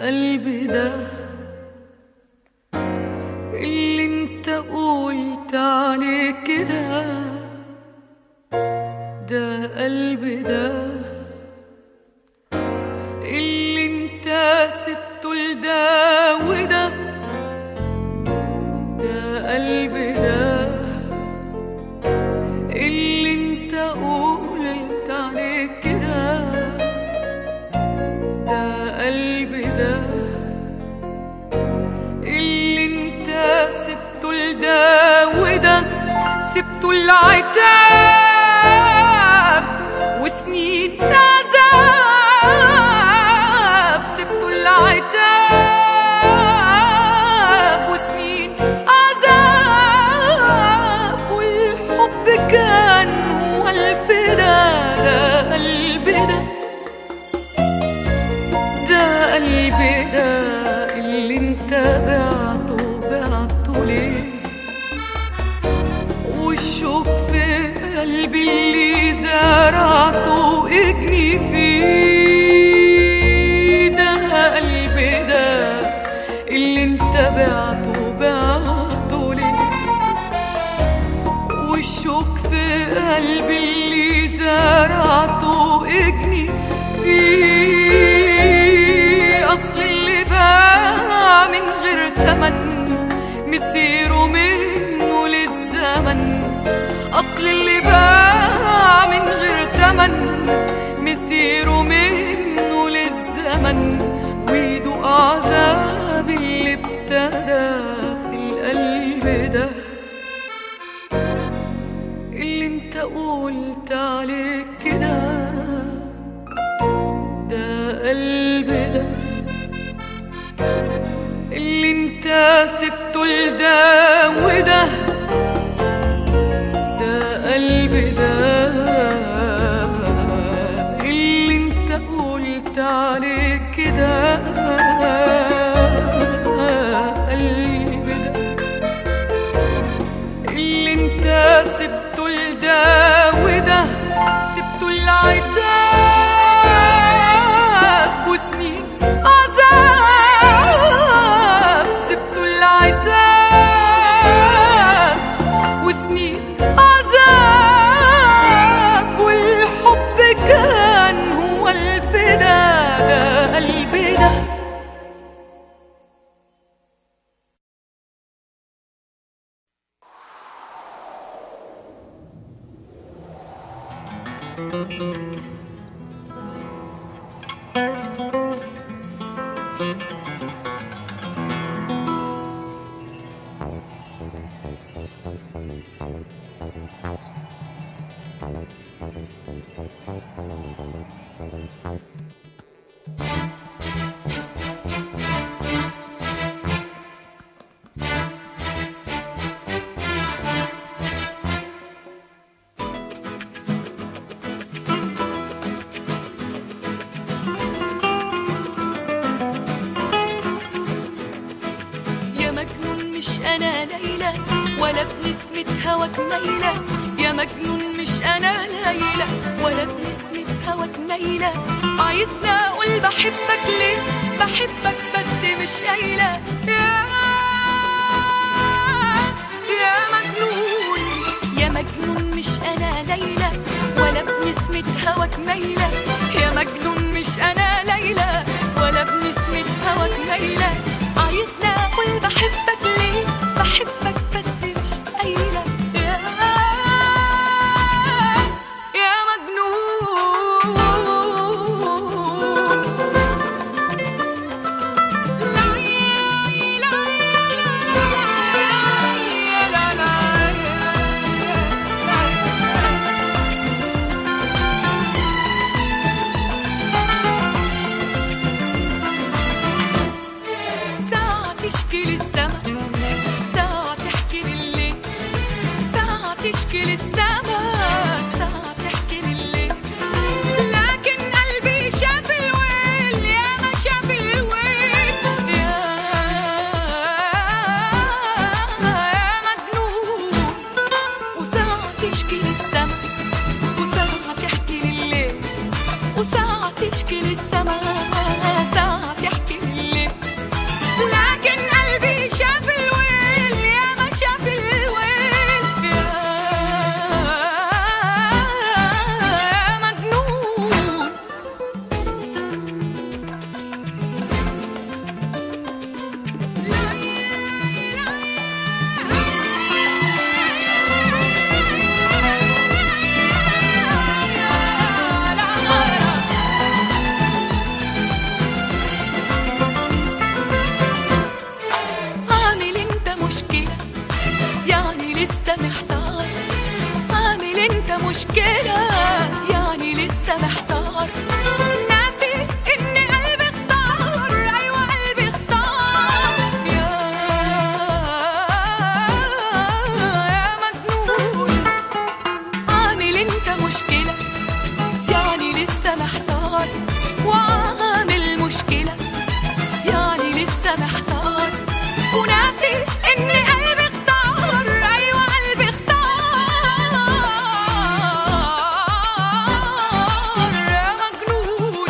قلبي ده اللي انت قلت عليه كده ده قلبي ده اللي انت سبته لده وده ده قلبي ده اللي انت قلت عليه كده ده قلبي ده اللي انت سبته لده وده سبته العتاب وسنين عذاب سبته العتاب وسنين عذاب والحب كان هو الفدا ده قلبي ده ده قلبي ده اللي انت بعته بعته ليه والشوق في قلبي اللي زرعته اجني فيه ده قلبي ده اللي انت بعته بعته ليه والشوق في قلبي اللي زرعته اجني فيه اصل اللي باع من غير تمن مسيره منه للزمن اصل اللي باع من غير تمن مسيره منه للزمن ويدوق عذاب اللي ابتدى في القلب ده اللي انت قلت عليه كده ده قلبي ده اللي انت سبته لده وده ده قلبي ده اللي انت قلت عليه كده قلبي ده اللي انت سبته لده وده سبته العتاب وسنين عذاب سبته العتاب وسنين عذاب والحب كان هو الفدا ده قلبي ده يا مجنون مش انا ليلى ولا بنسمة هواك ميلة يا مجنون مش انا ليلى ولا بنسمة هواك ميلة عايزني اقول بحبك ليه بحبك بس مش قايلة يا يا مجنون يا مجنون مش انا ليلى ولا بنسمة هواك ميلة يا مجنون مش انا ليلى ولا بنسمة هواك ميلة عايزني اقول بحبك ليه بحبك بس مش قايلة يا يا مجنون ساعة تشكي للسما ساعة تحكي لليل ساعة تشكي للسما ساعة تحكي لليل لكن قلبي شاف الويل يا ما شاف الويل يا يا مجنون وساعة تشكي للسما وساعة تحكي لليل وساعة تشكي للسما ساعة تحكي لليل مشكلة يعني لسه محتار ناسي إن قلبي اختار أيوة قلبي اختار يا يا مجنون عامل انت مشكلة يعني لسه محتار وعامل مشكلة يعني لسه محتار وناسي ان قلبي اختار ايوه قلبي اختار يا مجنون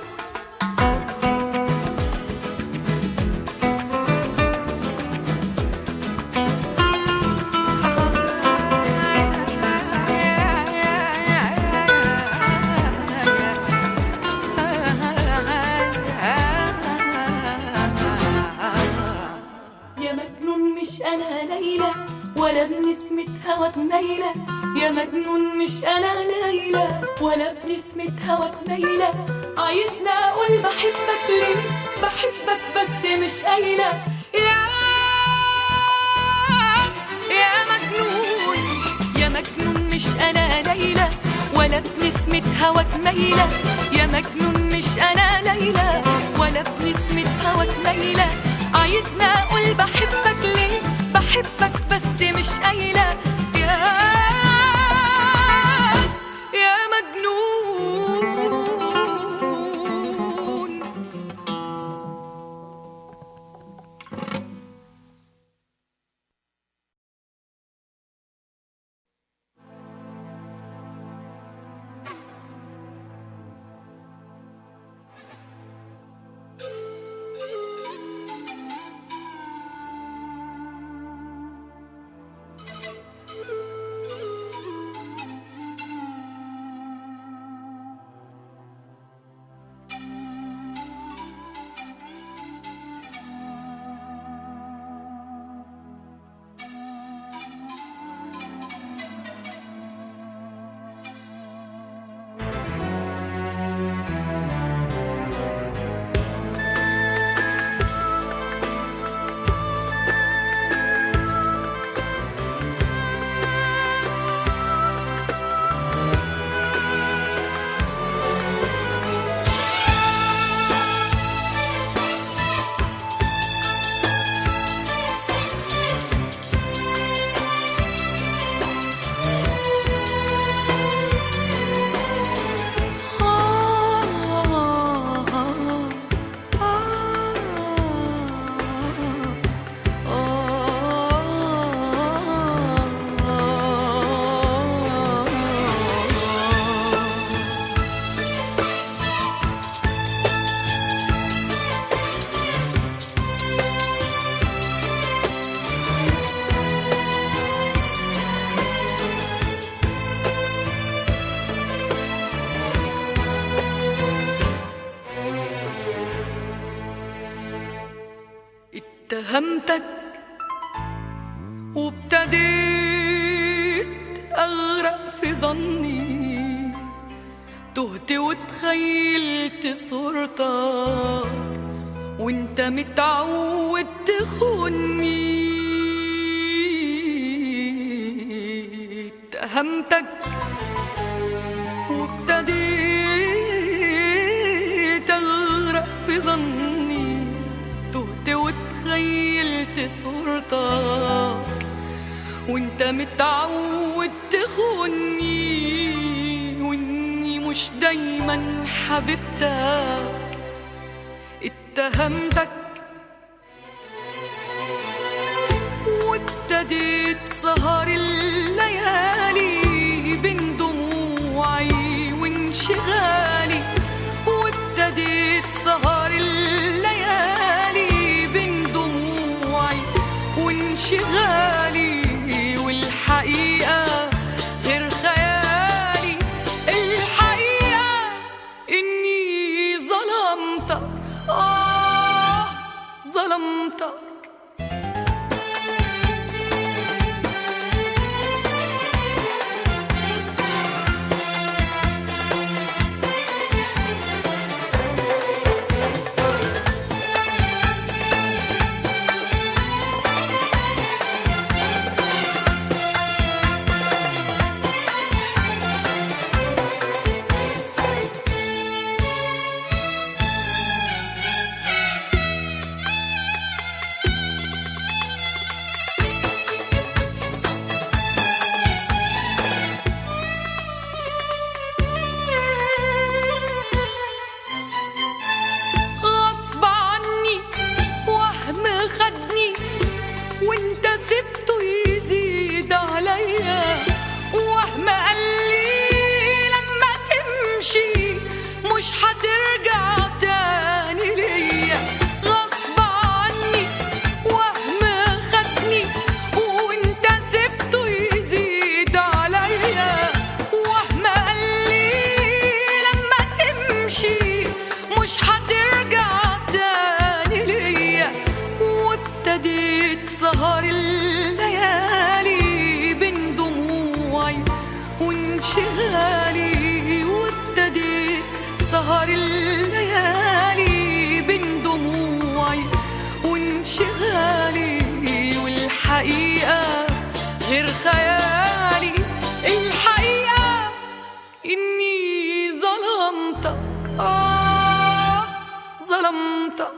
يا مجنون مش انا ليلى ولا بنسمة هواك ميلة يا مجنون مش انا ليلى ولا بنسمة هواك ميلة عايزني اقول بحبك ليه بحبك بس مش قايلة يا يا مجنون يا مجنون مش انا ليلى ولا بنسمة هواك ميلة يا مجنون مش انا ليلى ولا بنسمة هواك ميلة عايزني اقول بحبك ليه بحبك بس مش قايلة يا يا مجنون اتهمتك وابتديت اغرق في ظني تهت وتخيلت صورتك وانت متعود تخوني اتهمتك وابتديت اغرق في ظني تهت وتخيلت صورتك وانت متعود تخوني واني مش دايما حبيبتك اتهمتك وابتديت سهر الليالي بين دموعي وانشغالي وابتديت سهر الليالي بين دموعي وانشغالي والحقيقة غير خيالي الحقيقة إني ظلمتك آه ظلمتك والحقيقة غير خيالي الحقيقة إني ظلمتك آه ظلمتك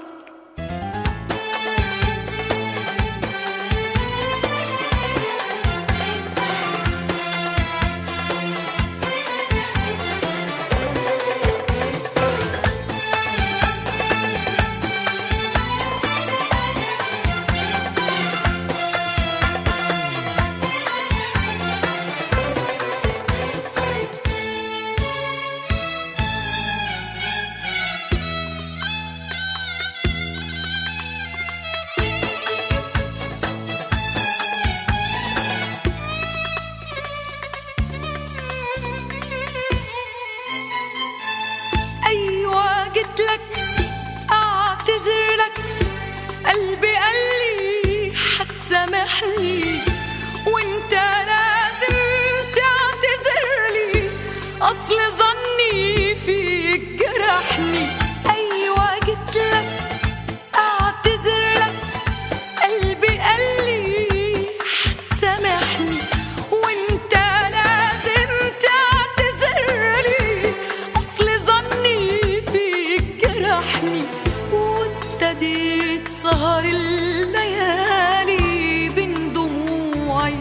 أيوة جيت لك أعتذر لك قلبي قال لي هتسامحني وانت لازم تعتذر لي أصل ظني فيك جرحني أيوة جيت لك أعتذر لك قلبي قال لي هتسامحني وانت لازم تعتذر لي اصل ظني فيك جرحني وابتديت سهر الليالي بين دموعي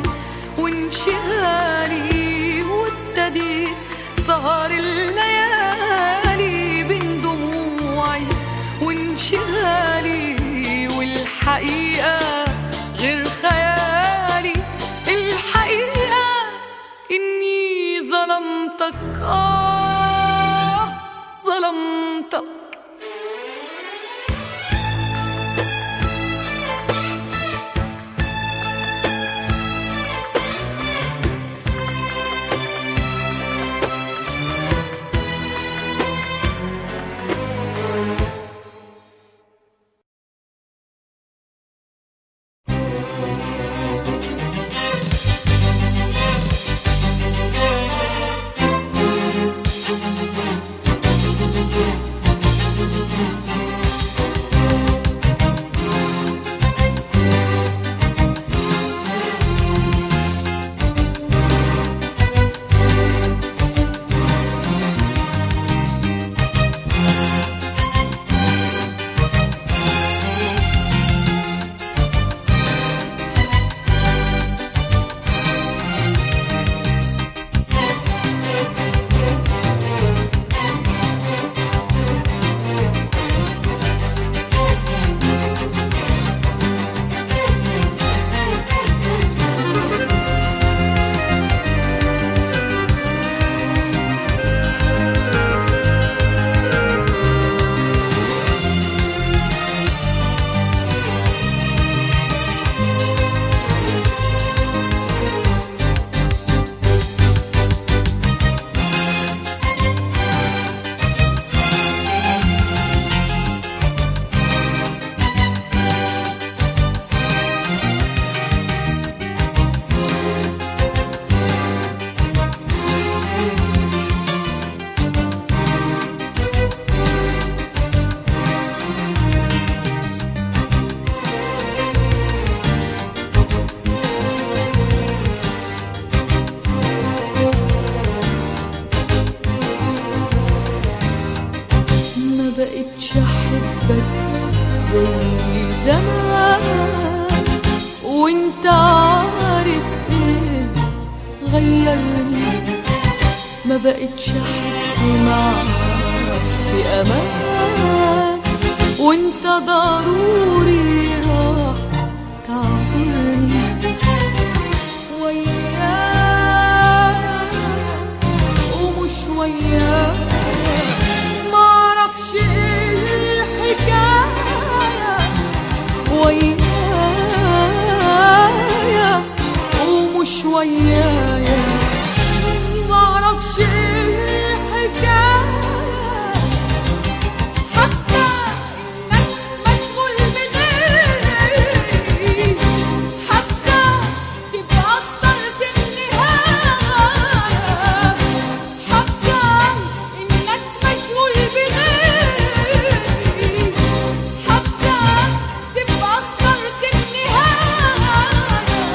وانشغالي وابتديت سهر الليالي بين دموعي وانشغالي والحقيقة غير خيالي الحقيقة إني ظلمتك آه ظلمتك ما بقتش احبك زي زمان وانت عارف ايه غيرني ما بقتش احس معاك بامان وانت ضروري راح تعذرني وياك ومش وياك معرفش ايه الحكاية ويايا ومش ويايا معرفش ايه الحكاية حاسة انك مشغول بغيري حاسة تبقى اخترت النهاية حاسة انك مشغول بغيري حاسة تبقى اخترت النهاية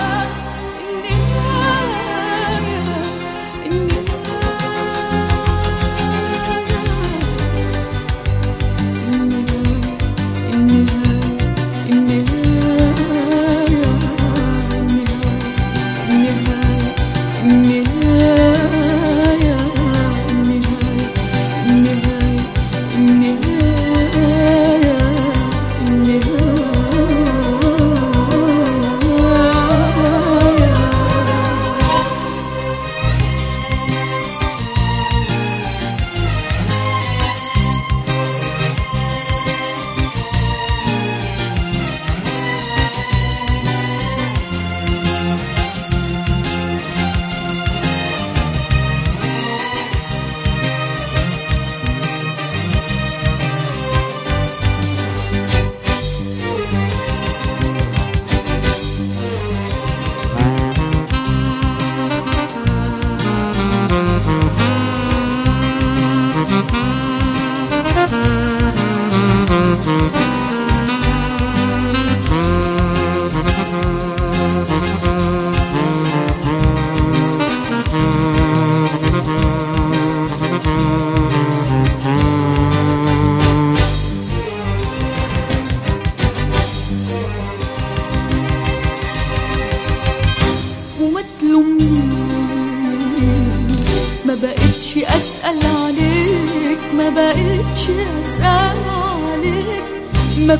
بقتش اسأل عليك ما بقتش اسأل عليك ما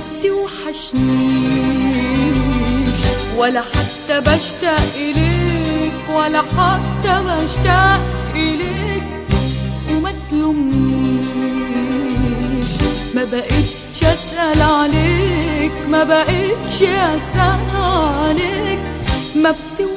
بتوحشنيش ولا حتى بشتاق إليك ولا حتى بشتاق إليك وما تلومنيش ما بقتش أسأل عليك ما بقتش أسأل عليك ما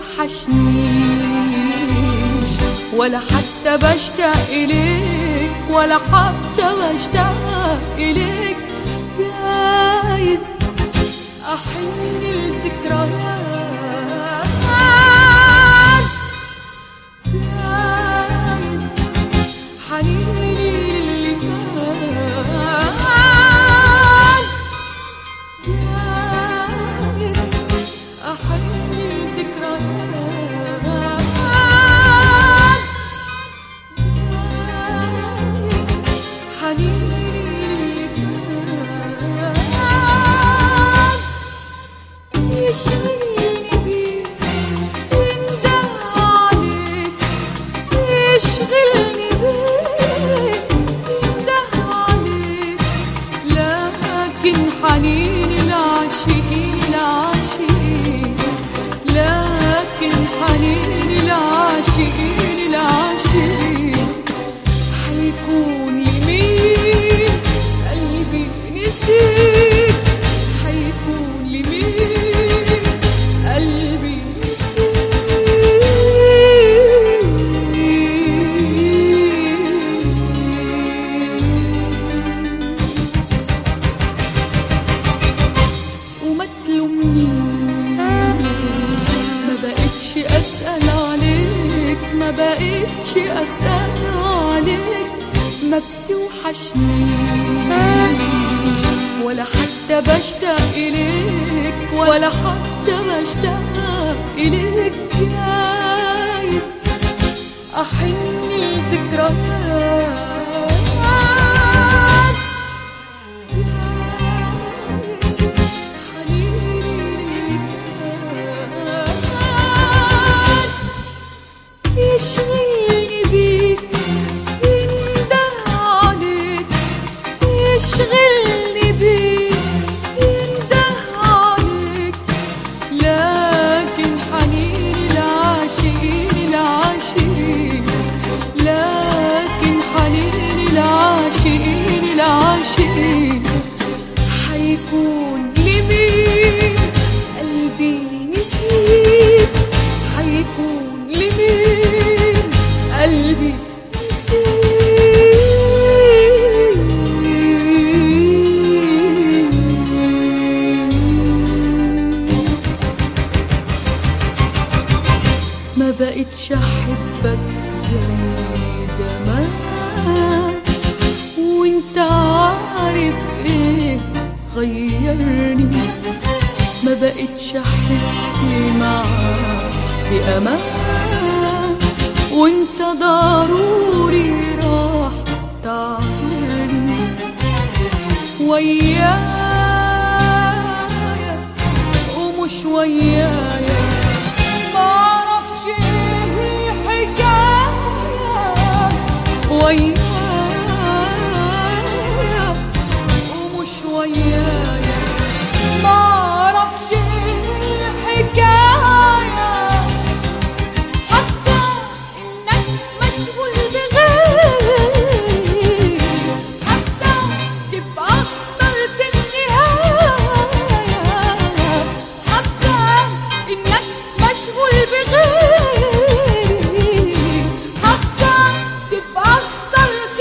بتوحشنيش ولا حتى بشتاق إليك ولا حتى بشتاق إليك جايز أحن الذكريات جايز حنيني للي فات جايز أحن الذكريات جايز حنيني للي فات يشغلني بيك ينده عليك يشغلني بيك ينده عليك لكن حنيني العاشقين العاشقين لكن حنيني العاشقين العاشقين حيكون لمين قلبي نسيك حيكون لمين قلبي نسيك وما تلومنيش ما بقتش اسال عليك ما بقتش اسال عليك ما بتوحشنيش ولا حتى بشتاق اليك ولا حتى بشتاق اليك جايز احن الذكريات يشغلني بيك ينده عليك يشغلني بيك ينده عليك لكن حنين العاشقين العاشقين لكن حنين العاشقين العاشقين حيكون لمين قلبي نسيك حيكون لمين قلبي نسيك ما بقتش احبك زي زمان وانت عارف ايه غيرني ما بقتش احس معاك بامان وانت ضروري راح تعذرني ويايا ومش ويايا معرفش ايه الحكاية ويايا ومش ويايا معرفش ايه الحكاية حاسة انك مشغول بغيري حاسة تبقى اخترت النهاية حاسة انك مشغول بغيري حاسة تبقى اخترت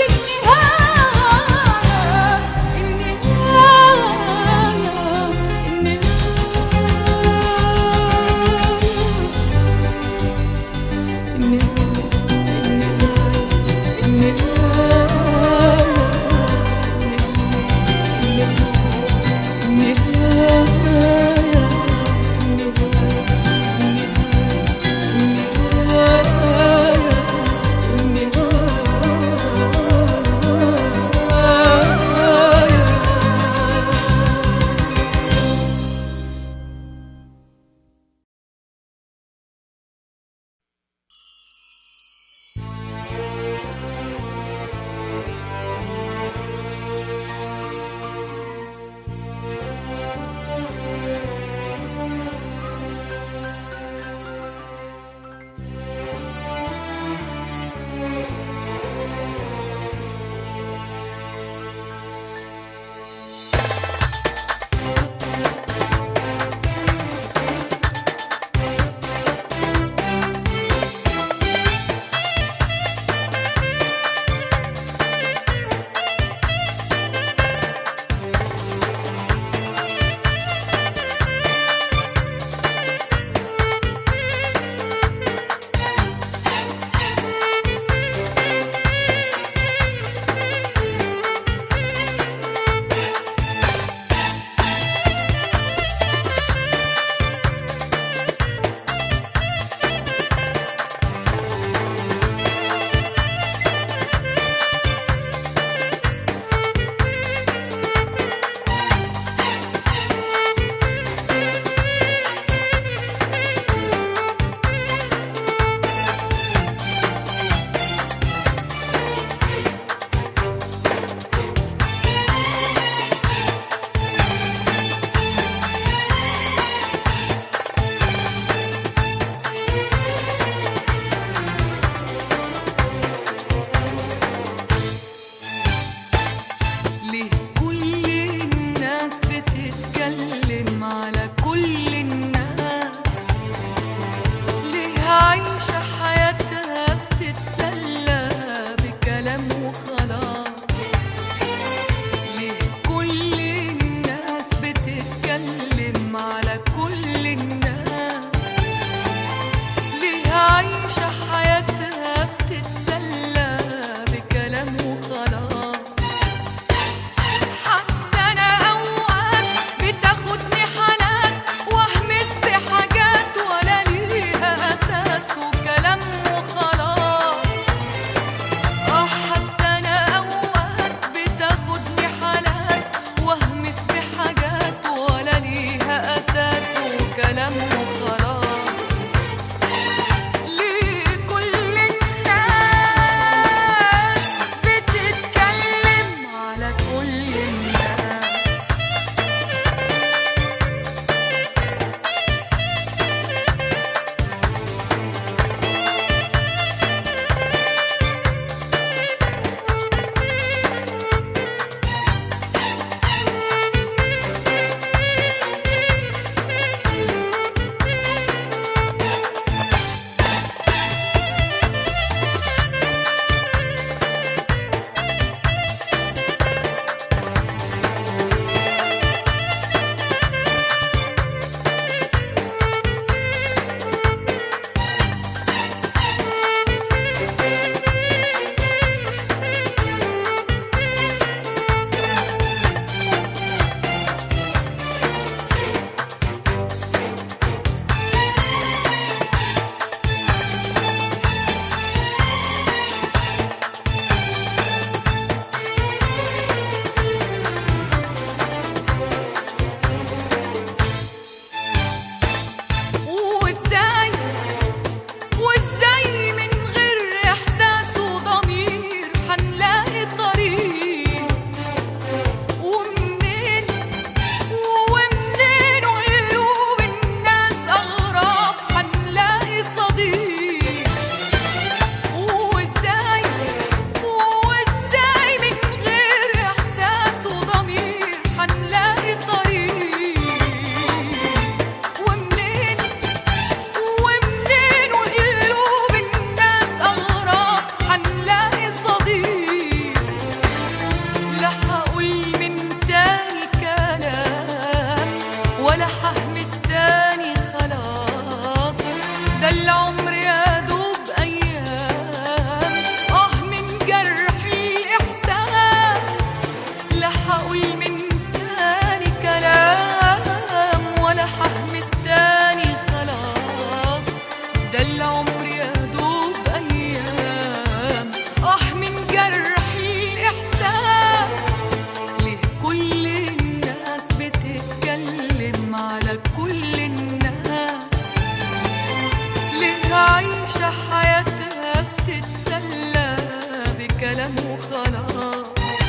كلام وخلاص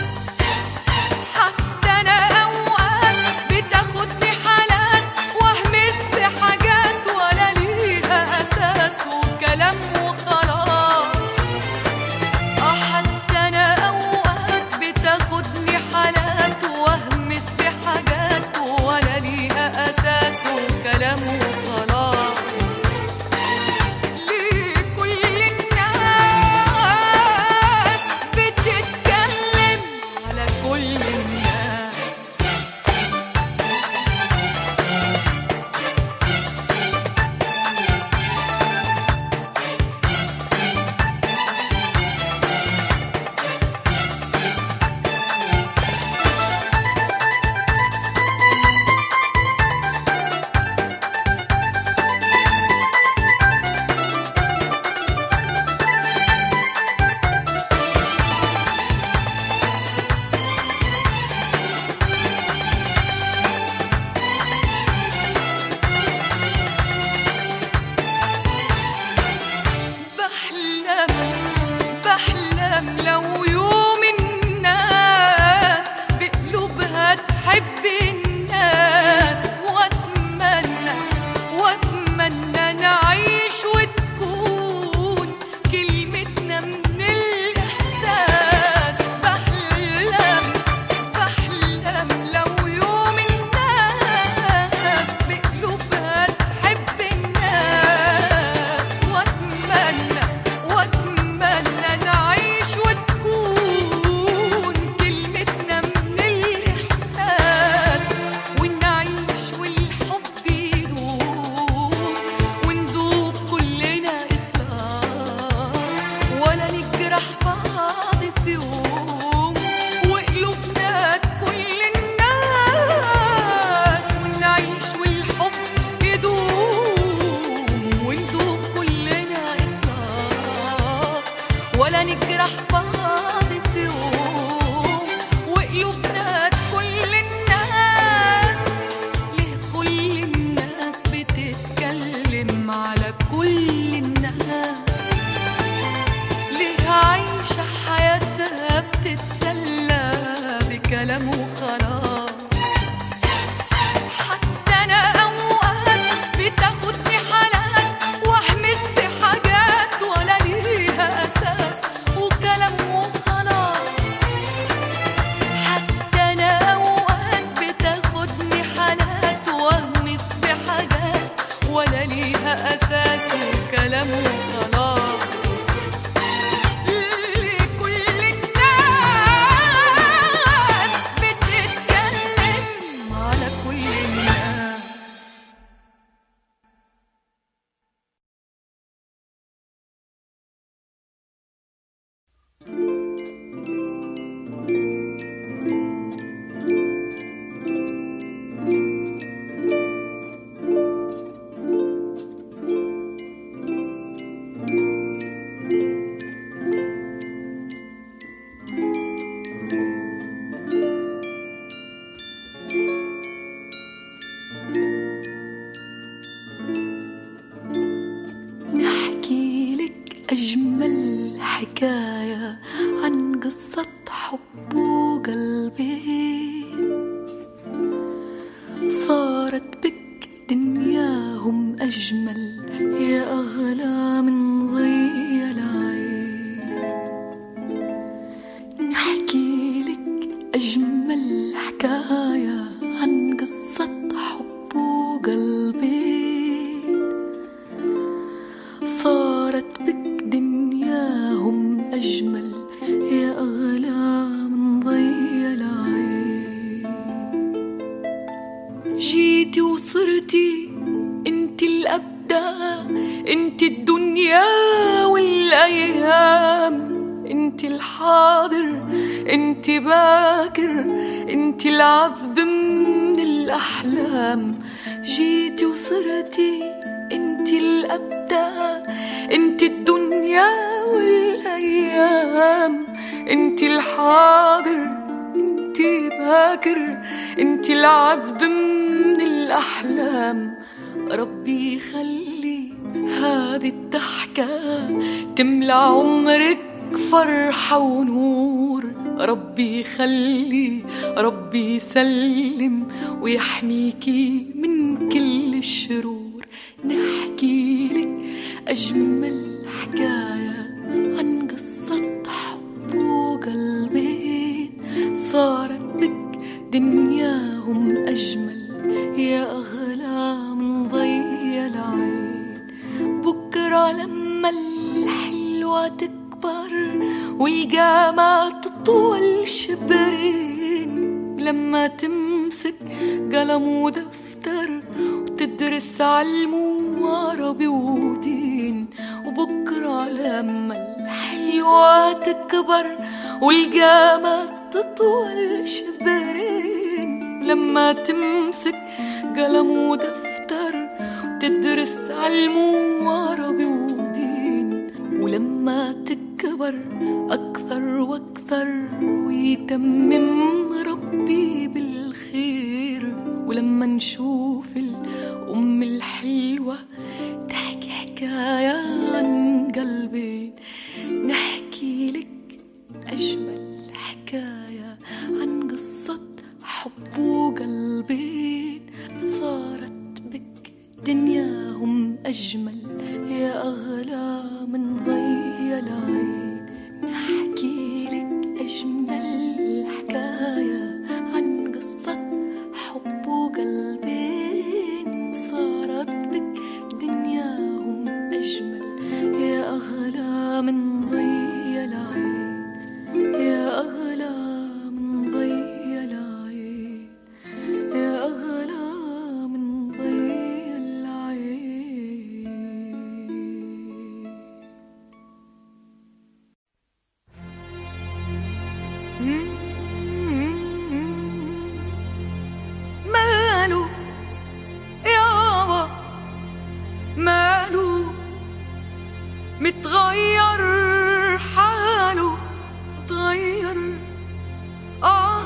حتى انا اوقات بتاخدني حالات واهمس بحاجات ولا ليها اساس وكلام وخلاص اه حتى انا اوقات بتاخدني حالات واهمس بحاجات ولا ليها اساس وكلام وخلاص ليه كل الناس بتتكلم على كل الناس بحلم بحلم لو يوم الناس بقلوبها تحب الناس واتمنى واتمنى نعيش وتكون كلمتنا من الاحساس بحلم بحلم لو يوم الناس بقلوبها تحب الناس واتمنى واتمنى نعيش وتكون كلمتنا من الاحساس ونعيش والحب يدوم وندوب كلنا اخلاص ولا نجرح بعض في يوم وقلوبنا كل الناس ونعيش والحب يدوم وندوب كلنا إخلاص ولا نجرح بعض في يوم وقلوبنا كل الناس ليه كل الناس بتتكلم على كل الناس ليه عايشة حياتها بتتسلى بكلام وخلاص حتى أنا أوقات بتاخدني حالات وأهمس بحاجات ولا ليها أساس وكلام وخلاص حتى أنا أوقات بتاخدني حالات وأهمس بحاجات ولا ليها أساس وكلام وخلاص لكل الناس بتتكلم على كل الناس نحكي لك أجمل حكاية عن قصة حب وقلبي صارت بك دنياهم أجمل يا أغلى من ضي العين نحكي لك أجمل حكاية عن قصة حب وقلبي صارت بك دنياهم أجمل يا أغلى من ضي العين جيتي وصرتي انت الأبدع انت الدنيا والأيام انت الحاضر انت باكر انت العذب من الأحلام جيتي وصرتي انت الأبدع انت الدنيا والأيام انت الحاضر انت باكر انت العذب من الأحلام ربي يخلي هذه الضحكة تملى عمرك لك فرحة ونور ربي يخلي ربي يسلم ويحميكي من كل الشرور نحكي لك أجمل حكاية عن قصة حب وقلبين صارت بك دنياهم أجمل يا أغلى من ضي العين بكرة لما الحلوة تكبر والجامعة تطول شبرين لما تمسك قلم ودفتر وتدرس علم وعربي ودين وبكرة لما الحلوة تكبر والجامعة تطول شبرين لما تمسك قلم ودفتر وتدرس علم وعربي ودين ولما تكبر أكثر وأكثر ويتمم ربي بالخير ولما نشوف الأم الحلوة تحكي حكاية عن قلبين نحكي لك أجمل حكاية عن قصة حب وقلبين صارت بك دنياهم أجمل يا أغلى من ضي العين نحكي لك أجمل حكاية عن قصة حب وقلبين صارت بك دنياهم أجمل يا أغلى من ضي العين يا أغلى من ضي العين يا أغلى من ضي العين ماله يابا ماله متغير حاله تغير آه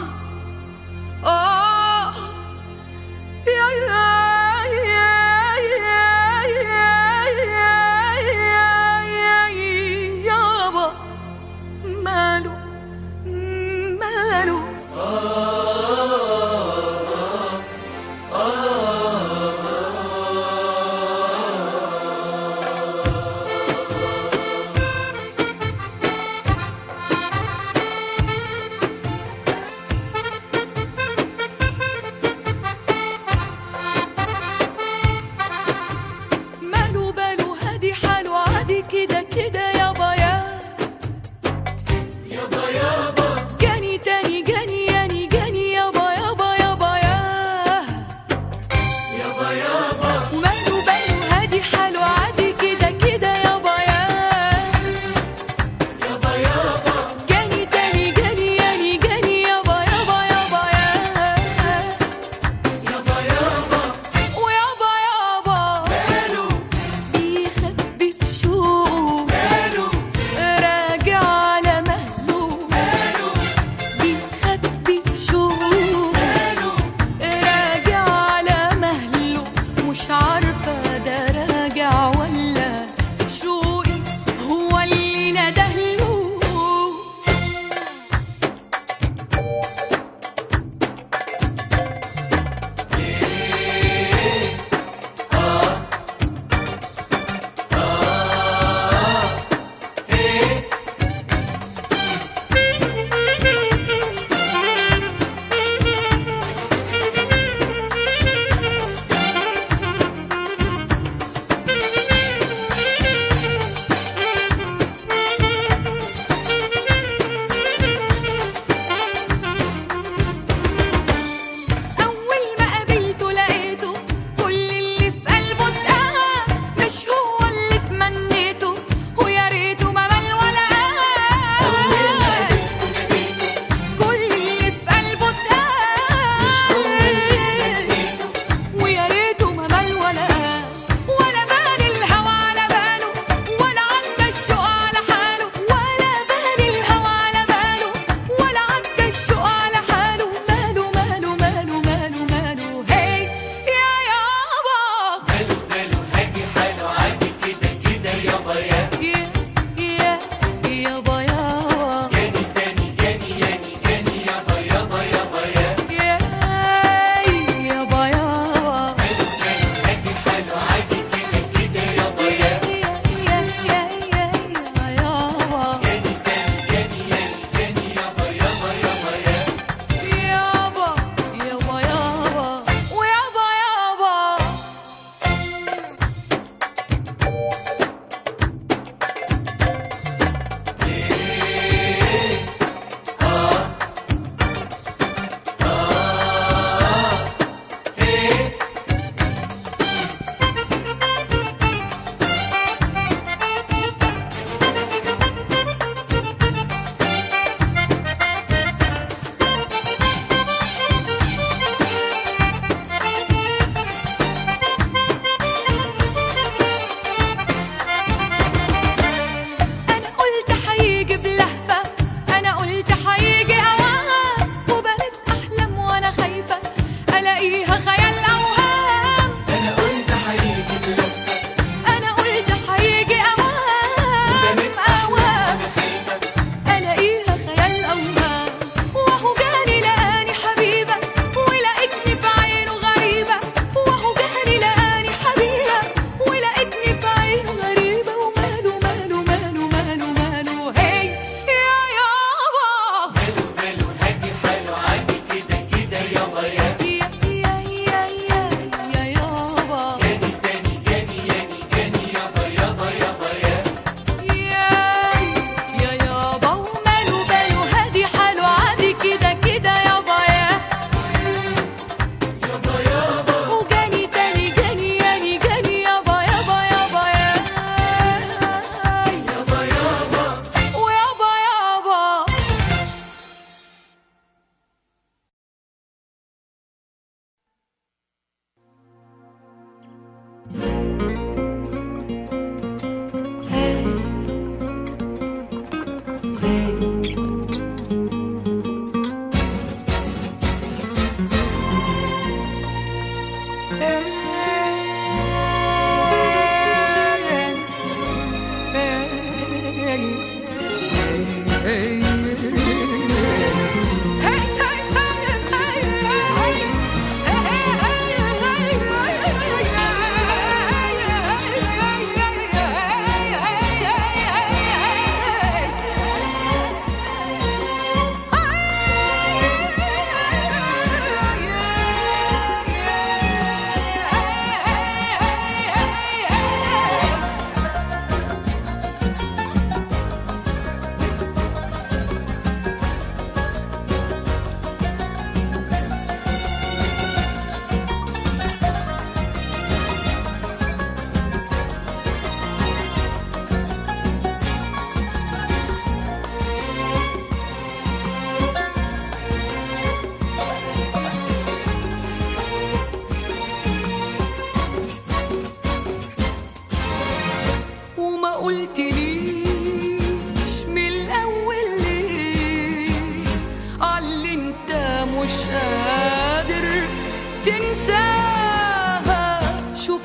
آه يا يا يا يا يا يا يا يابا ماله ماله ماله باله هادي حاله عادي كده كده يابا يا يابا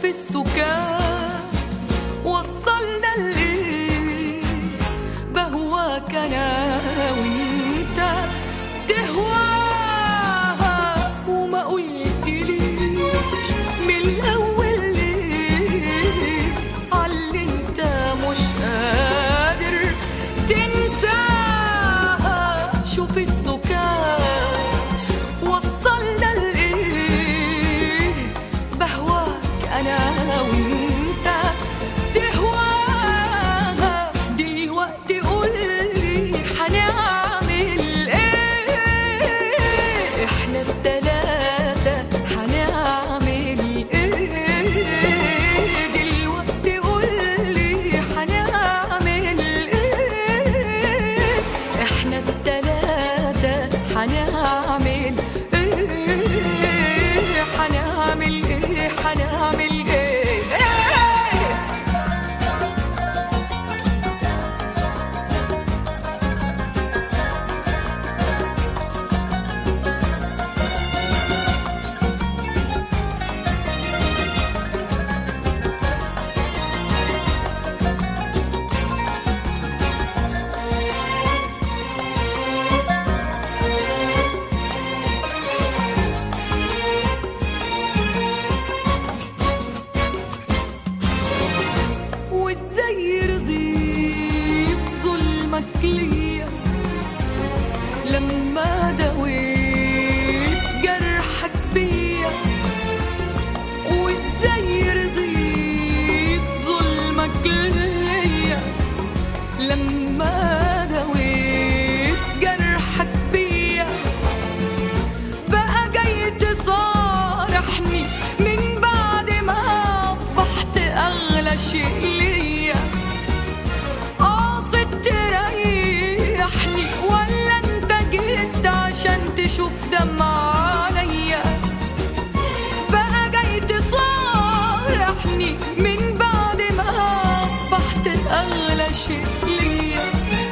شوف السكان وصلنا لإيه بهواك أنا وأنت تهواها وما قلتليش من الأول ليه عاللي أنت مش قادر تنساها شوف السكان وصلنا لإيه بهواك أنا وأنت تهواها دلوقتي قولي هنعمل إيه إحنا التلاتة هنعمل إيه دلوقتي قولي هنعمل إيه إحنا التلاتة هنعمل إيه هنعمل إيه هنعمل إيه وازاي يرضيك ظلمك ليا لما دويت جرحك بيا وازاي يرضيك ظلمك ليا لما دويت جرحك بيا بقى جاي تصارحني من بعد ما اصبحت اغلى شيء ليا قاصد تريحني ولا انت جيت عشان تشوف دمع عليا بقى جاي تصارحني من بعد ما اصبحت اغلى شيء ليا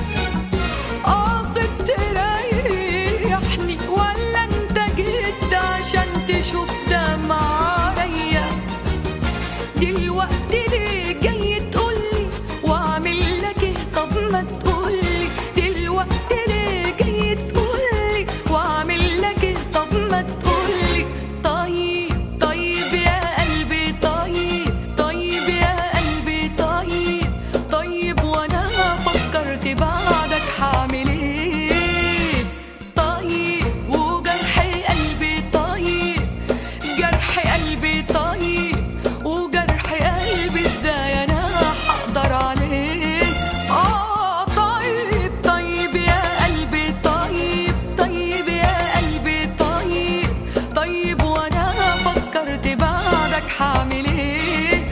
قاصد تريحني ولا انت جيت عشان تشوف دمع عليا دلوقتي ليه جاي تقولي واعمل لك ايه طب ما تقولي دلوقتي ليه جاي تقولي واعمل لك ايه طب ما تقولي طيب طيب يا قلبي طيب طيب يا قلبي طيب طيب وانا فكرت بعدك هعمل ايه طيب وجرح قلبي طيب جرح قلبي طيب وجرح قلبي ازاي انا هقدر عليه اه طيب طيب يا قلبي طيب طيب يا قلبي طيب طيب وانا فكرت بعدك هعمل ايه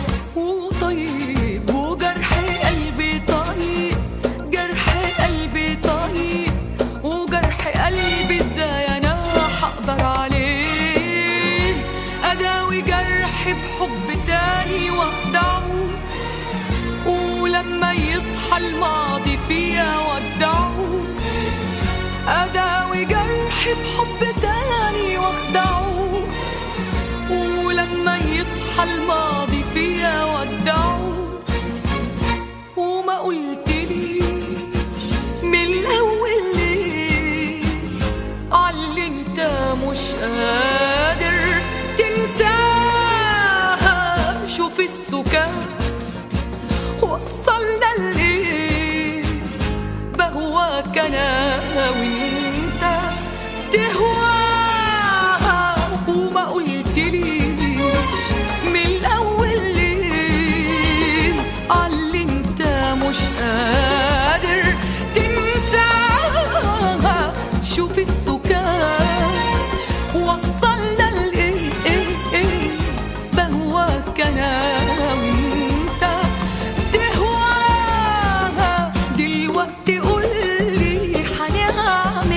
وطيب وجرح قلبي طيب جرح قلبي طيب وجرح قلبي ازاي انا هقدر عليه اداوي جرحي بحب تاني واخدعه ولما يصحى الماضي فيا ودعه اداوي جرحي بحب تاني واخدعه ولما يصحى الماضي فيا ودعه وما قلتليش من الاول ليه عاللي انت مش قادر تنساها شوف السكان وصلنا لإيه بهواك أنا وأنت تهواها وما قلتليش من الأول ليه عاللي أنت مش قادر تنساها شوف السكان وصلنا لإيه إيه إيه بهواك أنا وأنت تهواها دلوقتي قولي هنعمل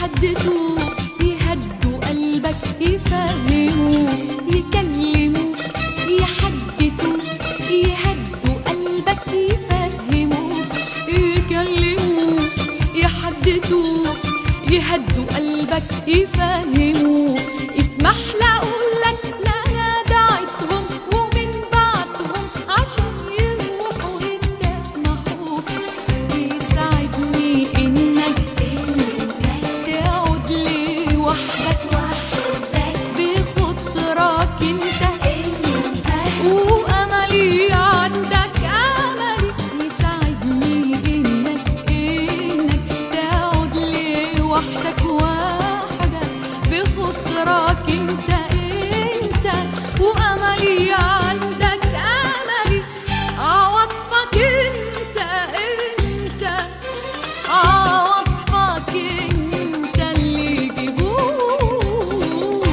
يحدثوك يهدوا قلبك يفهموك يكلموك يحدثوك يهدوا قلبك يفهموك يكلموك يحدثوك يهدوا قلبك يفهموك اسمح لأقولك لا أنا دعيتهم ومن بعدهم عشان يروحوا يستسمحوك يساعدني إنك تعود لي وحدك بخطرك انت وأملي عندك أملي يساعدني إنك إنك تعود لي وحدك وحدك بخطرك انت انت وأملي عندك أملي عواطفك انت انت عواطفك انت اللي جيبوه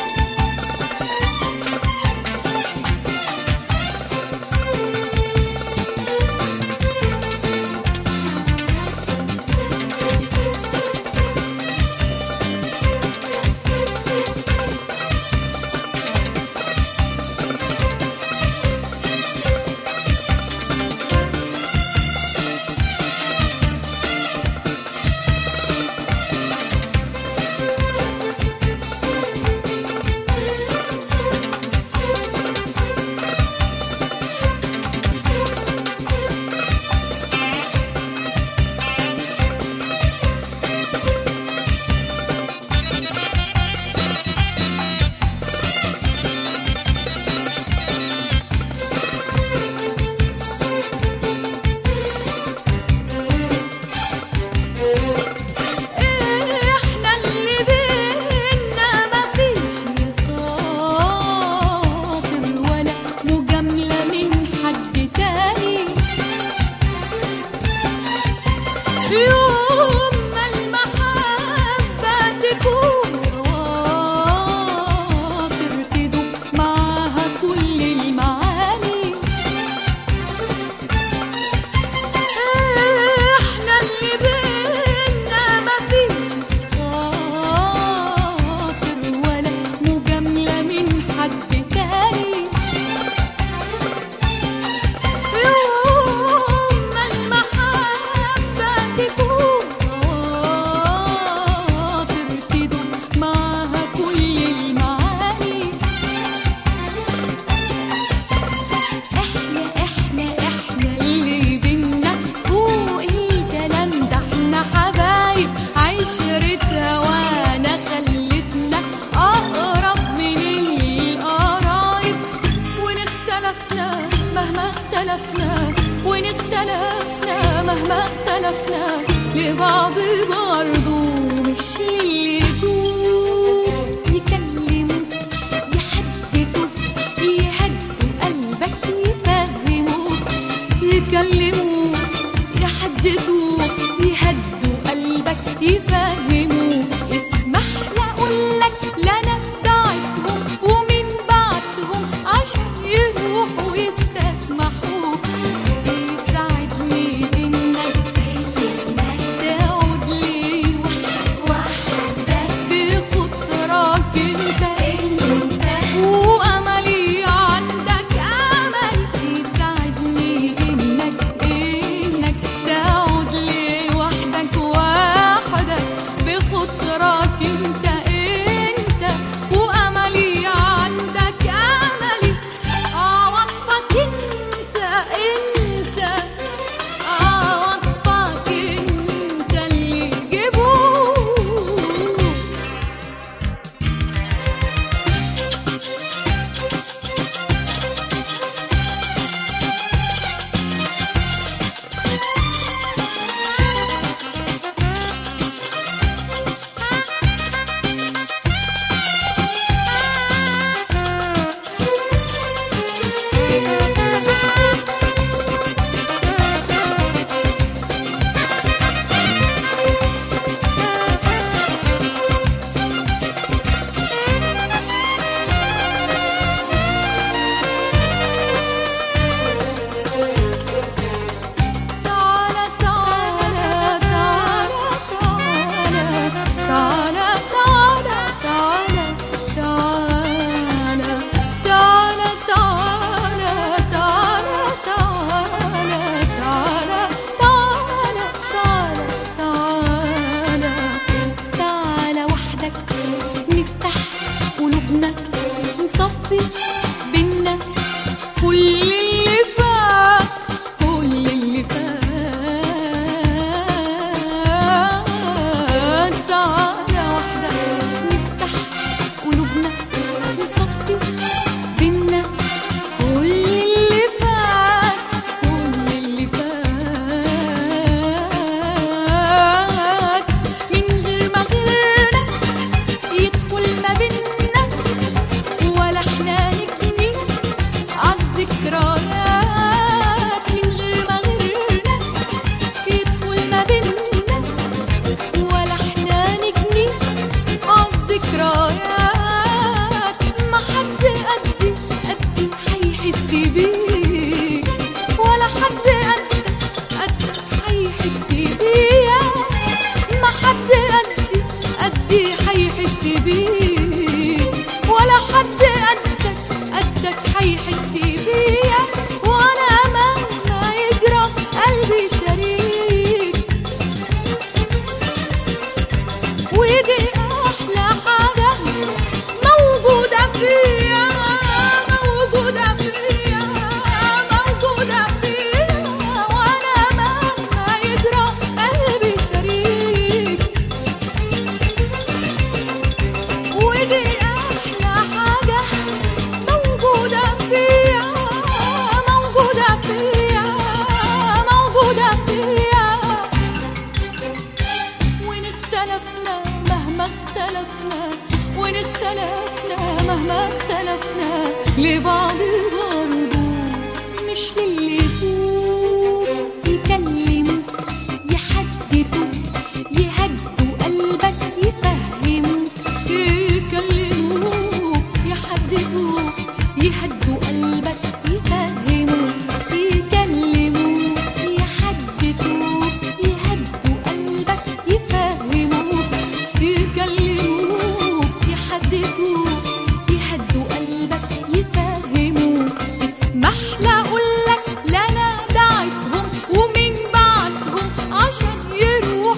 احنا اللي بينا مفيش خاطر ولا مجاملة من حد تاني يوم ما المحبة تكون خواطر تدوب معاها كل المعاني احنا اللي بينا مفيش خاطر ولا مجاملة من حد تاني يوم ما المحبة تكون خاطر تدوب معاها كل المعاني احنا احنا احنا اللي بينا فوق الكلام ده احنا حبايب عشرة هوانا خلتنا اقرب من القرايب وان اختلفنا مهما اختلفنا وان اختلفنا مهما اختلفنا لبعض برضو مش اللي يكون يكلموك يحددوك يهدوا قلبك يفهموك يكلموك يحددوك يهدوا قلبك يفهموك اسمح لأقولك لا أنا دعيتهم ومن بعدهم عشان يروحوا يستسمحوك يساعدني إنك تعود لي واحدة واحدة نفتح قلوبنا نصفي بينا كل اللي فات كل اللي فات من غير ما غيرنا يدخل ما بينا ولا احنا نجني عالذكريات من غير ما غيرنا يدخل ما بينا ولا احنا نجني عالذكريات ما حد قدي قدي حيحس بيك ولا حد قدك قدك حيحس بيا ما حد قدي قدي حيحس بيك ولا حد قدك قدك حيحس بيا وانا مهما يجرى قلبي شريك ودي احلى حاجه موجوده فيا موجوده فيا موجوده فيا وانا مهما يجرى قلبي شريك ودي احلى حاجه موجوده فيا موجوده فيا موجوده فيا وإن اختلفنا مهما اختلفنا وإن اختلفنا مهما اختلفنا لبعض برضو مش للي يفوق يكلموا يحددوا يهدوا قلبك يفهموا يكلموا يحددوا يهدوا قلبك يفهموا يكلموا يحددوا يهدوا قلبك يفهموا يكلموا يحددوا يهدوا قلبك يفهموا اسمح لا اقول لك لا انا دعيتهم ومن بعدهم عشان يروحوا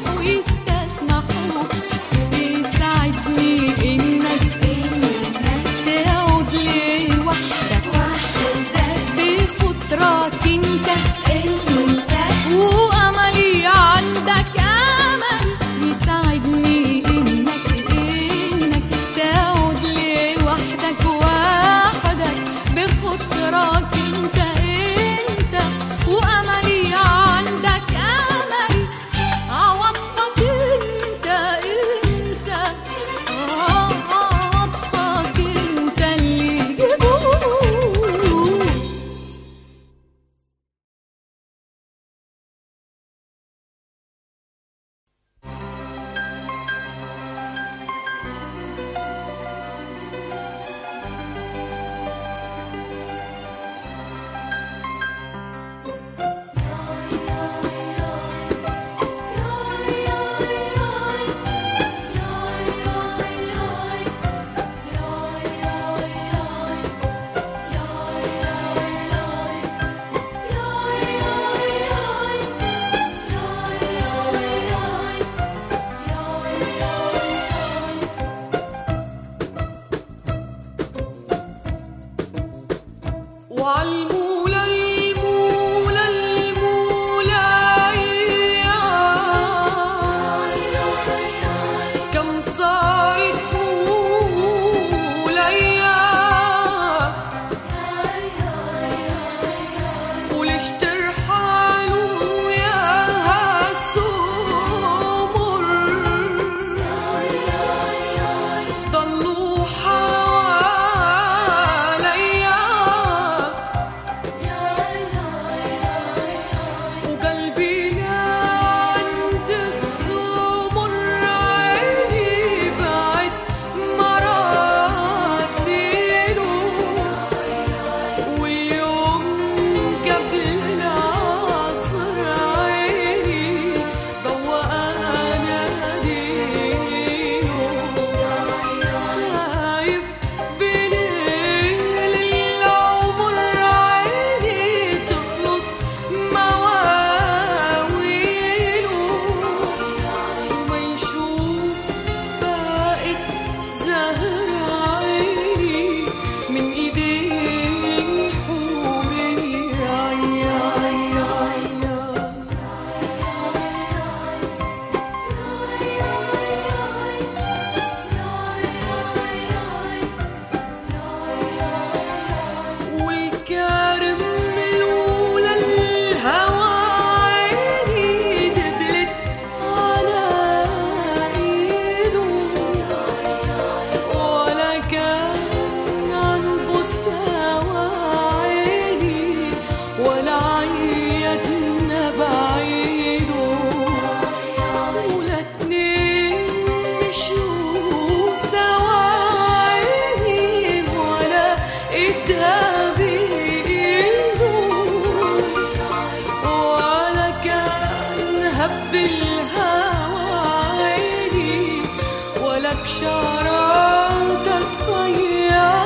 بشعرات تفيا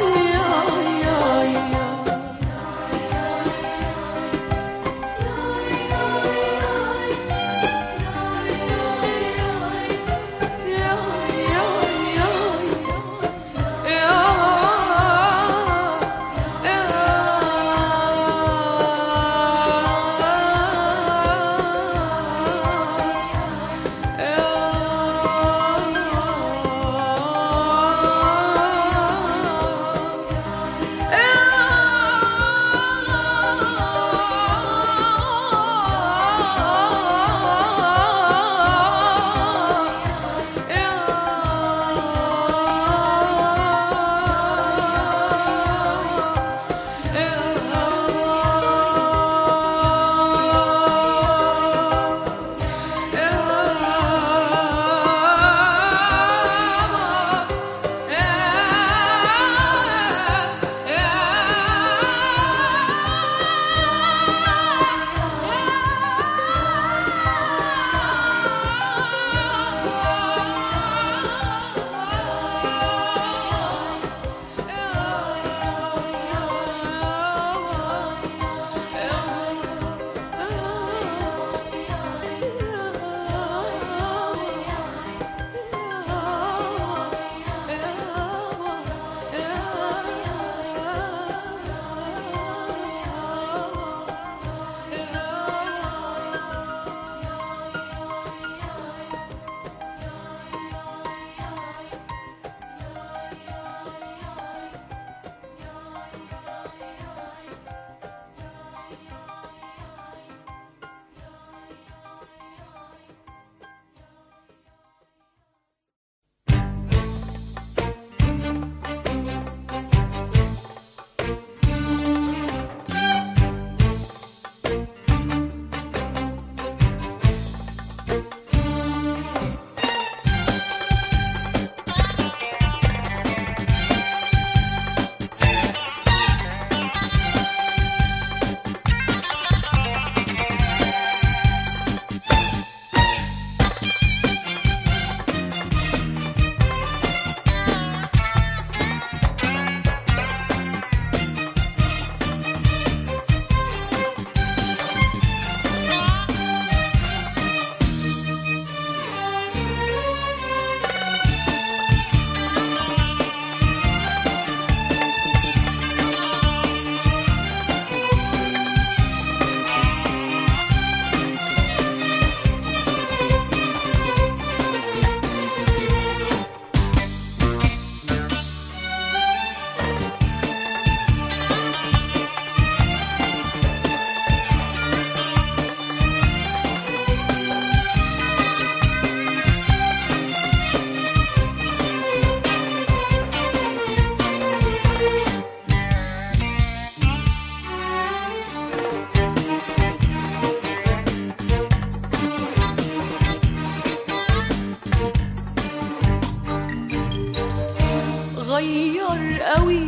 غير قوي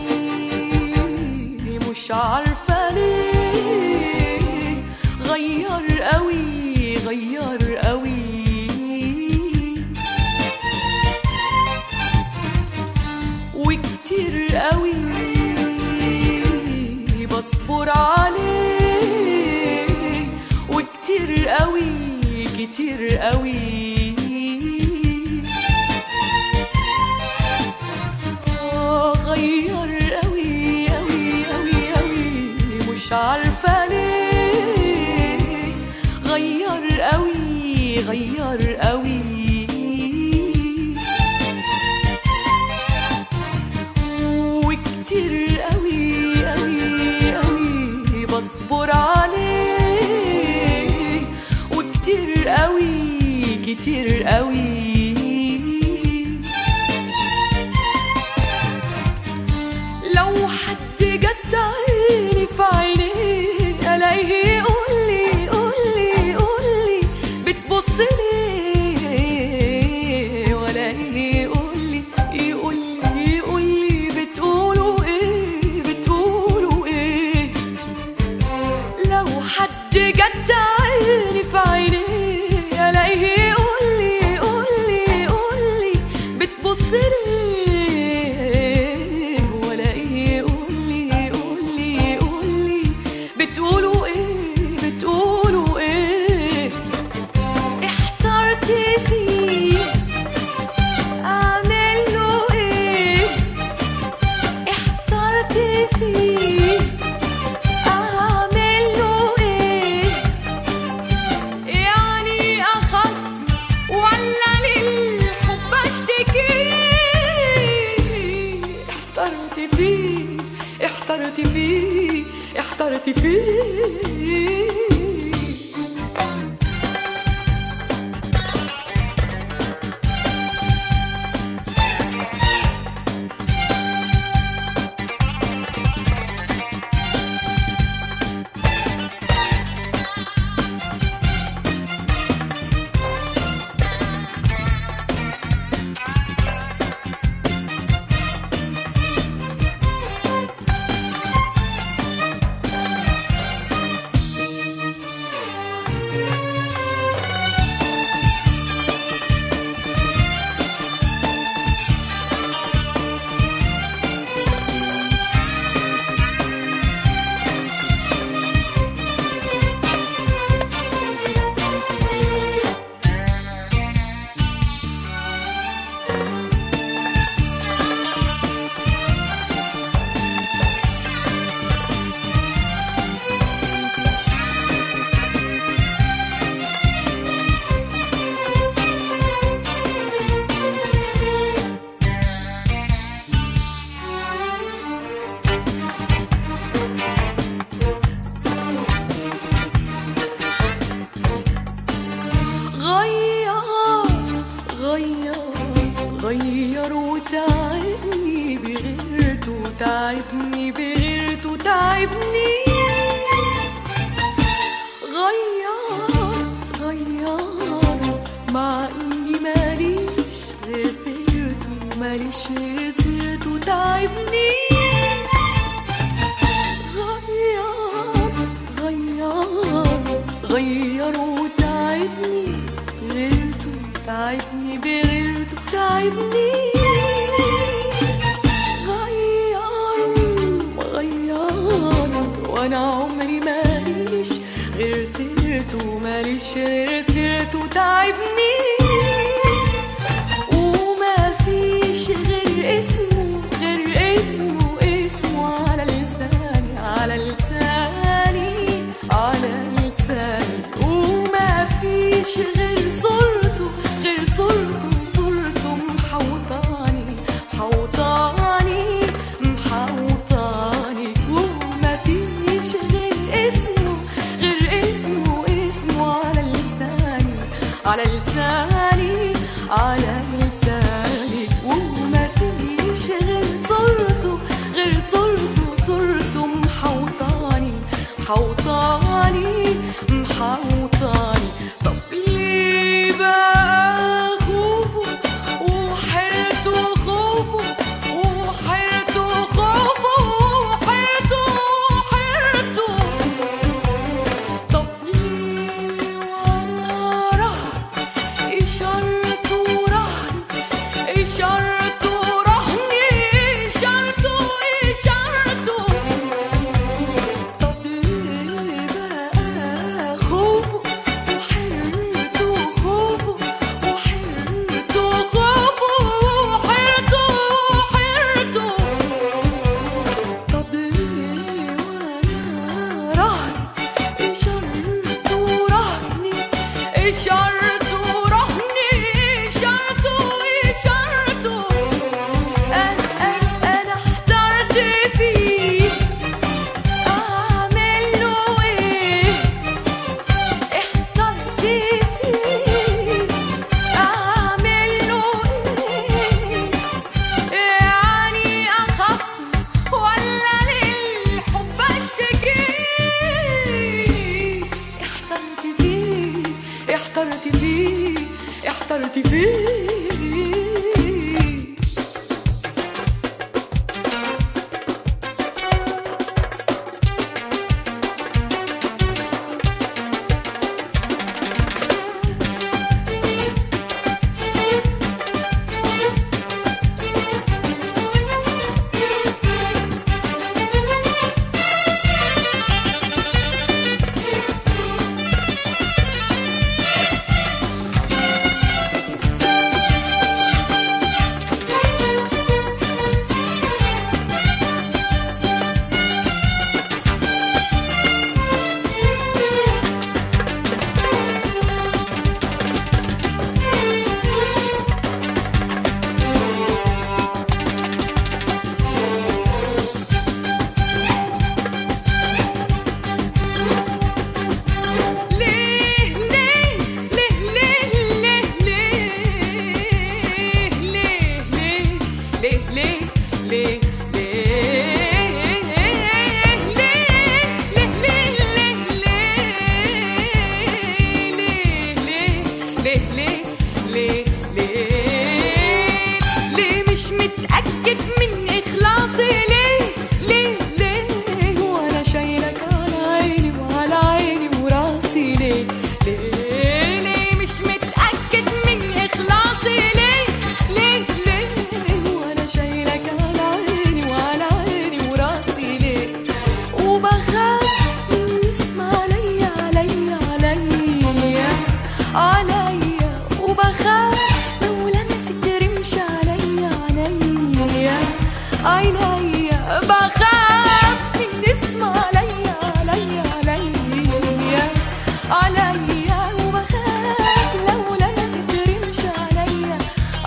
مش عارفة ليه غير قوي غير قوي وكتير قوي بصبر عليه وكتير قوي كتير قوي آه، غير قوي قوي قوي قوي مش عارفة ليه غير قوي غير قوي وكتير قوي قوي قوي بصبر عليه وكتير قوي ليه ولا ايه قولي قولي قولي بتقولوا ايه بتقولوا ايه احترت فيه اعمل له ايه احترت فيه اعمل له ايه يعني اخص ولا للحب اشتكي احترت فيه احترت فيه احترت فيه غير غير غير وتعبني بغيرته تعبني بغيرته تعبني غير غير مع اني ماليش غير سيرته ماليش غير سيرته تعبني غير غير غير وتعبني غيرته تعبني بغيرته تعبني غير غير وانا عمري ماليش غير سيرته ماليش غير سيرته تعبني وما فيش غير اسمه غير اسمه اسمه على لساني على لساني على لساني وما فيش غير صورته غير صورته صورته محوطاني محوطاني محوطاني وما فيش غير اسمه غير اسمه اسمه على لساني على لساني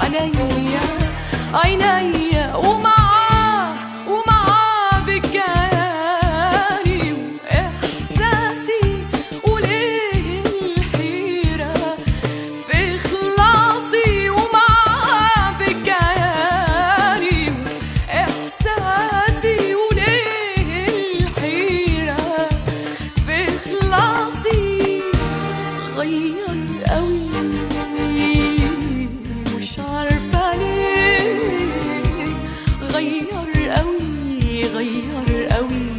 عينيا عينيا ومعاه ومعاه بكياني واحساسي وليه الحيره في خلاصي ومعاه بكياني احساسي وليه الحيره في خلاصي غير قوي مش عارفه ليه غير قوي غير قوي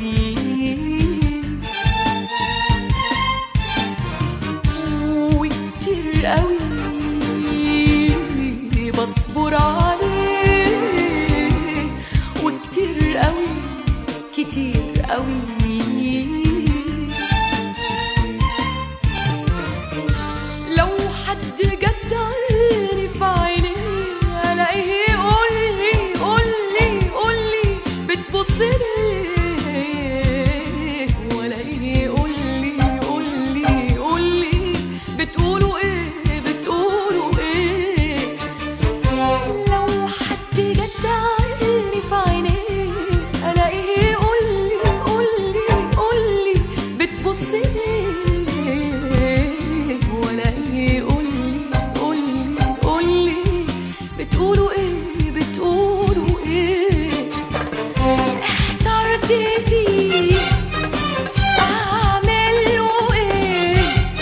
وكتير قوي بصبر عليه وكتير قوي كتير قوي لو حد جد عيني في عيني الاقيه يقول لي قول لي قول لي بتبص لي والاقيه يقول لي قول لي قول لي بتقولوا ايه بتقولوا ايه لو حد جد عيني في عيني الاقيه يقول لي قول لي قول لي بتبص لي والاقيه يقول لي قول لي قول لي بتقولوا ايه بتقولوا ايه احترت فيه اعمل له ايه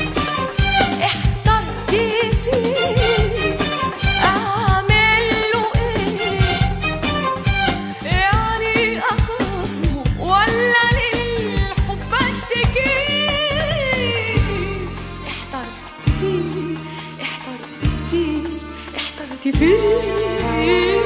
احترت فيه اعمل له ايه يعني اخصمه ولا للحب اشتكيه احترت فيه احترت فيه احترت فيه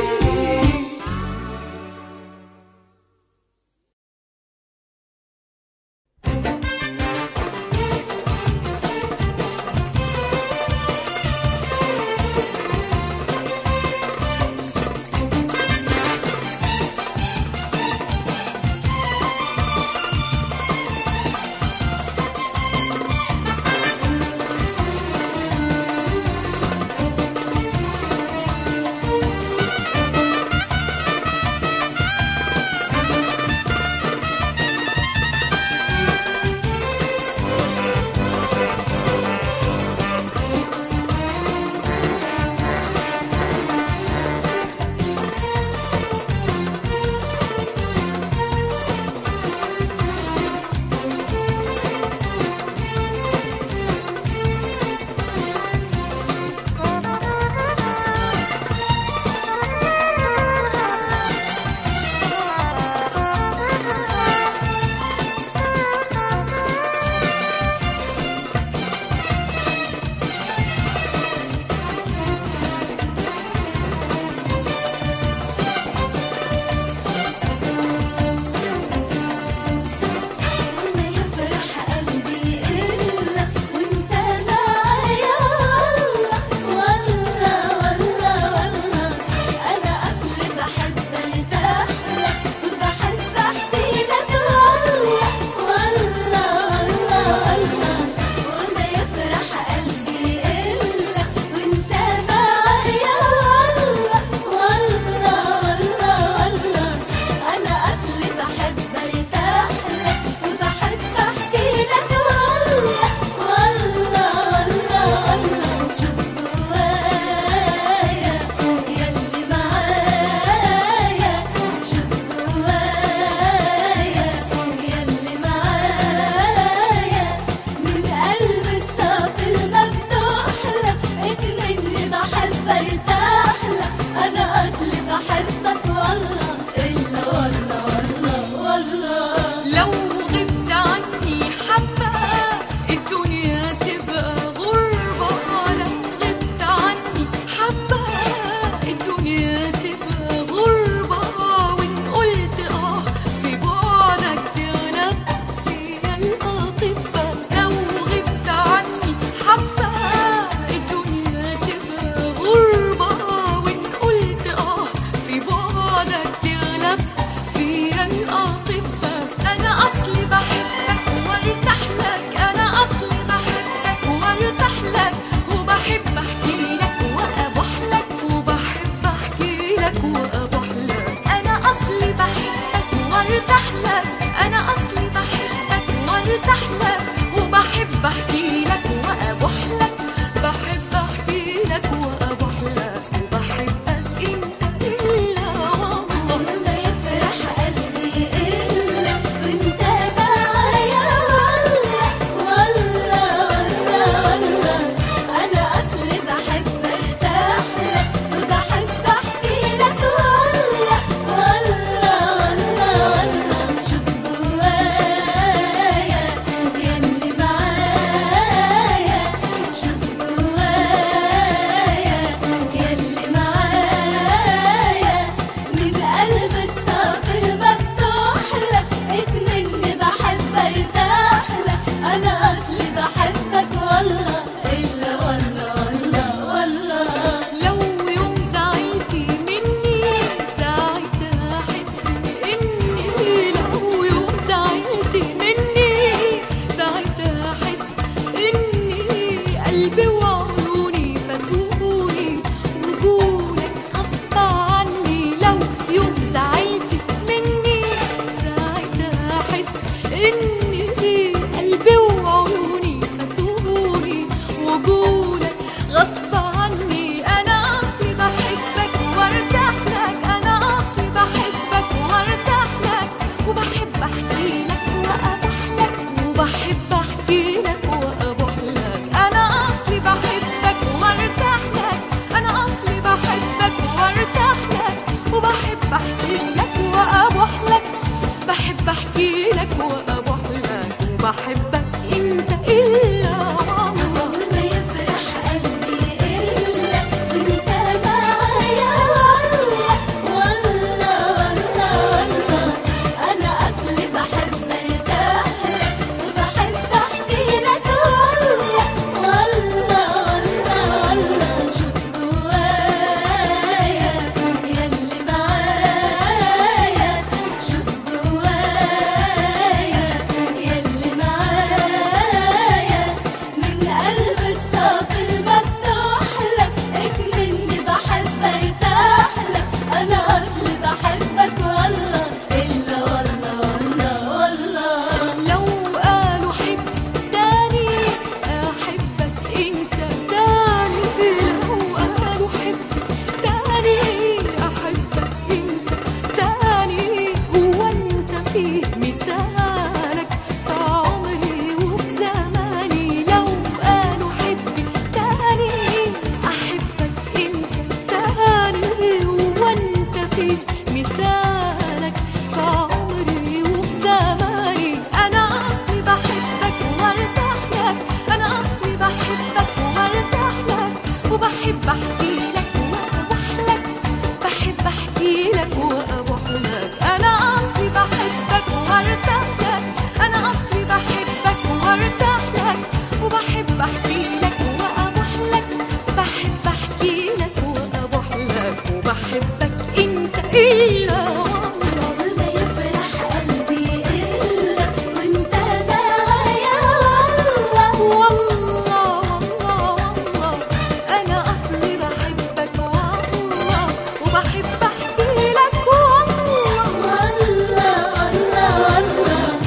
لك وأبوح لك أنا أصلي بحبك وارتاح لك أنا أصلي بحبك وارتاح لك وبحب أحكي لك وأبوح لك بحب أحكي لك وأبوح لك وبحبك أنت إلا والله ما يفرح قلبي إلا وأنت معايا والله والله والله والله أنا أصلي بحب أرتاح لك وبحب أحكي لك والله والله والله والله شوف جوايا يلي معايا شوف جوايا يلي معايا من قلب الصافي المفتوح لك اكمني بحب ارتاح لك انا اصلي بحبك والله الا والله والله والله لو يوم زعلتي مني ساعتها احس اني لو يوم زعلتي مني ساعتها احس اني قلبي وعيوني فاتوني وجودك غصب عني لو يوم زعلتي مني ساعتها احس اني قلبي وعيوني فاتوني وجودك غصب عني انا اصلي بحبك وارتاح لك انا اصلي بحبك وارتاح لك وبحب احكي لك وابوح لك وبحب احكي لك وابوح لك انا اصلي بحبك وارتاح لك انا اصلي بحبك وارتاح لك وبحب احكي لك وابوح لك بحب احكي لك وابوح لك وبحبك انت الا والله ما يفرح قلبي إلا وأنت معايا والله والله والله والله أنا أصلي بحب أرتاح لك وبحب أحكي لك والله والله والله والله شوف جوايا يلي معايا شوف جوايا يلي معايا من قلب الصافي المفتوح لك اكمني بحب ارتاح لك انا اصلي بحبك والله الا والله والله والله لو قالوا حب تاني احبك انت تاني لو قالوا حب تاني احبك انت تاني هو انت فيه مثالك في عمري وفي زماني لو قالوا حب تاني احبك انت تاني هو انت فيه مثالك في عمري وفي زماني انا اصلي بحبك وارتاح لك انا اصلي بحبك وارتاح لك وبحب احكي لك وابوح لك بحب احكي لك وابوح لك انا اصلي بحبك وارتاح لك انا اصلي بحبك وارتاح لك وبحب احكي لك وابوح لك بحب احكي لك وابوح لك وبحبك انت الا والله ما يفرح قلبي الا وانت معايا والله والله والله والله أنا أصلي بحبك والله وبحب أحكي لك والله والله والله والله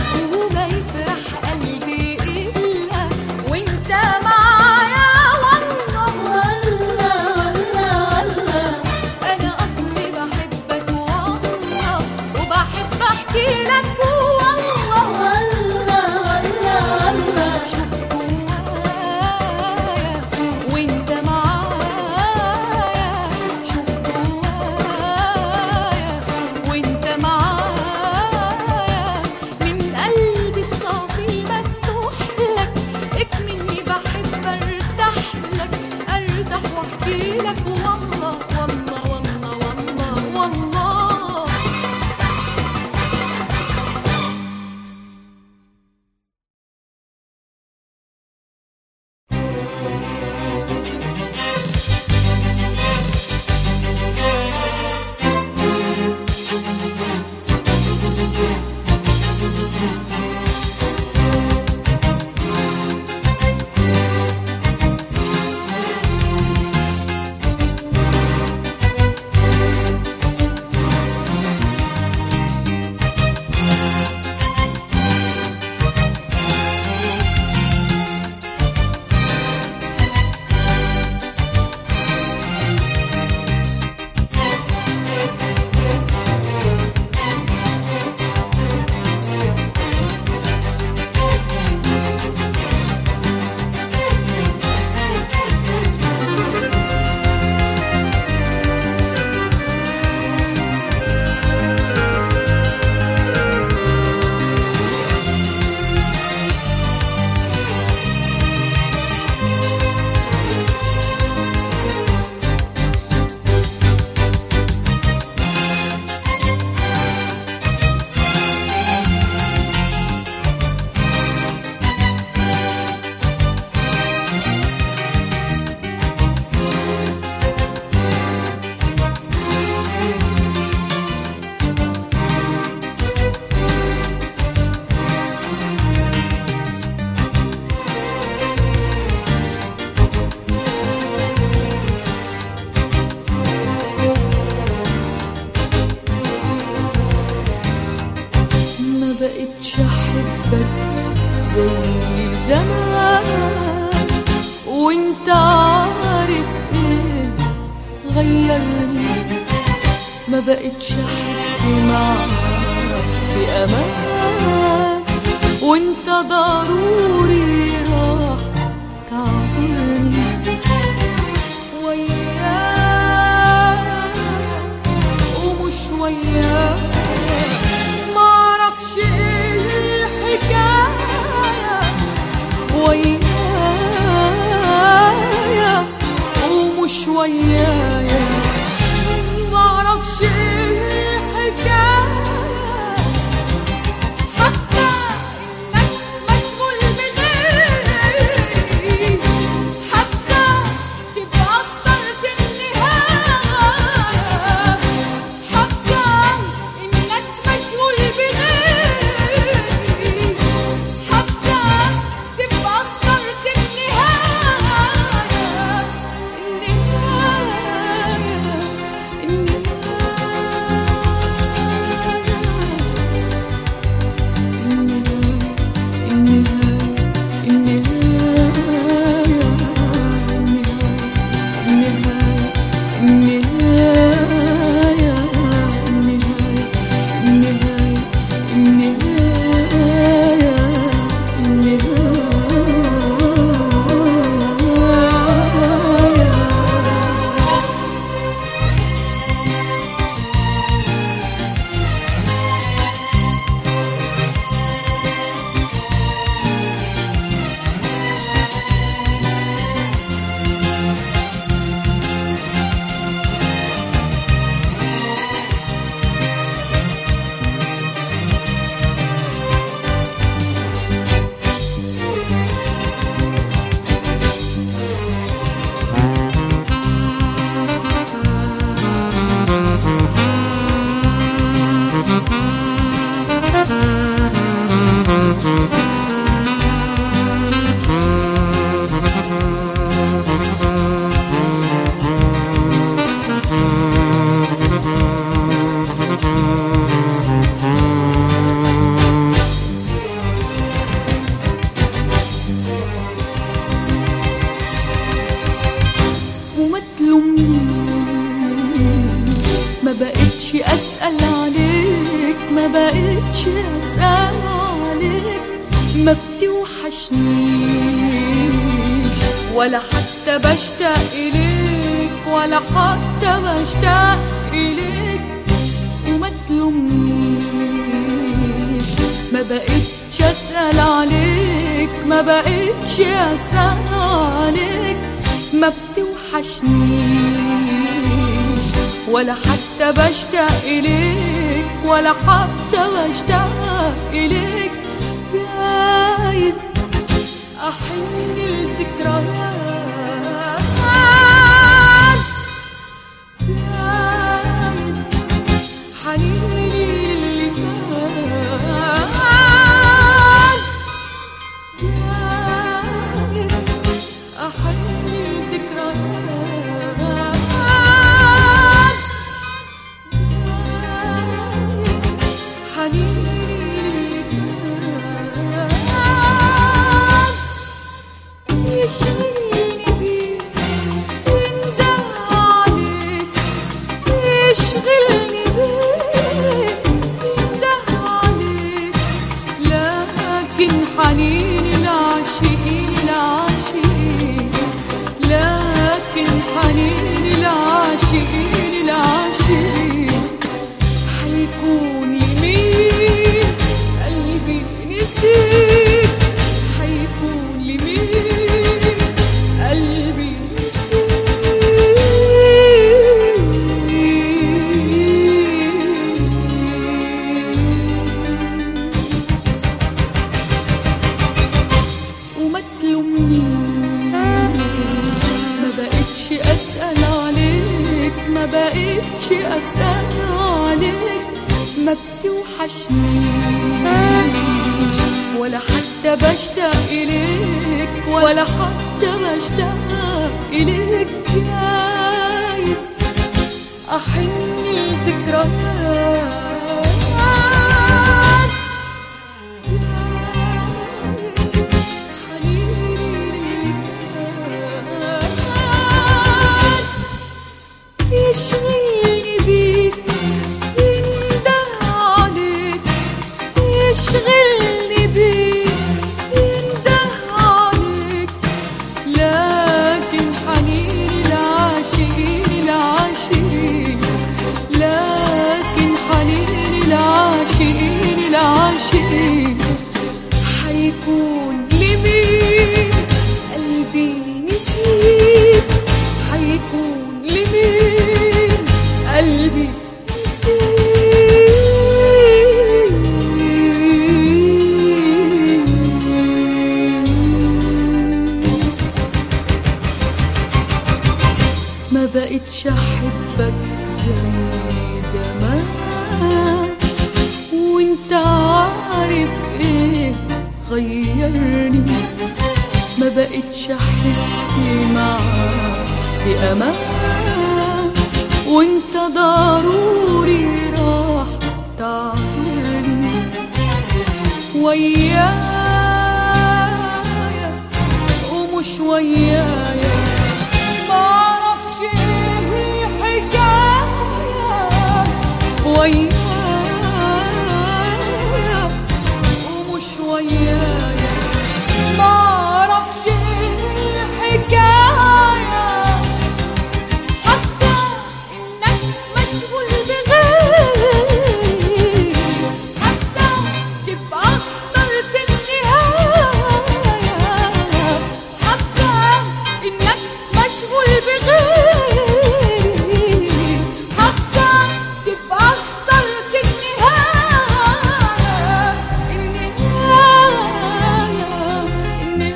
ما بقتش احس معاك بامان وانت ضروري راح تعذرني وياك ومش وياك معرفش ايه الحكايه ويايا ومش ويايا معرفش ايه الحكايه حاسه انك مشغول بغيري حاسه تبقى اخترت النهايه حاسه انك مشغول بغيري حاسه تبقى اخترت النهايه النهايه وما تلومنيش ما بقتش اسال عليك ما بقتش اسال عليك ما بتوحشنيش ولا حتى بشتاق اليك ولا حتى بشتاق اليك وما تلومنيش ما بقتش اسال عليك ما بقتش اسال عليك ما بتوحشنيش ولا حتى بشتاق اليك ولا حتى بشتاق اليك جايز احن الذكريات جايز حنيني للي فات جايز أحن الذكريات حنيني للي فات يشغلني بيك وينده عليك يشغلني بيك وينده عليك لكن حنين العاشقين العاشقين لكن حنين العاشقين العاشقين حيكون لمين قلبي نسيك حيكون لمين قلبي نسيك وما تلومنيش ما بقتش اسال عليك ما بقتش اسال عليك ما بتوحشنيش ولا حتى بشتاق اليك ولا حتى بشتاق اليك جايز احن الذكريات يشغلني بيك زمان وانت عارف ايه غيرني ما بقتش احس معاك بامان وانت ضروري راح تعذرني ويايا ومش ويايا معرفش ايه الحكاية ويايا ومش ويايا معرفش ايه الحكاية حاسة انك مشغول بغيري حاسة تبقى اخترت النهاية حاسة انك مشغول بغيري حاسة تبقى اخترت النهاية النهاية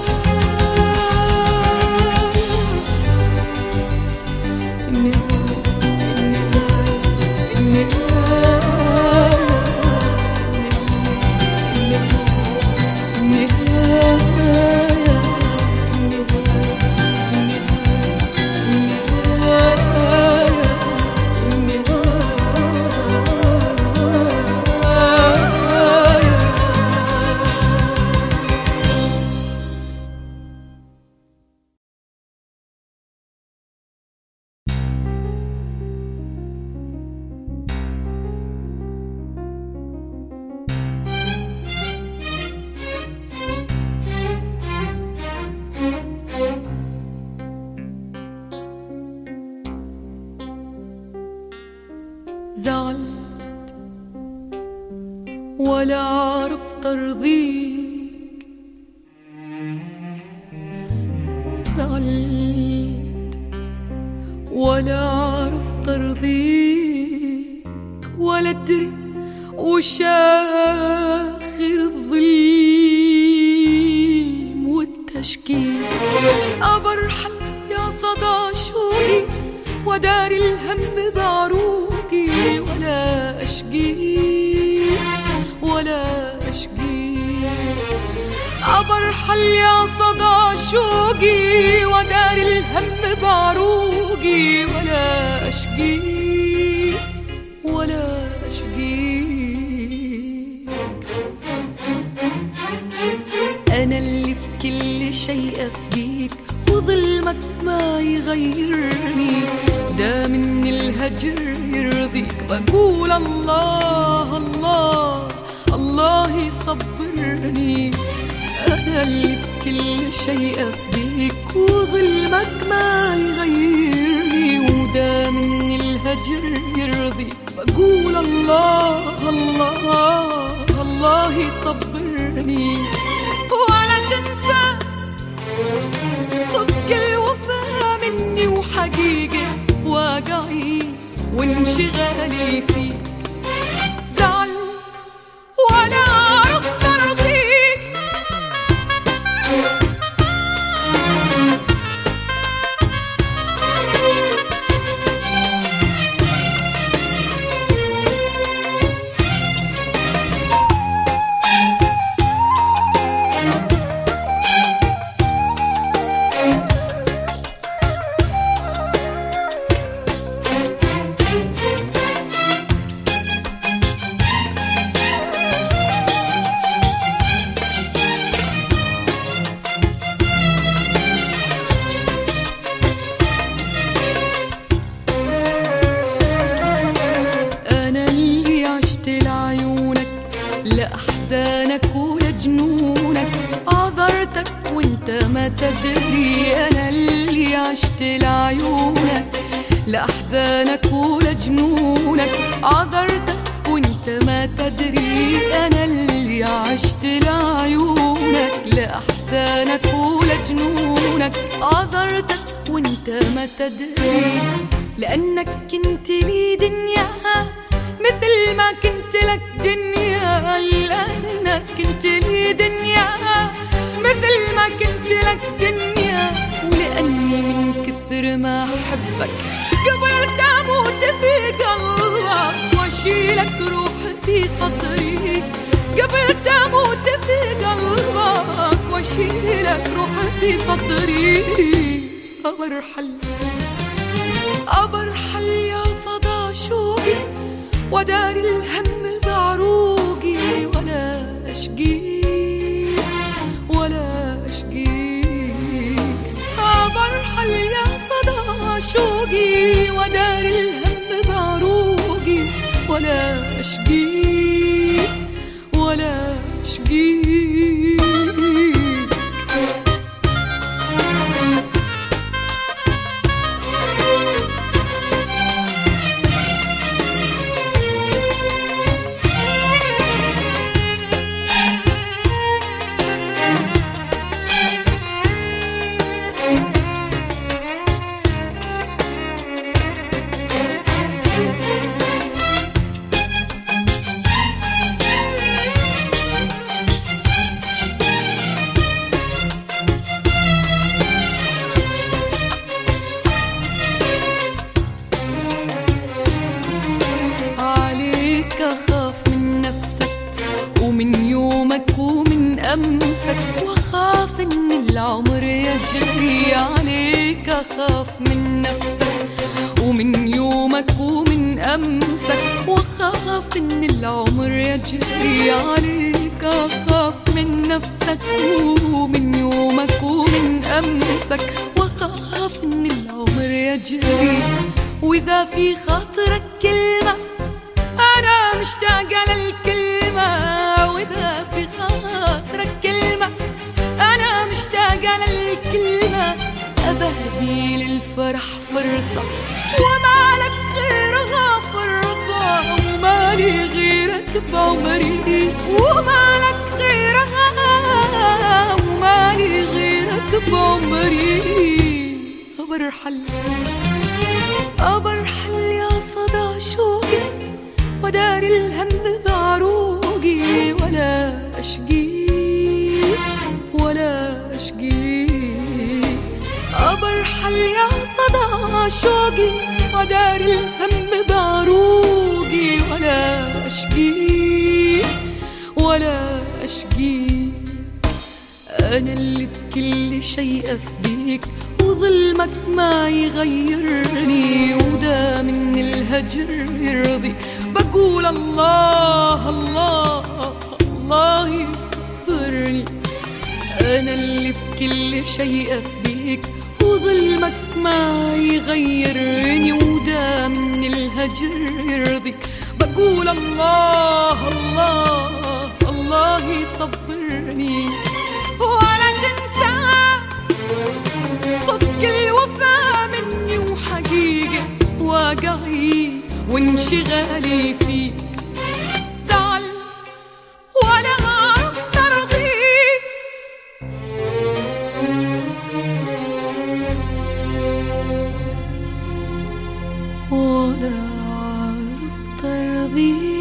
زعلت ولا عرفت ارضيك زعلت ولا عرفت ارضيك ولا ادري وش اخر الظلم والتشكيك ابرحل يا صدى شوقي ودار الهم بعروقي ولا اشقيك ولا اشقيك أبرحل يا صدى شوقي ودار الهم بعروقي ولا أشقيك ولا أشقيك أنا اللي بكل شيء أفديك وظلمك ما يغيرني ده من الهجر يرضيك بقول الله الله الله يصبرني أنا اللي بكل شيء أفديك وظلمك ما يغيرني وده من الهجر يرضيك بقول الله الله الله يصبرني ولا تنسى صدق الوفا مني وحقيقة واقعي وانشغالي فيك زعلت ولا عرفت ارضيك أنا اللي عشت لعيونك لأحزانك ولجنونك عذرتك وانت ما تدري أنا اللي عشت لعيونك لأحزانك ولجنونك عذرتك وانت ما تدري أنا اللي عشت لعيونك لأحزانك ولجنونك عذرتك وانت ما تدري لأنك كنت لي دنيا مثل ما كنت لك دنيا لأنك كنت لي دنيا مثل ما كنت لك دنيا ولأني من كثر ما أحبك قبل تموت في قلبك واشيلك روحي في صدري قبل تموت في قلبك واشيلك روحي في صدري أبرحل أبرحل يا صدى شوقي ودار الهم بعروقي ولا أشقيك ولا أشقيك أبرحل يا صدى شوقي ودار الهم بعروقي ولا أشقيك ولا أشقيك عليك أخاف من نفسك ومن يومك ومن أمسك وأخاف إن العمر يجري عليك أخاف من نفسك ومن يومك ومن أمسك وأخاف إن العمر يجري عليك أخاف من نفسك ومن يومك ومن أمسك وأخاف إن العمر يجري وإذا في خاطرك كلمة أنا مشتاقة للكلمة وإذا في خاطرك كلمة أنا مشتاقة للكلمة أبهدي للفرح فرصة وما لك غيرها فرصة ومالي غيرك بعمري وما لك غيرها ومالي غيرك بعمري أبرحل أبرحل يا صدى شوقي ودار الهم بعروقي ولا أشقيك ولا أشقيك أبرحل يا صدى شوقي ودار الهم بعروقي ولا أشقيك ولا أشقيك أنا اللي بكل شيء أفديك وظلمك ما يغيرني وده من الهجر يرضي بقول الله الله الله يصبرني أنا اللي بكل شيء أفديك وظلمك ما يغيرني وده من الهجر يرضيك بقول الله الله الله يصبرني ولا تنسى صدق الوفا مني وحقيقة واقعي وانشغالي فيك زعل ولا أعرف ترضيك ولا أعرف ترضيك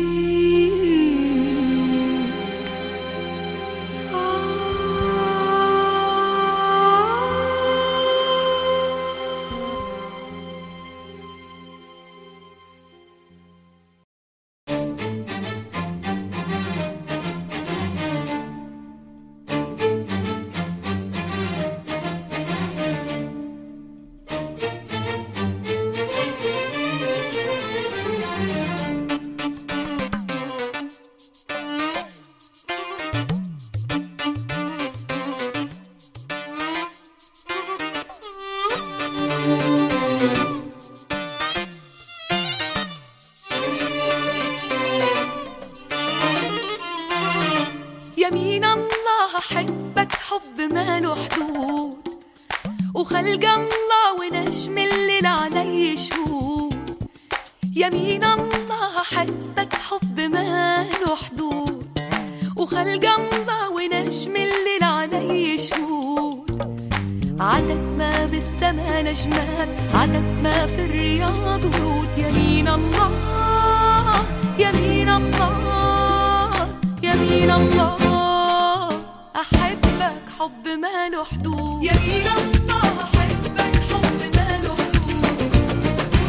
يمين الله أحبك حب ما له حدود وخلق الله ونجم الليل علي شهود يمين الله أحبك حب ما له حدود وخلق الله ونجم الليل علي شهود عدد ما بالسما نجمات عدد ما في الرياض ورود يمين الله يمين الله يمين الله أحبك حب ما له حدود يمين الله أحبك حب ما له حدود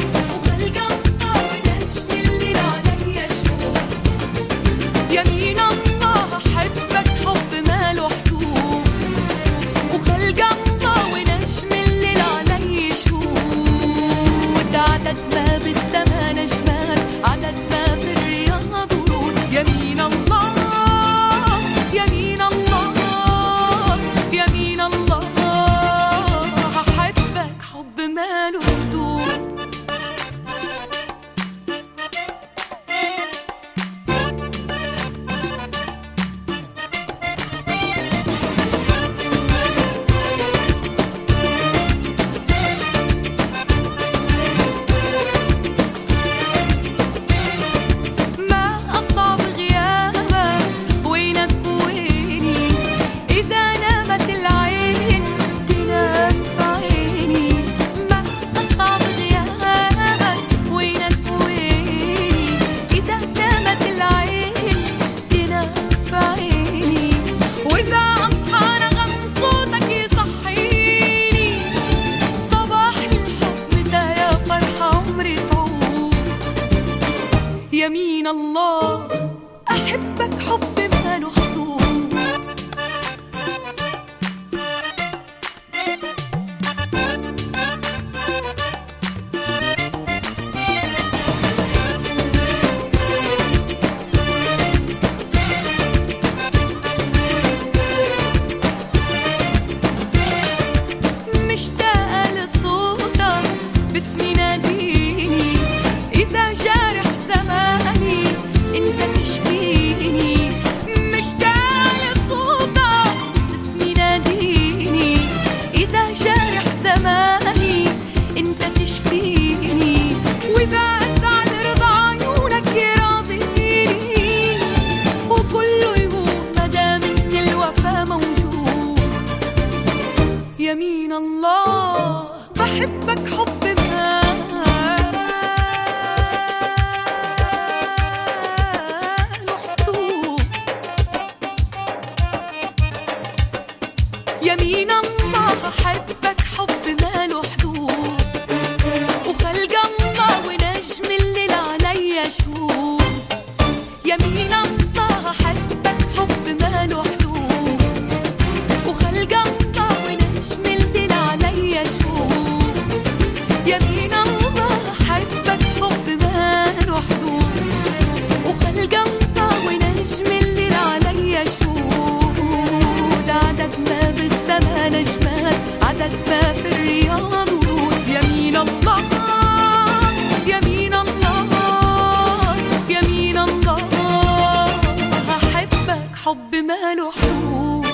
يمين الله أحبك حب ما له حدود مشتاقة لصوتك باسمي ناديني إذا جارح زماني أنت تشفيني مشتاقة لصوتك باسمي ناديني إذا جارح زماني أنت تشفيني وبس على رضا عيونك يراضيني وكله يموت مدام إن الوفا موجود يمين الله بحبك حب ما له حدود يمين الله أحبك حب ما له حدود وخلق الله ونجم الليل عليا شهود يمين الله أحبك حب ما له حدود وخلق الله ونجم الليل عليا شهود يمين الله أحبك حب ما له حدود وخلق الله ونجم الليل عليا شهود عدد ما بالسما نجمات عدد ما في الرياض ورود يمين الله يمين الله يمين الله أحبك حب ما له حدود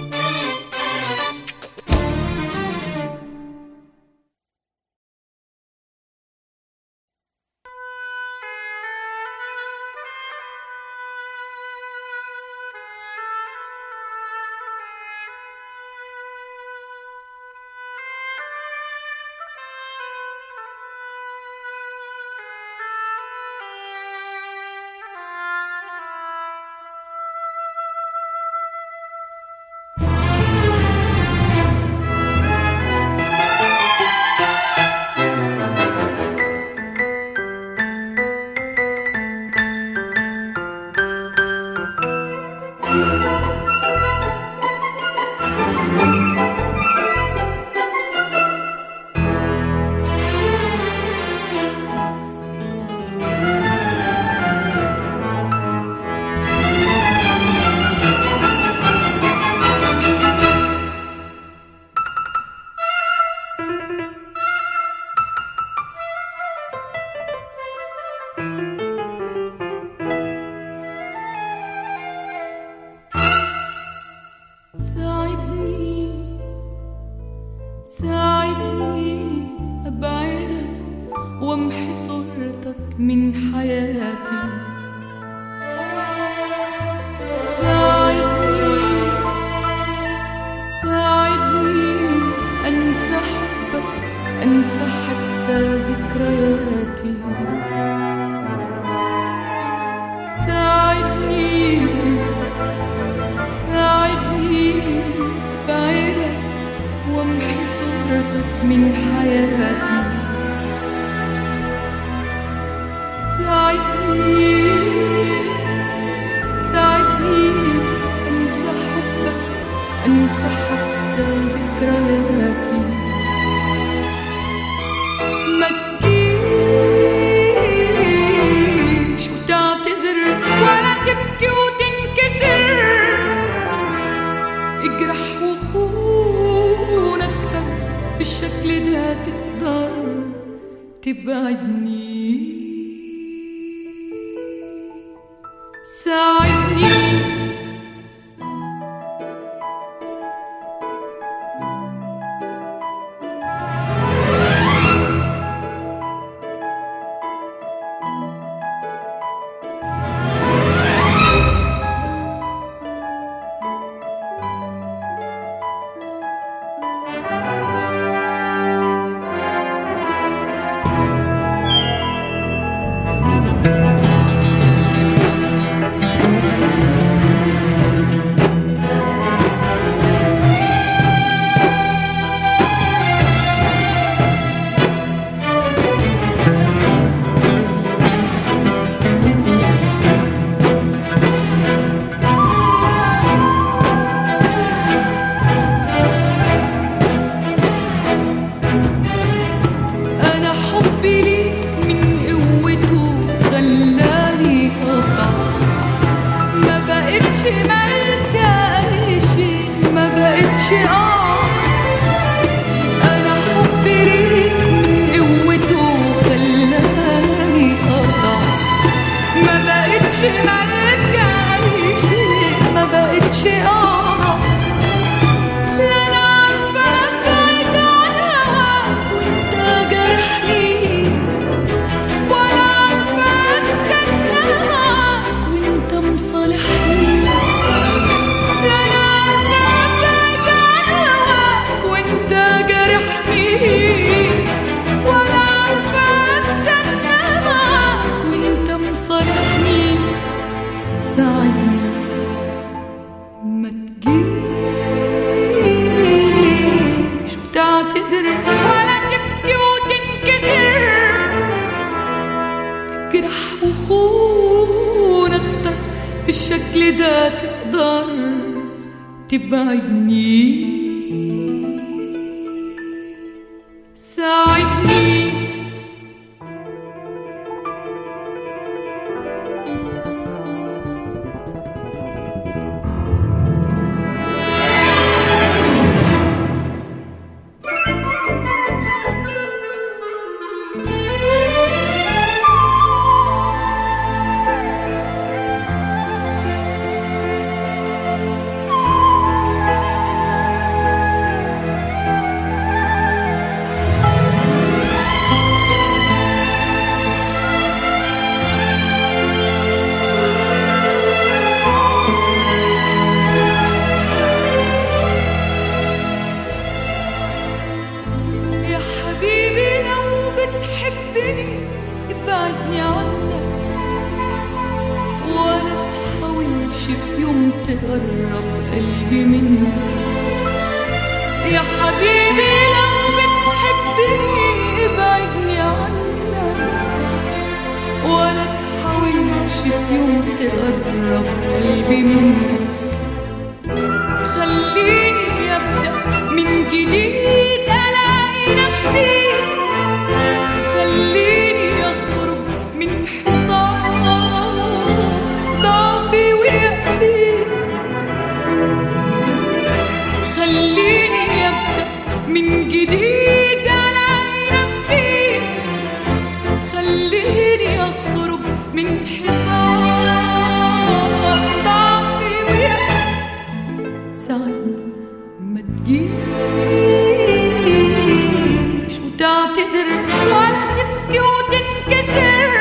ساعدني ساعدني أبعدك وامحي صورتك من حياتي ساعدني ساعدني أنسى حبك أنسى حتى ذكرياتي ساعدني ساعدني بعيدك وامحي صورتك من حياتي ساعدني ساعدني انسى حبك انسى حتى ذكرياتي ما تجيش وتعتذر ولا تبكي وتنكسر اجرح وخون اكتر بالشكل ده تقدر تبعدني ساعدني وخون اكتر بالشكل ده تقدر تبعدني ساعدني يا حبيبي لو بتحبني ابعدني عنك ولا تحاولش في يوم تقرب قلبي منك يا حبيبي لو بتحبني ابعدني عنك ولا تحاولش في يوم تقرب قلبي منك خليني ابدا من جديد الاقي نفسي خليني اخرج من حصار ضعفي ويأسي خليني ابدا من جديد الاقي نفسي خليني اخرج من حصار ضعفي ويأسي ساعدني ما تجيش وتعتذر ولا تبكي وتنكسر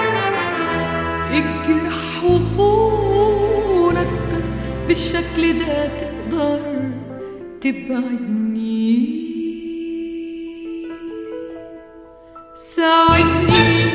الجرح وخون اكتر بالشكل ده تقدر تبعدني ساعدني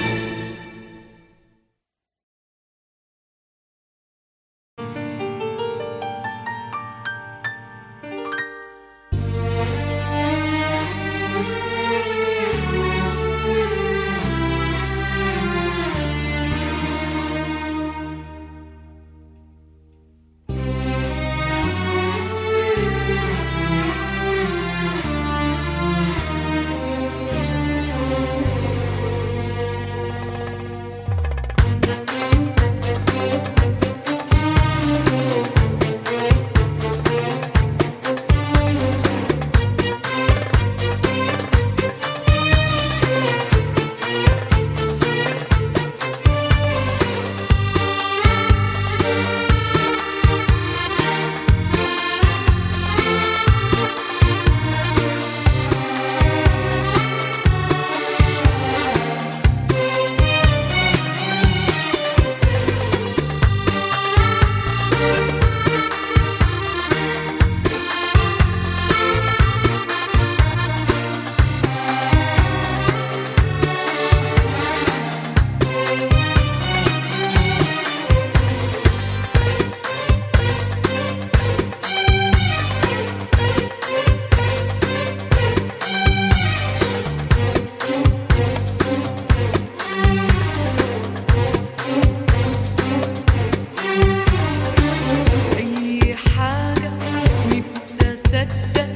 أي حاجة نفسي أصدق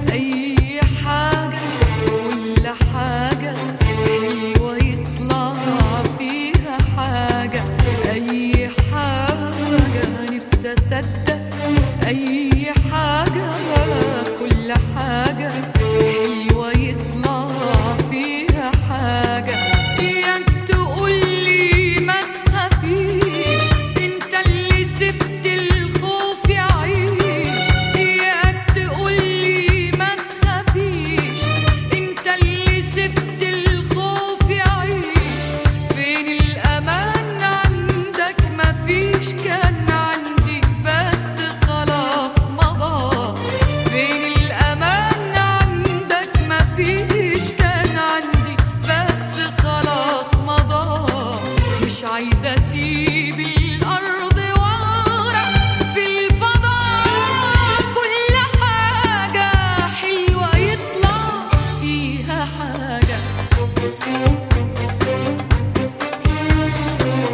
أي حاجة كل حاجة حلوة يطلع فيها حاجة أي حاجة نفسي أصدق أي حاجة كل حاجة حلوة يطلع فيها حاجة إياك تقولي ما تخافيش انت اللي سبت الخوف يعيش إياك تقولي ما تخافيش انت اللي سبت الخوف يعيش فين الأمان عندك مفيش كان عندي بس خلاص مضى فين الأمان عندك مفيش كان عندي بس خلاص مضى مش عايزة أسيب الأرض وأغرق في الفضاء كل حاجة حلوة يطلع فيها حاجة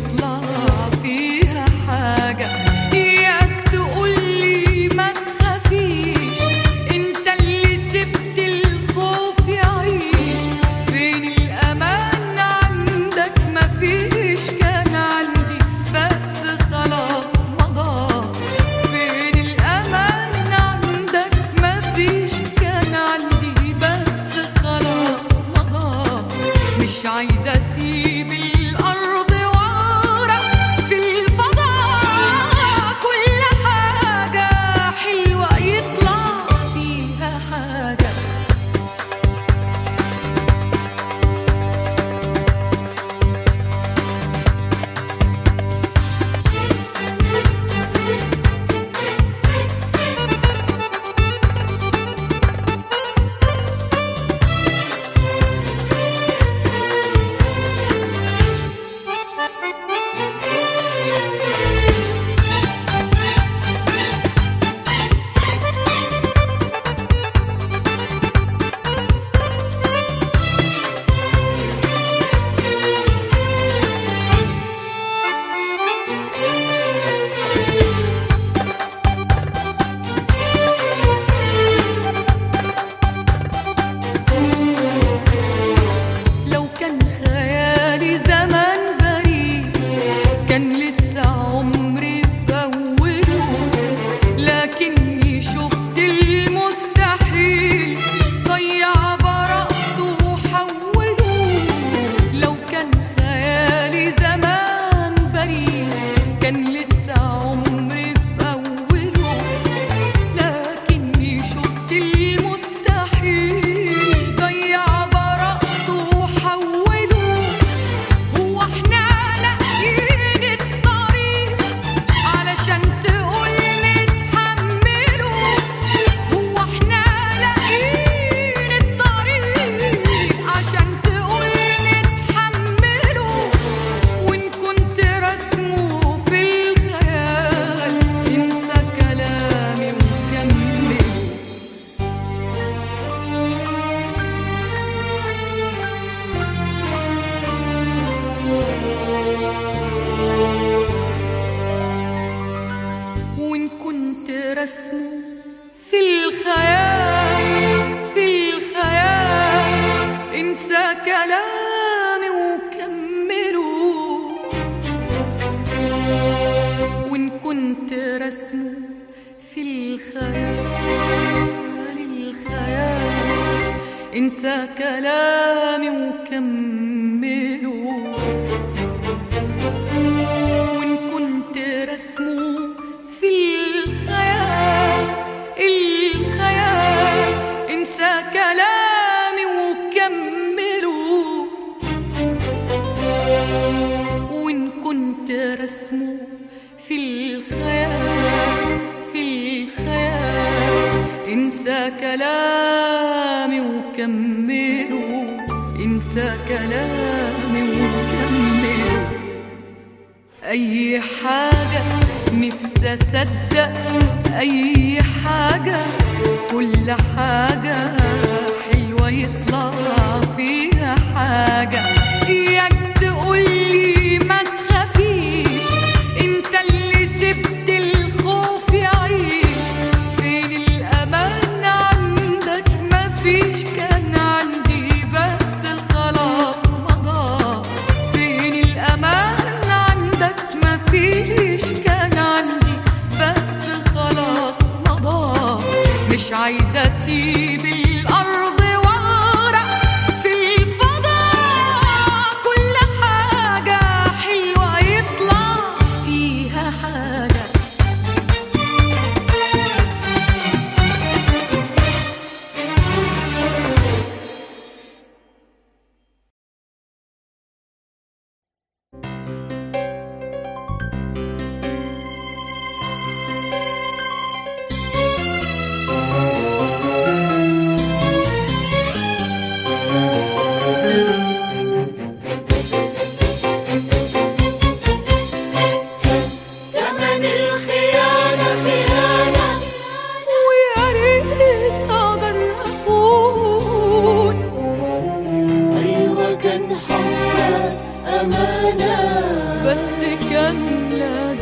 يطلع فيها حاجة إياك تقولي ما تخافيش انت اللي سبت الخوف يعيش فين الأمان عندك مفيش كان عندي بس خلاص مضى فين الأمان عندك مفيش كان عندي بس خلاص مضى مش عايزة أسيب الأرض ورا في الفضاء كل حاجة حلوة يطلع فيها حاجة لو كان خيالي زمان بريء كان لسه عمري في أوله لكني شفت المستحيل ضيع براءته وحوله لو كان خيالي زمان بريء كان لسه عمري في أوله لكني شفت المستحيل ضيع براءته وحوله هو احنا لاقيين الطريق علشان تقول نتحمله هو احنا لاقيين الطريق عشان تقول نتحمله وان كنت رسمه في الخيال انسى كلامي وكمل وإن كنت رسمه في الخيال في الخيال انسى كلامي وكمله وإن كنت رسمه في الخيال الخيال انسى كلامي وكمله وإن كنت رسمه في الخيال الخيال انسى كلامي وكمله وإن كنت رسمه في الخيال في الخيال انسى كلامي وكمله انسى كلامي وكمله أي حاجة نفسي أصدق أي حاجة كل حاجة حلوة يطلع فيها حاجة إياك تقولي ما تخافيش انت اللي سبت الخوف يعيش فين الأمان عندك مفيش كان عندي بس خلاص مضى فين الأمان عندك مفيش كان عندي بس خلاص مضى مش عايزة أسيب الأرض ورا في الفضاء كل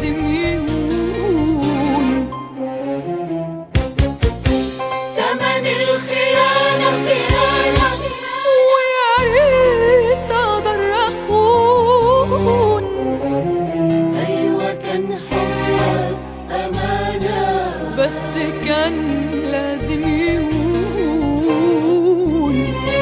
لازم يهون تمن الخيانة خيانة ويا ريت اقدر اخون أيوة كان حبك أمانة بس كان لازم يهون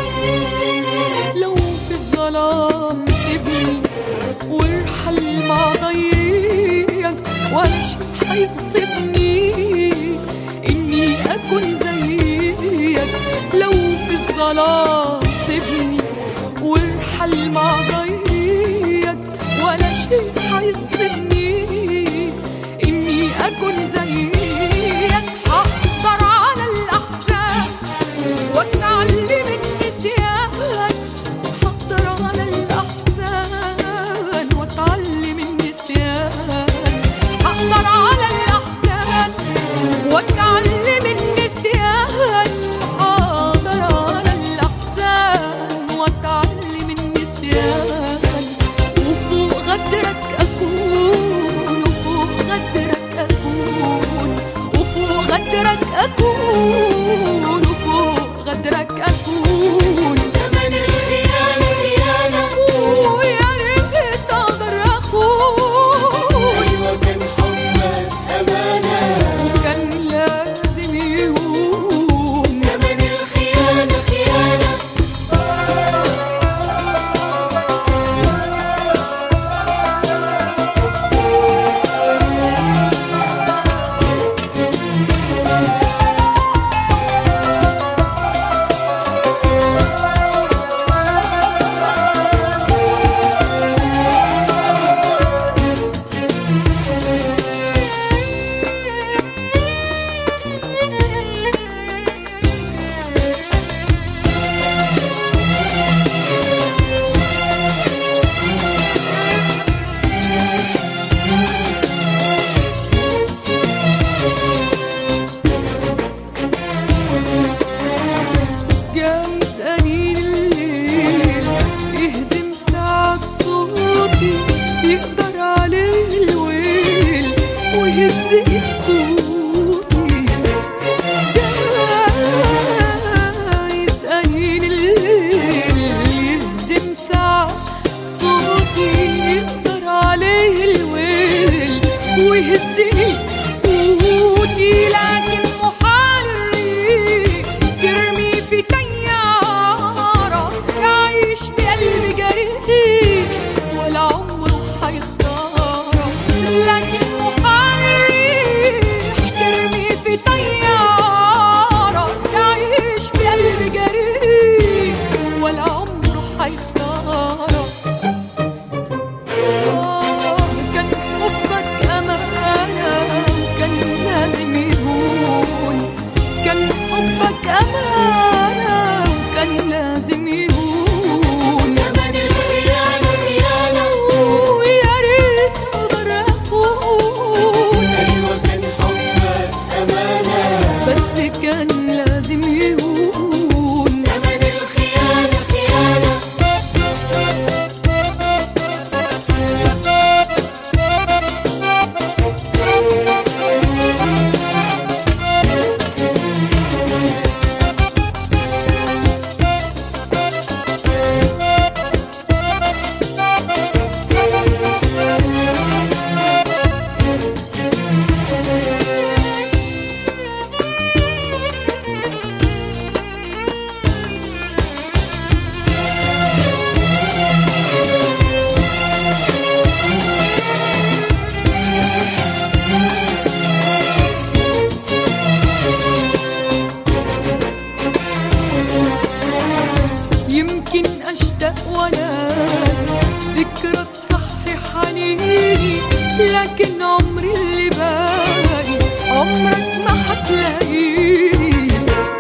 لو في الظلام سيبني وارحل مع ضيق ولا شي هيغصبني اني اكون زيك لو في الظلام سيبني وارحل مع ضيق ولا شي هيغصبني اني اكون زيك هقدر على الاحزان واتعلم النسيان هقدر على الاحزان واتعلم النسيان هقدر على الاحزان واتعلم النسيان هقدر على الاحزان واتعلم النسيان وفوق غدرك اكون وفوق غدرك اكون وفوق غدرك اكون وفوق غدرك اكون تمن الخيانة خيانة ويا ريت اقدر اخون أيوة كان حبك أمانة كان لازم يهون تمن الخيانة خيانة جايز أنين الليل يهزم ساعة صوتي يقدر عليه الويل ويهز سكوتي جايز أنين الليل يهزم ساعة صوتي يقدر عليه الويل ويهزني سكوتي لكن محال الريح ترمي في طيارة يعيش بقلب جريح ولا عمره هيختارك لكن محال الريح ترمي في طيارة يعيش بقلب جريح ولا عمره هيختارك آه، كان حبك أمانة وكان لازم يهون كان حبك أمانة وكان لازم يهون تمن الخيانة خيانة ويا ريت أقدر أخون أيوة كان حبك أمانة بس كان لازم يهون تمن الخيانة خيانة يمكن أشتاق ولا ذكرى تصحي حنيني لكن عمري اللي باقي عمرك ما هتلاقيني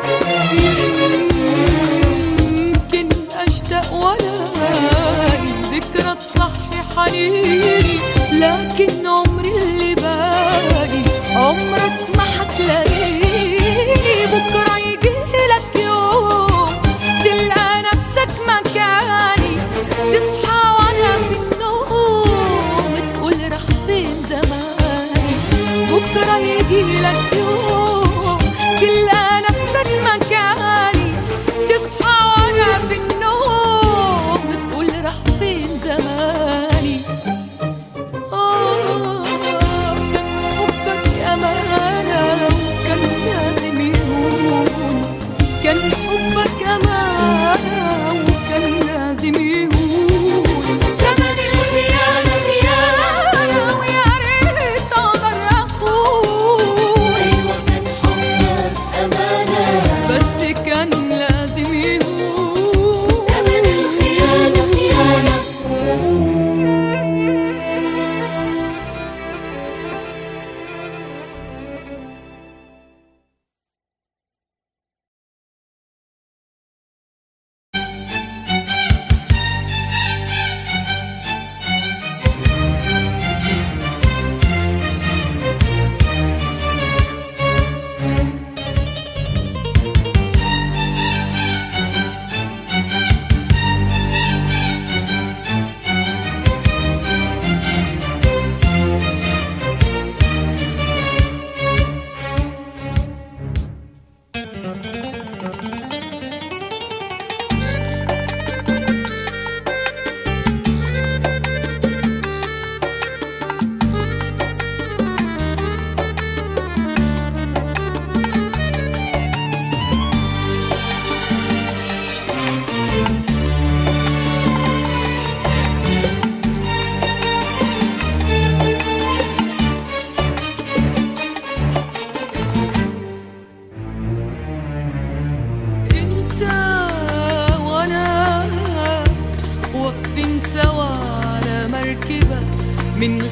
يمكن أشتاق ولا ذكرى تصحي حنيني لكن عمري اللي باقي عمرك ما هتلاقيني بكرة يجيلك يوم تلقى نفسك مكاني تصحى وانا في النوم تقول راح فين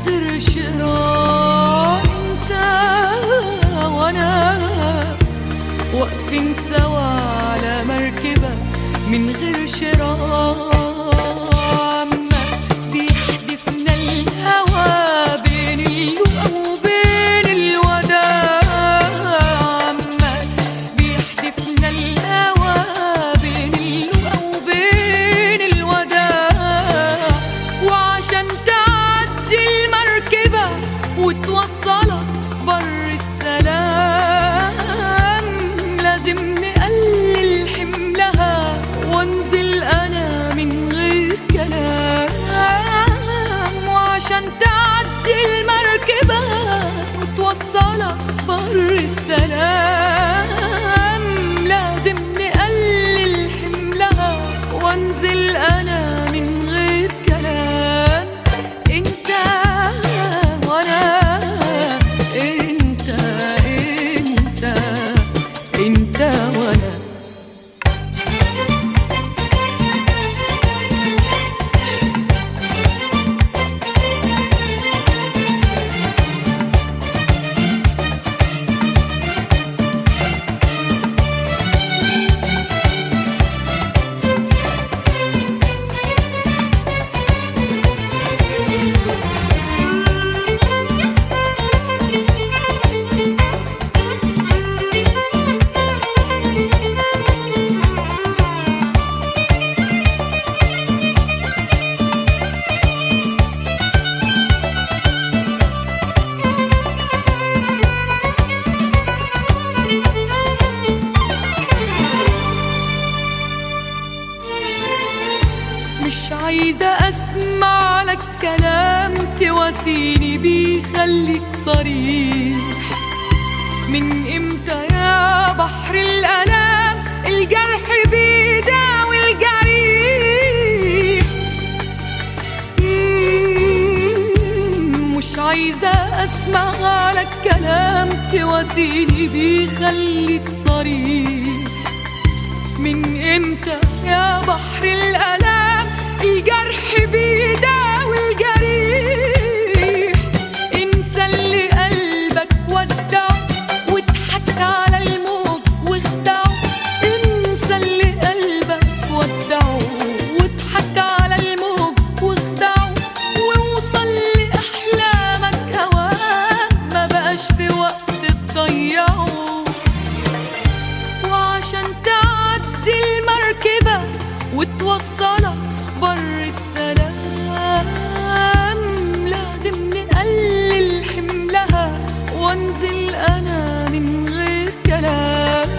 غير شراء انت وانا واقفين سوا على مركبة من غير شراء بيحدفنا الهوى بين اللقا وبين الوداع بيحدفنا الهوى بين اللقا وبين الوداع وعشان تعدي المركبة وتوصلك بر السلام لازم نقلل حملها وانزل انا من غير كلام وعشان تعدي المركبة وتوصلك بر السلام لازم نقلل حملها وانزل انا من غير كلام انت وانا انت انت انت وانا مش عايزة أسمع لك كلام تواسيني بيه خليك صريح من امتى يا بحر الألام الجرح بيداوي الجريح مم، مش عايزة أسمع لك كلام تواسيني بيه خليك صريح من امتى يا بحر الالام الجرح بيداوي الجريح انسى اللي قلبك ودعه واضحك على الموج واخدعه انسى اللي قلبك ودعه واضحك على الموج واخدعه واوصل لاحلامك اوام ما بقاش في وقت تضيعه وعشان تعدي المركبة وتوصلك بر السلام لازم نقلل حملها وانزل انا من غير كلام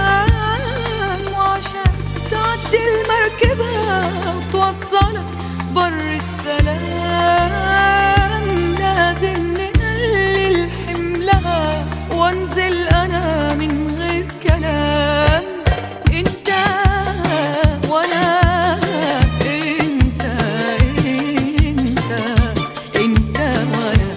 وعشان تعدي المركبة وتوصلك بر السلام لازم نقلل حملها وانزل انا من غير كلام انت وانا انت انت انت وانا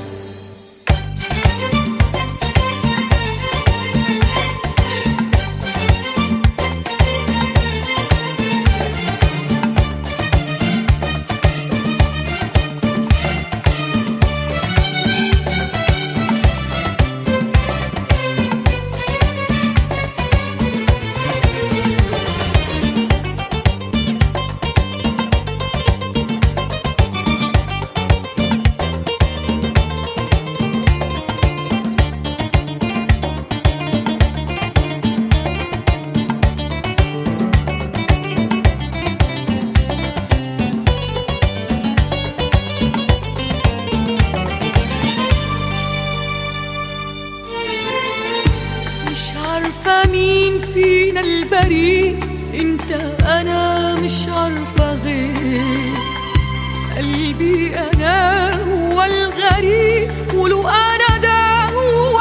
مش عارفة مين فينا البريء انت انا مش عارفة غير قلبي انا هو الغريب ولو انا ده هو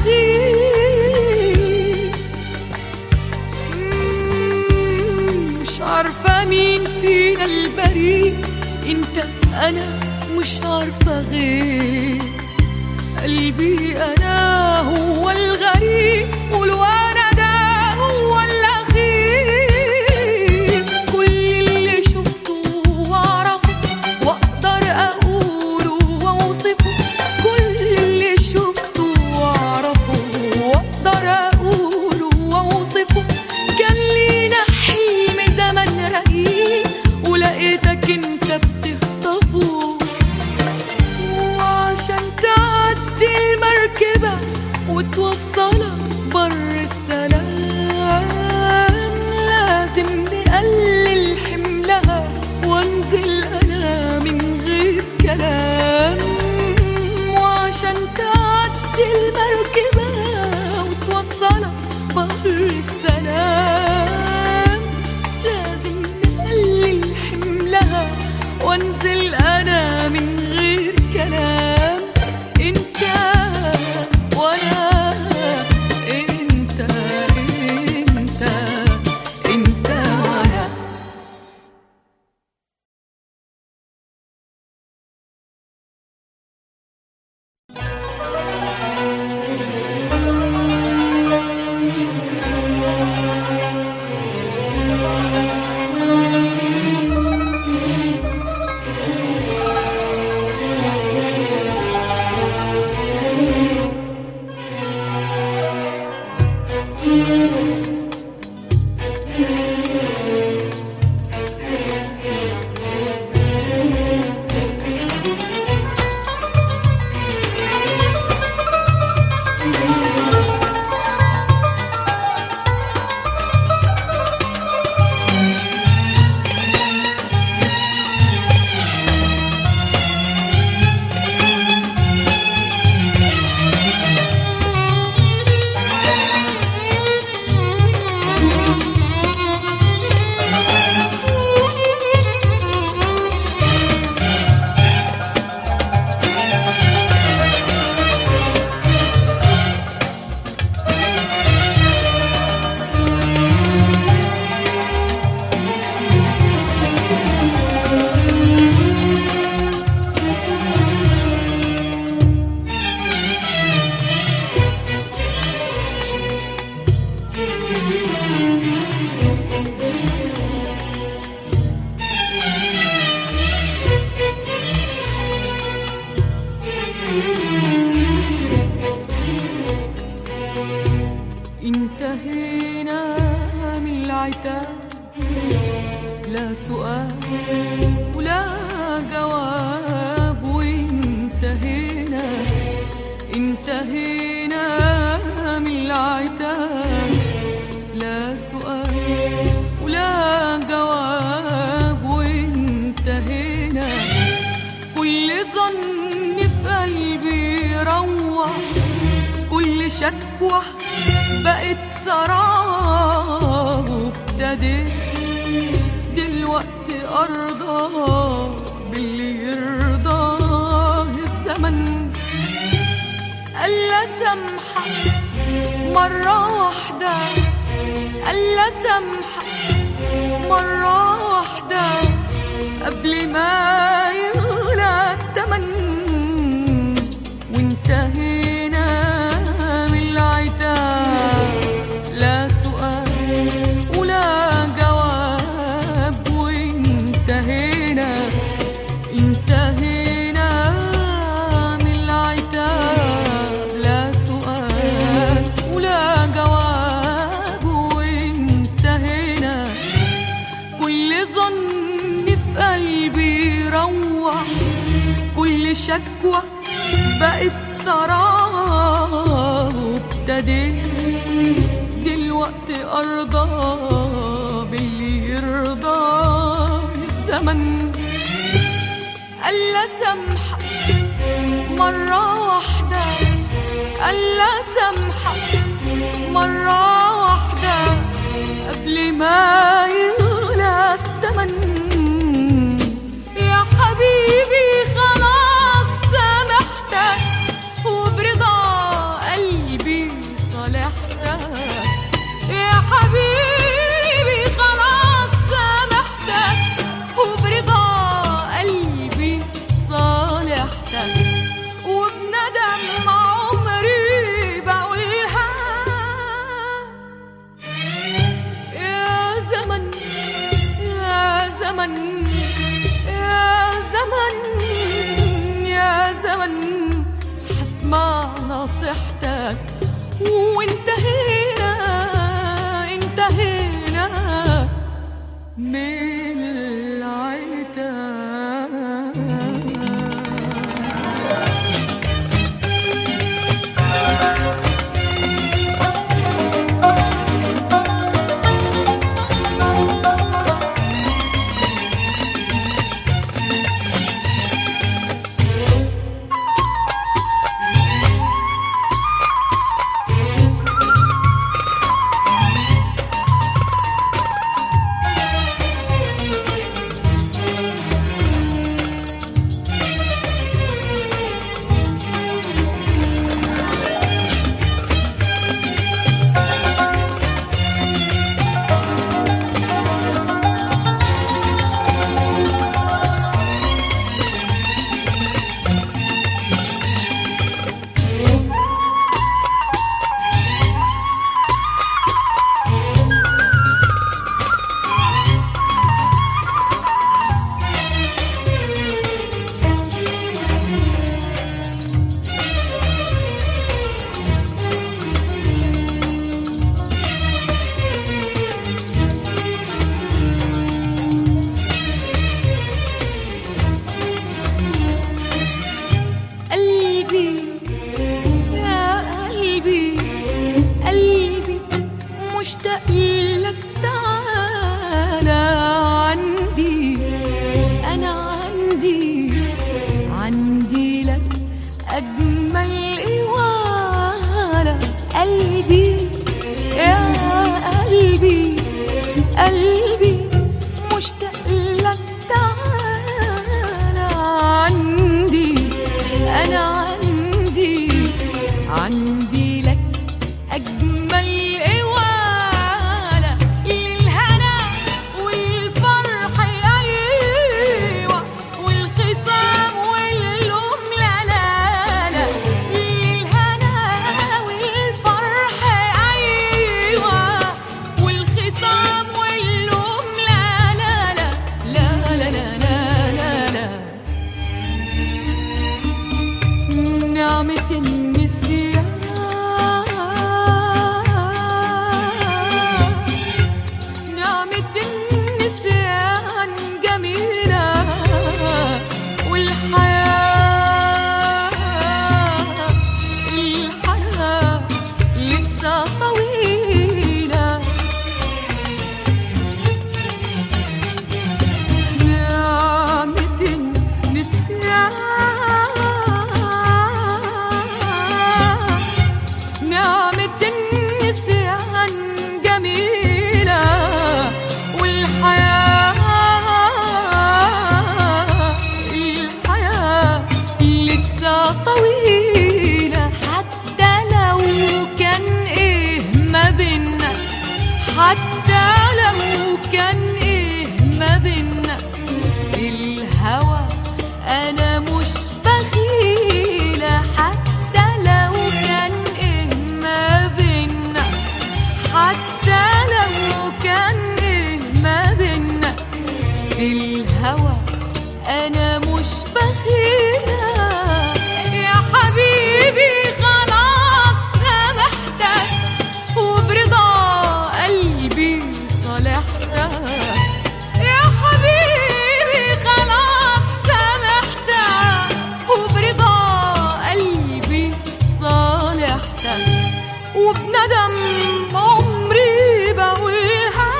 الاخير مم، مش عارفة مين فينا البريء انت انا مش عارفة غير قلبي انا هو الغريب ولو انا ده هو الاخير كل اللي شفته واعرفه واقدر اقوله واوصفه وتوصلك بر السلام لازم نقلل حملها وانزل انا من غير كلام وعشان تعدي المركبة وتوصلك بر السلام لازم نقلل حملها وانزل انا من غير كلام انت وانا انت انت انت وانا انتهينا من العتاب لا سؤال ولا جواب وانتهينا انتهينا من العتاب لا سؤال ولا جواب وانتهينا كل ظن في قلبي روح كل شكوى بقت سراب وابتديت دلوقتي ارضى باللي يرضاه الزمن الا سامحك مرة واحدة الا سامحك مرة واحدة قبل ما يغلى التمن وانتهينا من العتاب لا سؤال ولا جواب وانتهينا انتهينا من العتاب لا سؤال ولا جواب وانتهينا كل ظن في قلبي روح كل شكوى بقت سراب وابتديت دلوقتي ارضى باللي يرضاه الزمن الا سامحك مرة واحدة الا سامحك مرة واحدة قبل ما يغلى التمن يا حبيبي خلاص سامحتك وبرضا قلبي صالحتك يا حبيبي خلاص سامحتك وبرضا قلبي صالحتك وبندم عمري بقولها يا زمن يا زمن يا زمن يا زمن حسمع نصيحتك وانتهينا انتهينا من العتاب أجمل إوالة قلبي يا قلبي قلبي مشتاق لك تعالى عندي أنا عندي عندي لك أجمل إوالة للهنا والفرح أيوة والخصام واللوم لا لا لا للهنا والفرح أيوة والخصام واللوم لا لا لا لا لا لا لا لا نعمة النسيان نعمة النسيان جميلة والحياة الحياة لسه طويلة نعمة النسيان نعمة النسيان جميلة والحياة الحياة لسه طويلة حتى لو كان إيه ما بينا حتى لو كان إيه ما بينا في الهوى أنا مش بخيلة حتى لو كان إيه ما بينا حتى لو كان إيه ما بينا في الهوى أنا مش بخيلة يا حبيبي خلاص سامحتك وبرضا قلبي صالحتك يا حبيبي خلاص سامحتك وبرضا قلبي صالحتك وبندم عمري بقولها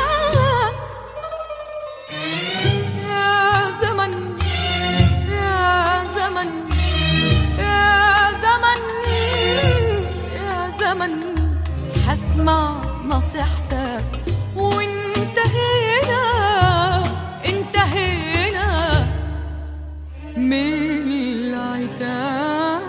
يا زمن يا زمن يا زمن يا زمن حسمع نصيحتك وانتهينا انتهينا من العتاب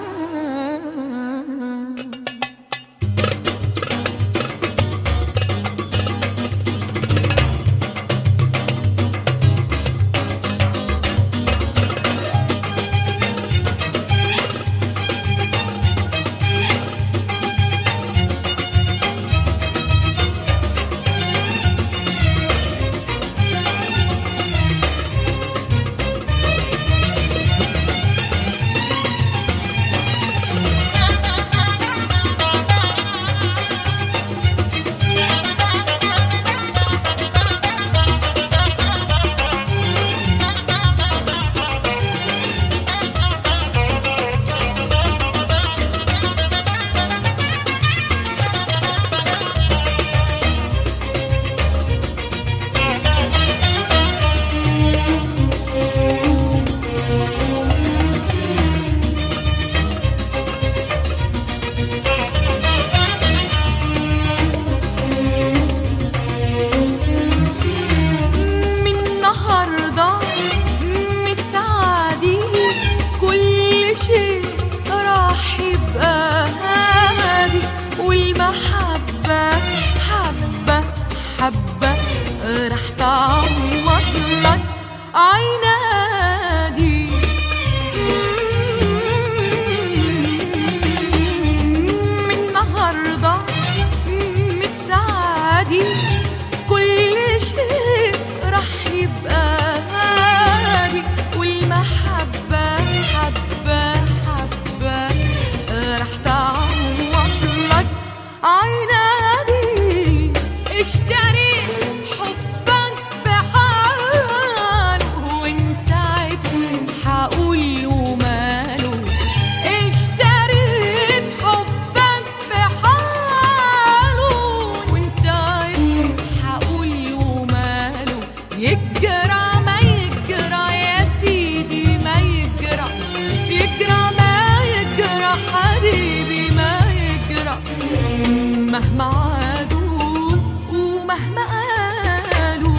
حبيبي ما يجرى مهما عادوا ومهما قالوا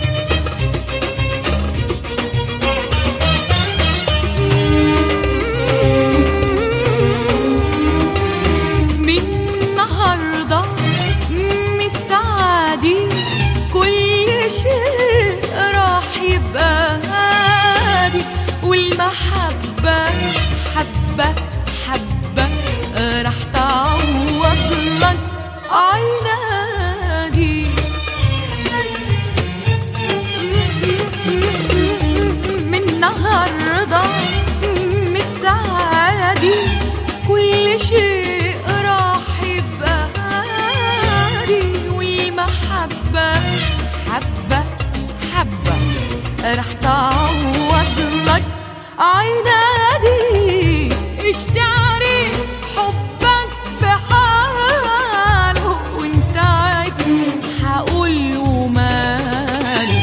من النهارده من السعادي كل شيء راح يبقى هادي والمحبة حبة حبة راح تعوض لك عينادي من النهارده من السعادي كل شيء راح يبقى هادي والمحبة حبة حبة راح تعوض لك عينادي اشتري حبك بحاله وانت عيب هقول وماله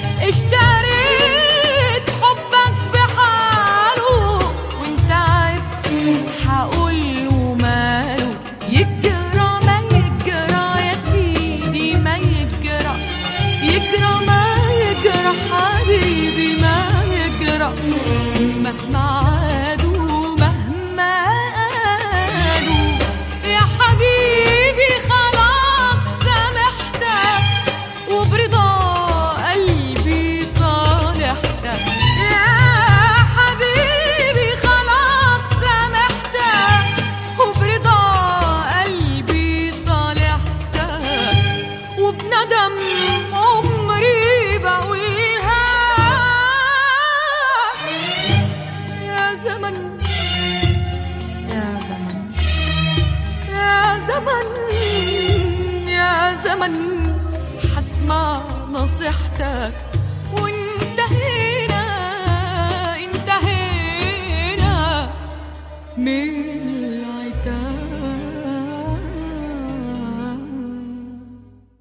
اشتريت حبك بحاله وانت عيب هقول وماله يجرى ما يجرى يا سيدي ما يجرى يجرى ما يجرى حبيبي ما يجرى مهما عادوا مهما قالوا يا حبيبي خلاص سامحتك وبرضا قلبي صالحتك يا حبيبي خلاص سامحتك وبرضا قلبي صالحتك وبندم عمري بقولها يا زمن يا زمن يا زمن يا زمن حسمع نصيحتك وانتهينا انتهينا من العتاب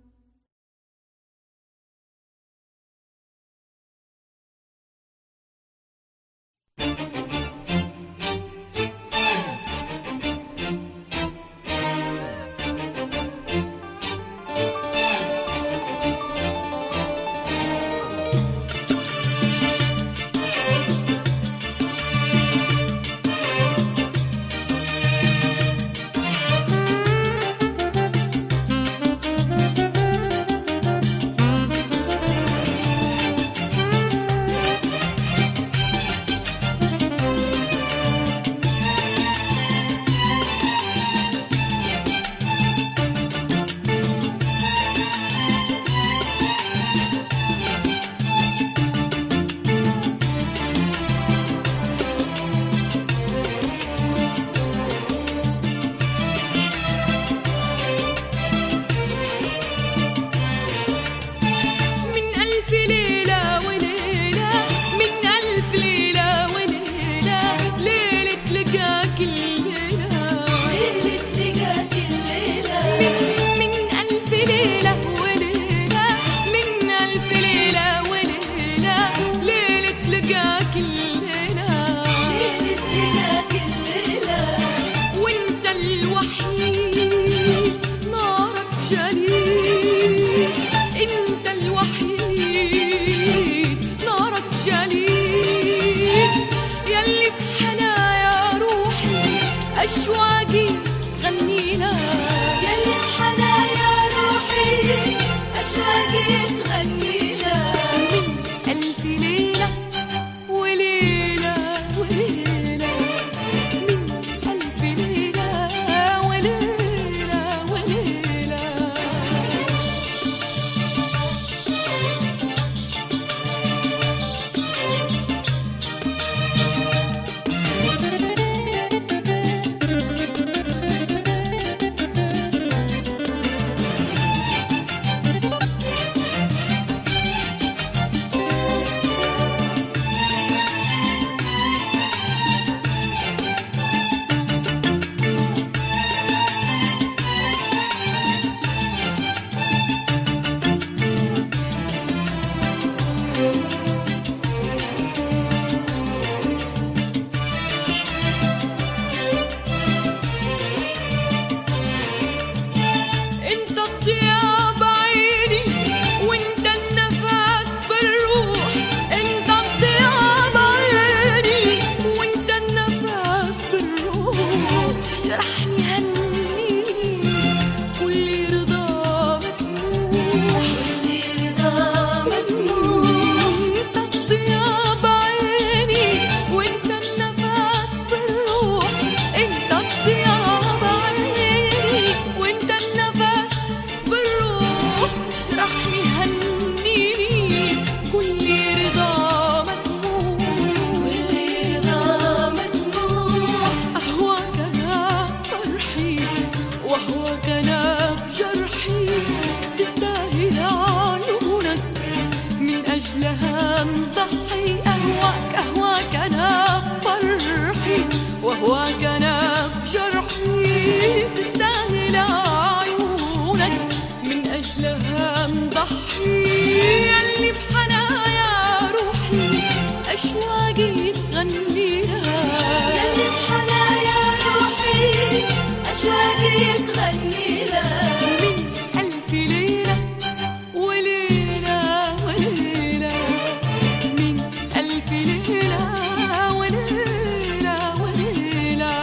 من ألف ليلة وليلة من ألف ليلة وليلة ليلة لقاك الليلة ليلة لقاك الليلة من من ألف ليلة وليلة من ألف ليلة وليلة ليلة لقاك الليلة ليلة لقاك الليلة وانت الوحيد نارك جليل انت الوحيد نارك جليل يلي بحنايا روحي اشواقي غني لك يلي بحنايا روحي أشواقي تغني لك ألف ليلة وليلة وليلة من ألف ليلة وليلة وليلة جرحني هنيني كل رضا مسموح كل رضا مسموح انت الضياء بعيني وانت النفس بالروح انت الضياء بعيني وانت النفس بالروح اشرحني هنيني كل رضا مسموح كل رضا مسموح أهواك أنا فرحي وأهواك أنا بجرحي تستاهل عيونك من أجلها نضحي أهواك أهواك أنا فرحي وأهواك أنا بجرحي تستاهل عيونك من أجلها نضحي اللي بحنايا روحي أشواقي تغني لها يلي بحنايا روحي أشواقي تغني لك من ألف ليلة وليلة وليلة من ألف ليلة وليلة وليلة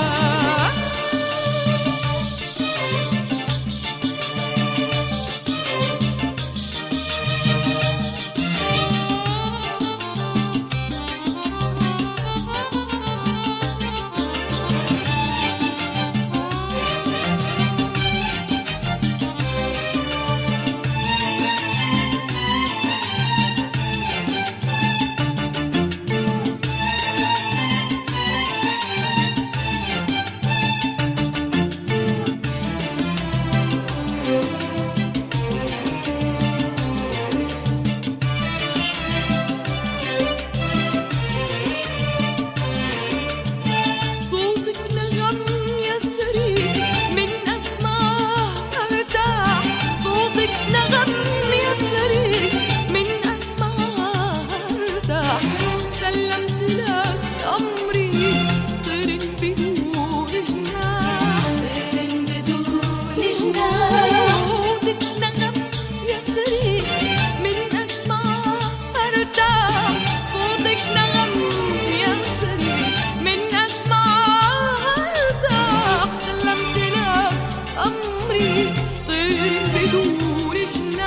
صوتك نغم يسري من أسماه أرتاح صوتك نغم يسري من أسماه أرتاح سلمت لك أمري طير بدون جناح طير بدون جناح صوتك نغم يسري من أسماه أرتاح صوتك نغم يسري من أسماه أرتاح سلمت لك أمري طير بدون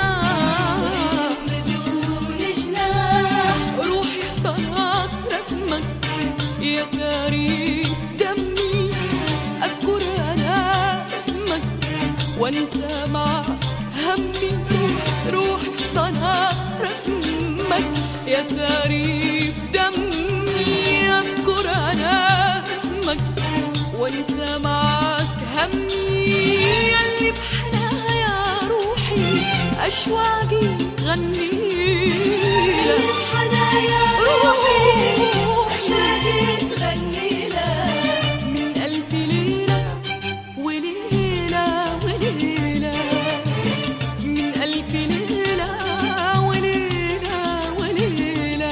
جناح بدون جناح روحي اختارت رسمك يا ساري دمي اذكر انا اسمك وانسى مع همي روح روحي اختارت رسمك يا ساري دمي اذكر انا اسمك وانسى معك همي اللي بحنايا روحي اشواقي غني لك بحنايا روحي أشواقي تغني لك من ألف ليلة وليلة وليلة من ألف ليلة وليلة وليلة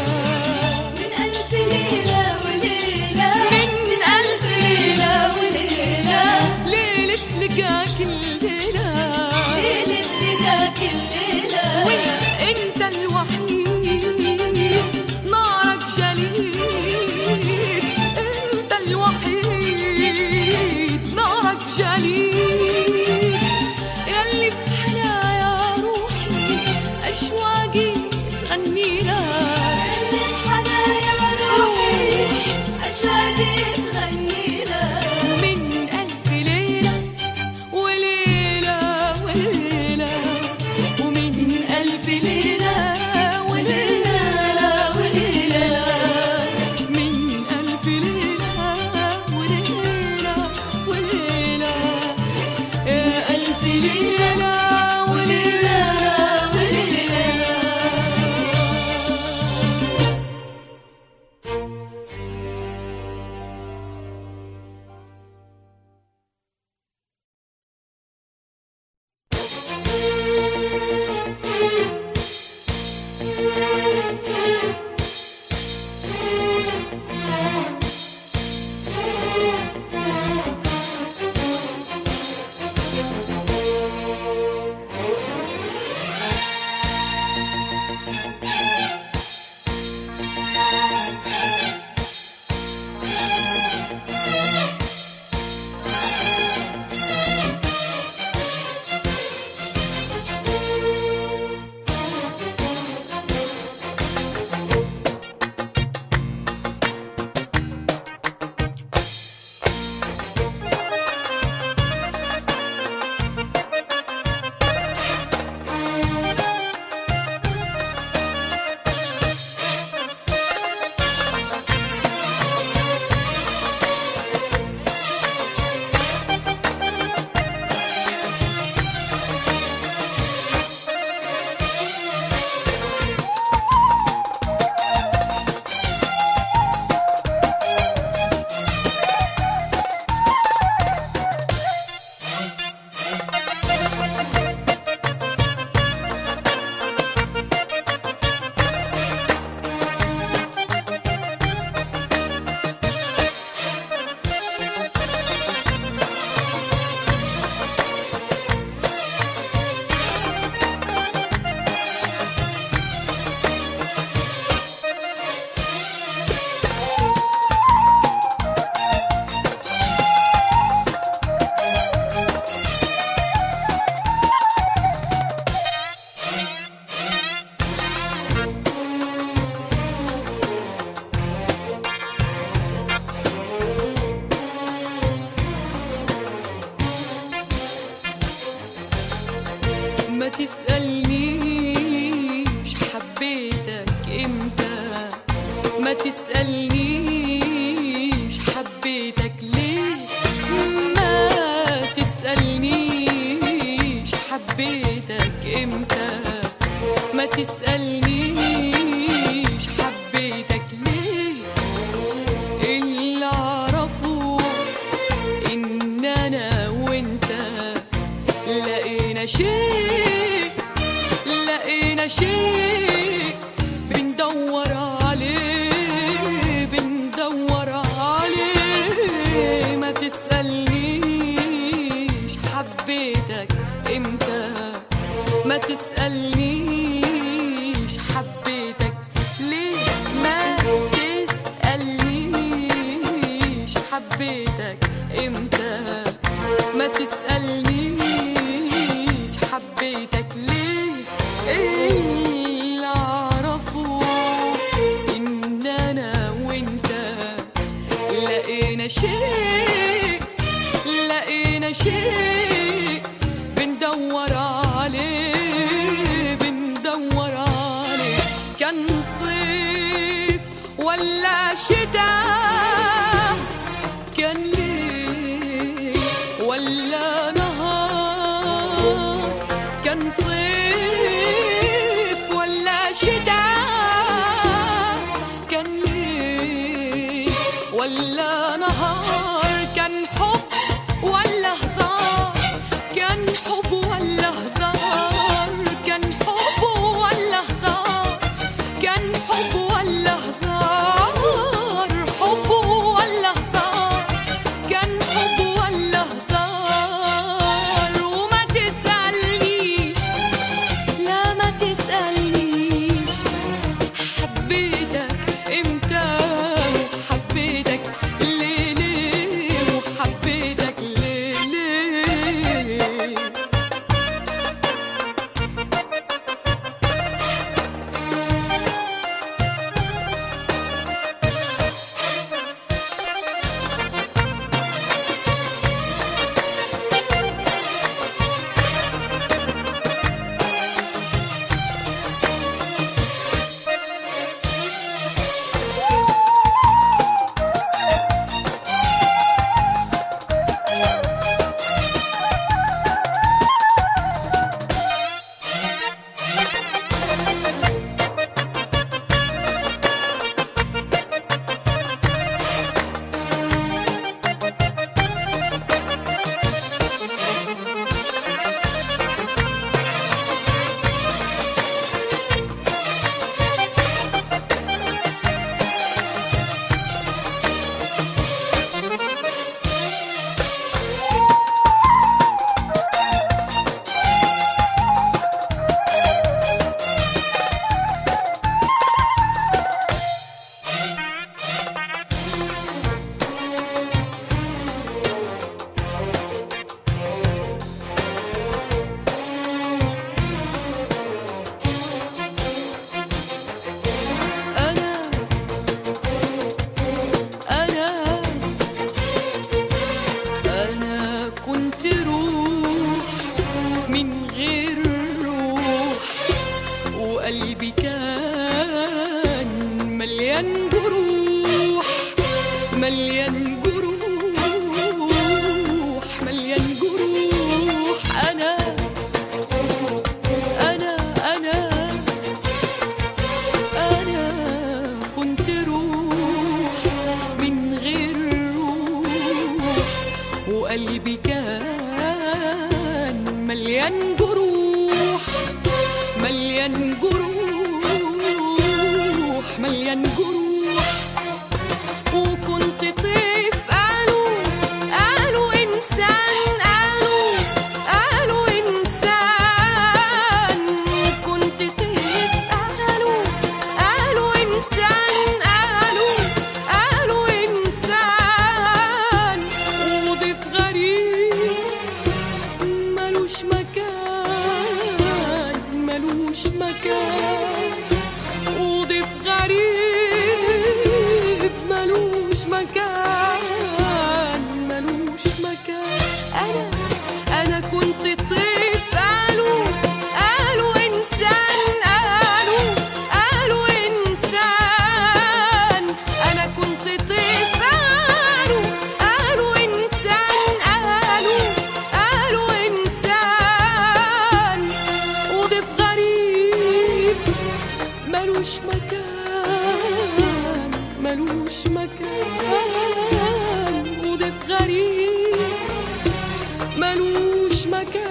من ألف ليلة وليلة من ألف ليلة وليلة ليلة لقاك الليلة ليلة لقاك الليلة وانت الوحيد نارك جليد تسألنيش حبيتك امتى ما تسألنيش حبيتك ليه ما تسألنيش حبيتك امتى ما تسألنيش حبيتك ليه اللي اعرفه ان انا وانت لقينا شيء لقينا شيء بندور عليه بندور عليه ما تسألنيش حبيتك امتى ما تسألنيش حبيتك ليه ما تسألنيش حبيتك امتى ما تسألنيش حبيتك ليه اللي اعرفه ان انا وانت لقينا شيء لقينا شيء بندور عليه بندور عليه كان صيف ولا شتاء كان ليل ولا نهار كان صيف ولا شتاء كان ليل ولا نهار كان حب ولا هزار كان حب ولا هزار كان حب ولا هزار كان حب ولا هزار حب ولا هزار كان حب ولا هزار وما تسألنيش لا ما تسألنيش حبيتك امتى وحبيتك ليه ليه وحبيتك ليه ليه أنا أنا أنا كنت روح من غير روح وقلبي كان مليان جروح مليان جروح مليان جروح أنا أنا أنا أنا كنت روح من غير روح وقلبي كان مليان جروح مليان جروح مليان جروح وكنت طيف قالوا قالوا إنسان قالوا قالوا إنسان كنت طيف قالوا قالوا إنسان قالوا قالوا إنسان وضيف غريب ملوش مكان ملوش مكان وضيف غريب ملوش مكان ملوش مكان انا انا كنت طيف قالوا ملوش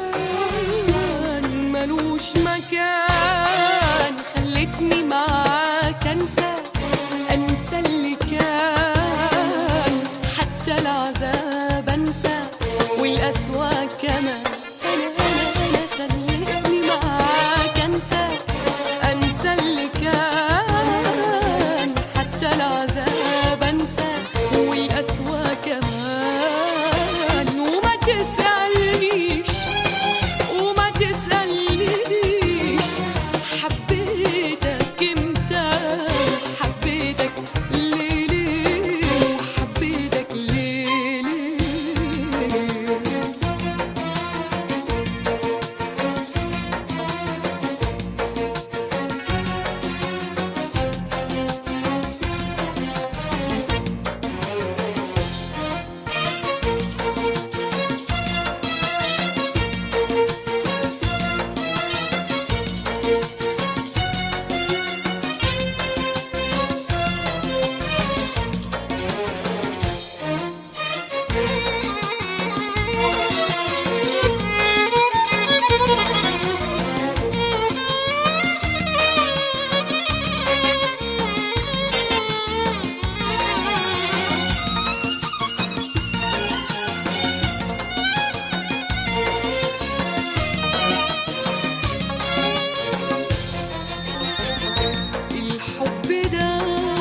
مكان ملوش مكان خلتني معاك انسى انسى اللي كان حتى العذاب انسى والاسوا كمان انا انا انا خلتني معاك انسى انسى اللي كان حتى العذاب انسى والاسوا كمان وما تسالنيش وما تسألنيش حبيتك امتى حبيتك ليه ليه حبيتك ليه ليه الحب ده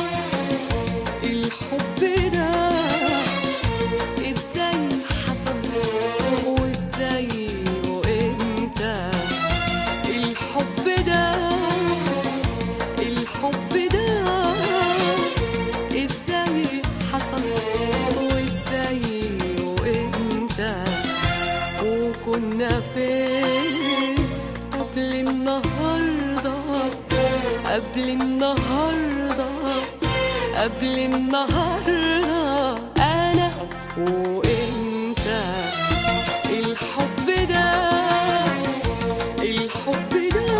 الحب ده ازاي حصل وازاي وامتى الحب ده الحب ده ازاي حصل وازاي وامتى وكنا فين قبل النهارده قبل النهارده قبل النهارده انا وانت الحب ده الحب ده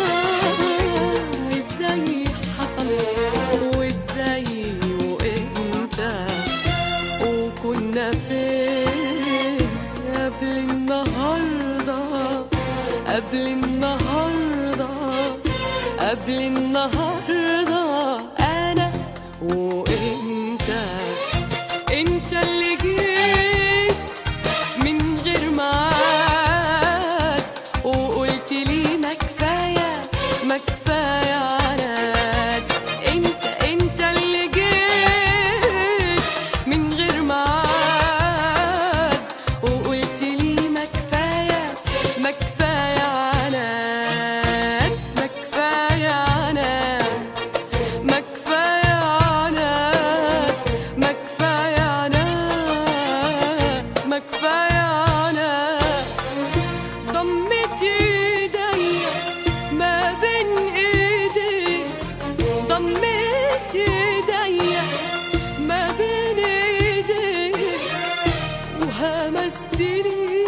ازاي حصل وازاي وامتى وكنا فين قبل النهارده قبل النهارده قبل النهارده انا وانت انت اللي جيت من غير ميعاد وقلت لي ما كفايه ما كفايه عناد انت انت اللي جيت من غير ميعاد وقلت لي ما كفايه ما كفايه عناد ما كفايه عناد ما كفايه عناد ما كفايه عناد ما كفايه عناد ضمت ايديا ما بين ايديك ضمت ايديا ما بين ايديك وهمستني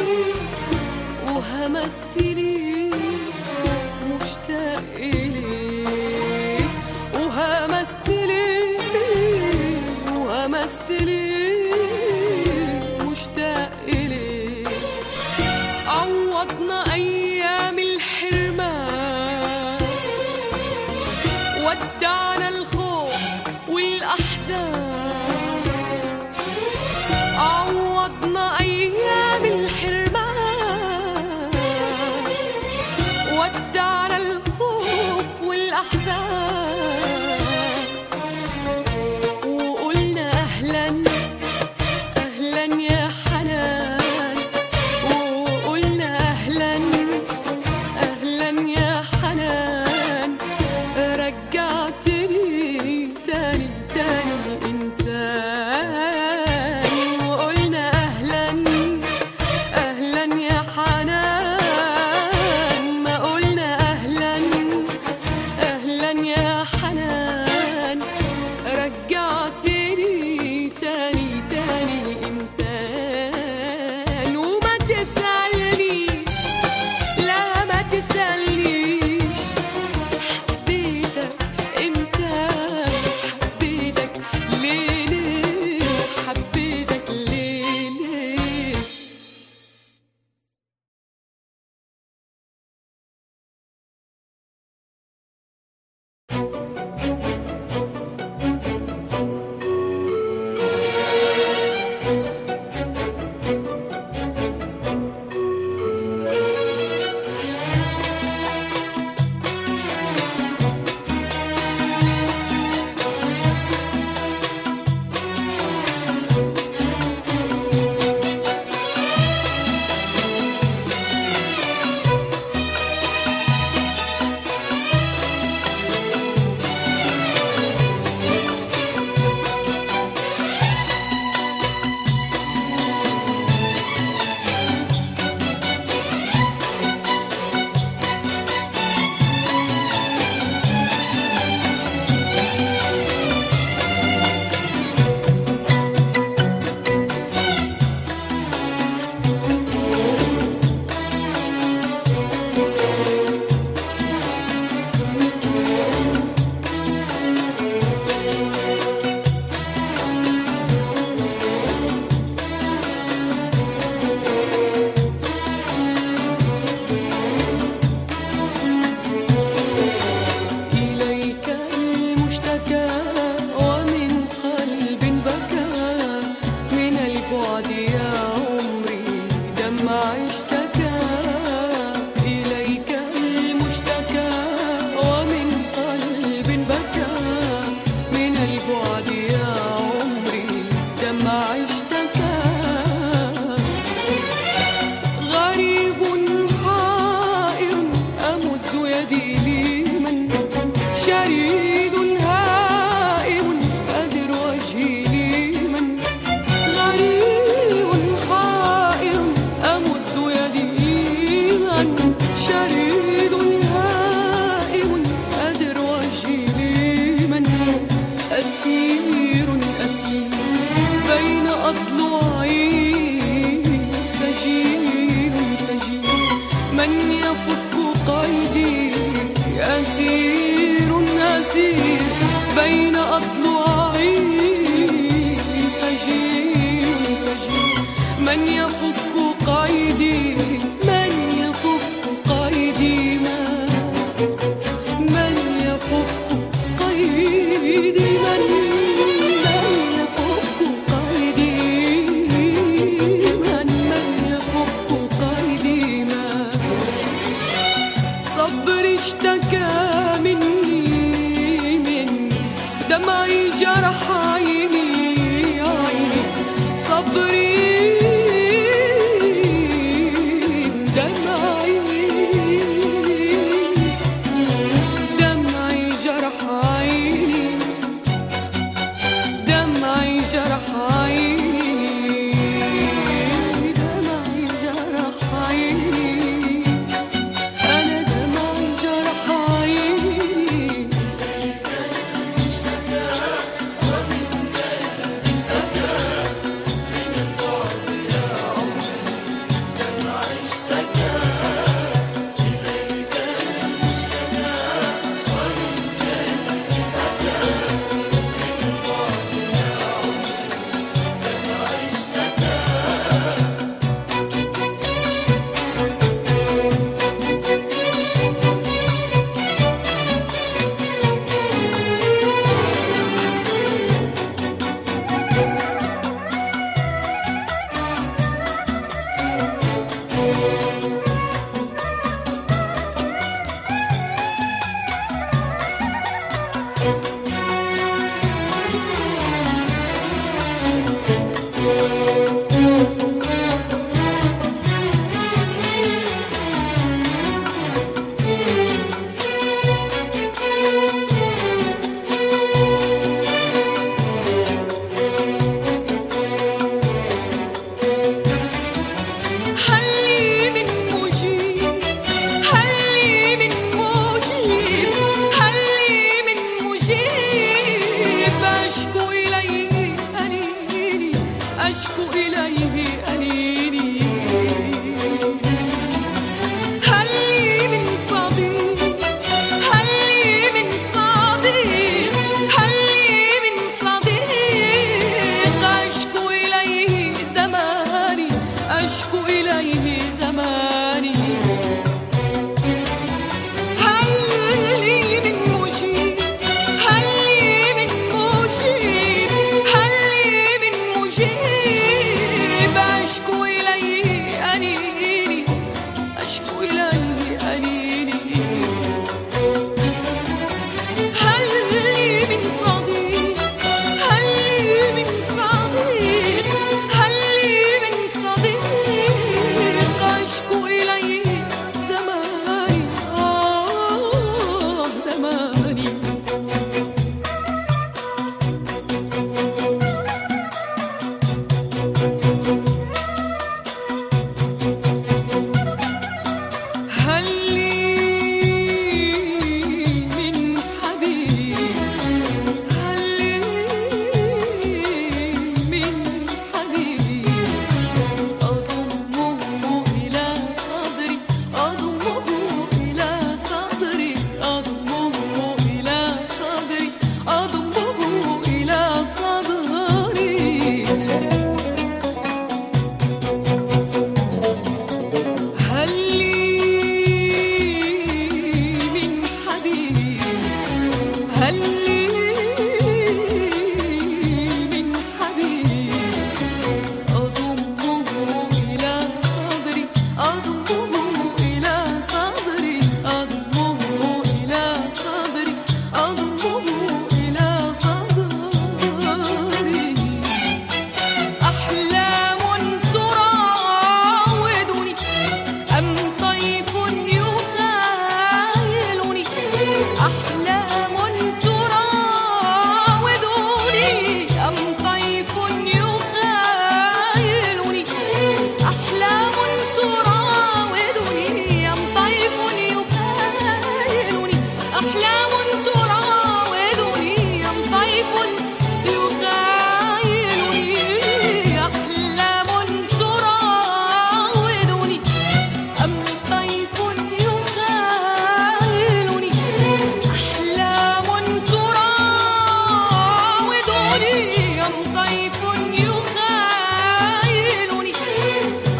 وهمستني مشتاق إليك وهمستني وهمستني مشتاق إليك عوضنا أيام الحرمان ودعنا الخوف والأحزان عوضنا أيام الحرمان ودعنا الخوف والأحزان وقلنا أهلا أهلا يا حنان وقلنا أهلا أهلا يا حنان رجعتني تاني تاني إنسان وقلنا أهلا أهلا يا حنان ما قلنا أهلا أهلا يا من يفك قيدي من يفك قيدي من من يفك قيدي من من يفك قيدي من من يفك قيدي من صبري اشتكى مني من دمعي جرح عيني عيني صبري دمعي دمعي جرح عيني دمعي جرح عيني دمعي جرح عيني أنا دمعي جرح عيني حلي من مجيب حلي من مجيب حلي من مجيب أشكو إليه أنيني أشكو إليه أنيني حلي من صديق حلي من صديق حلي من صديق أشكو إليه زماني أشكو إليه زماني حلي من مجيب حلي من مجيب حلي من مجيب أشكو إليه أنيني أشكو إليه أنيني حلي من صديق حلي من صديق حلي من صديق أشكو إليه زماني آه زماني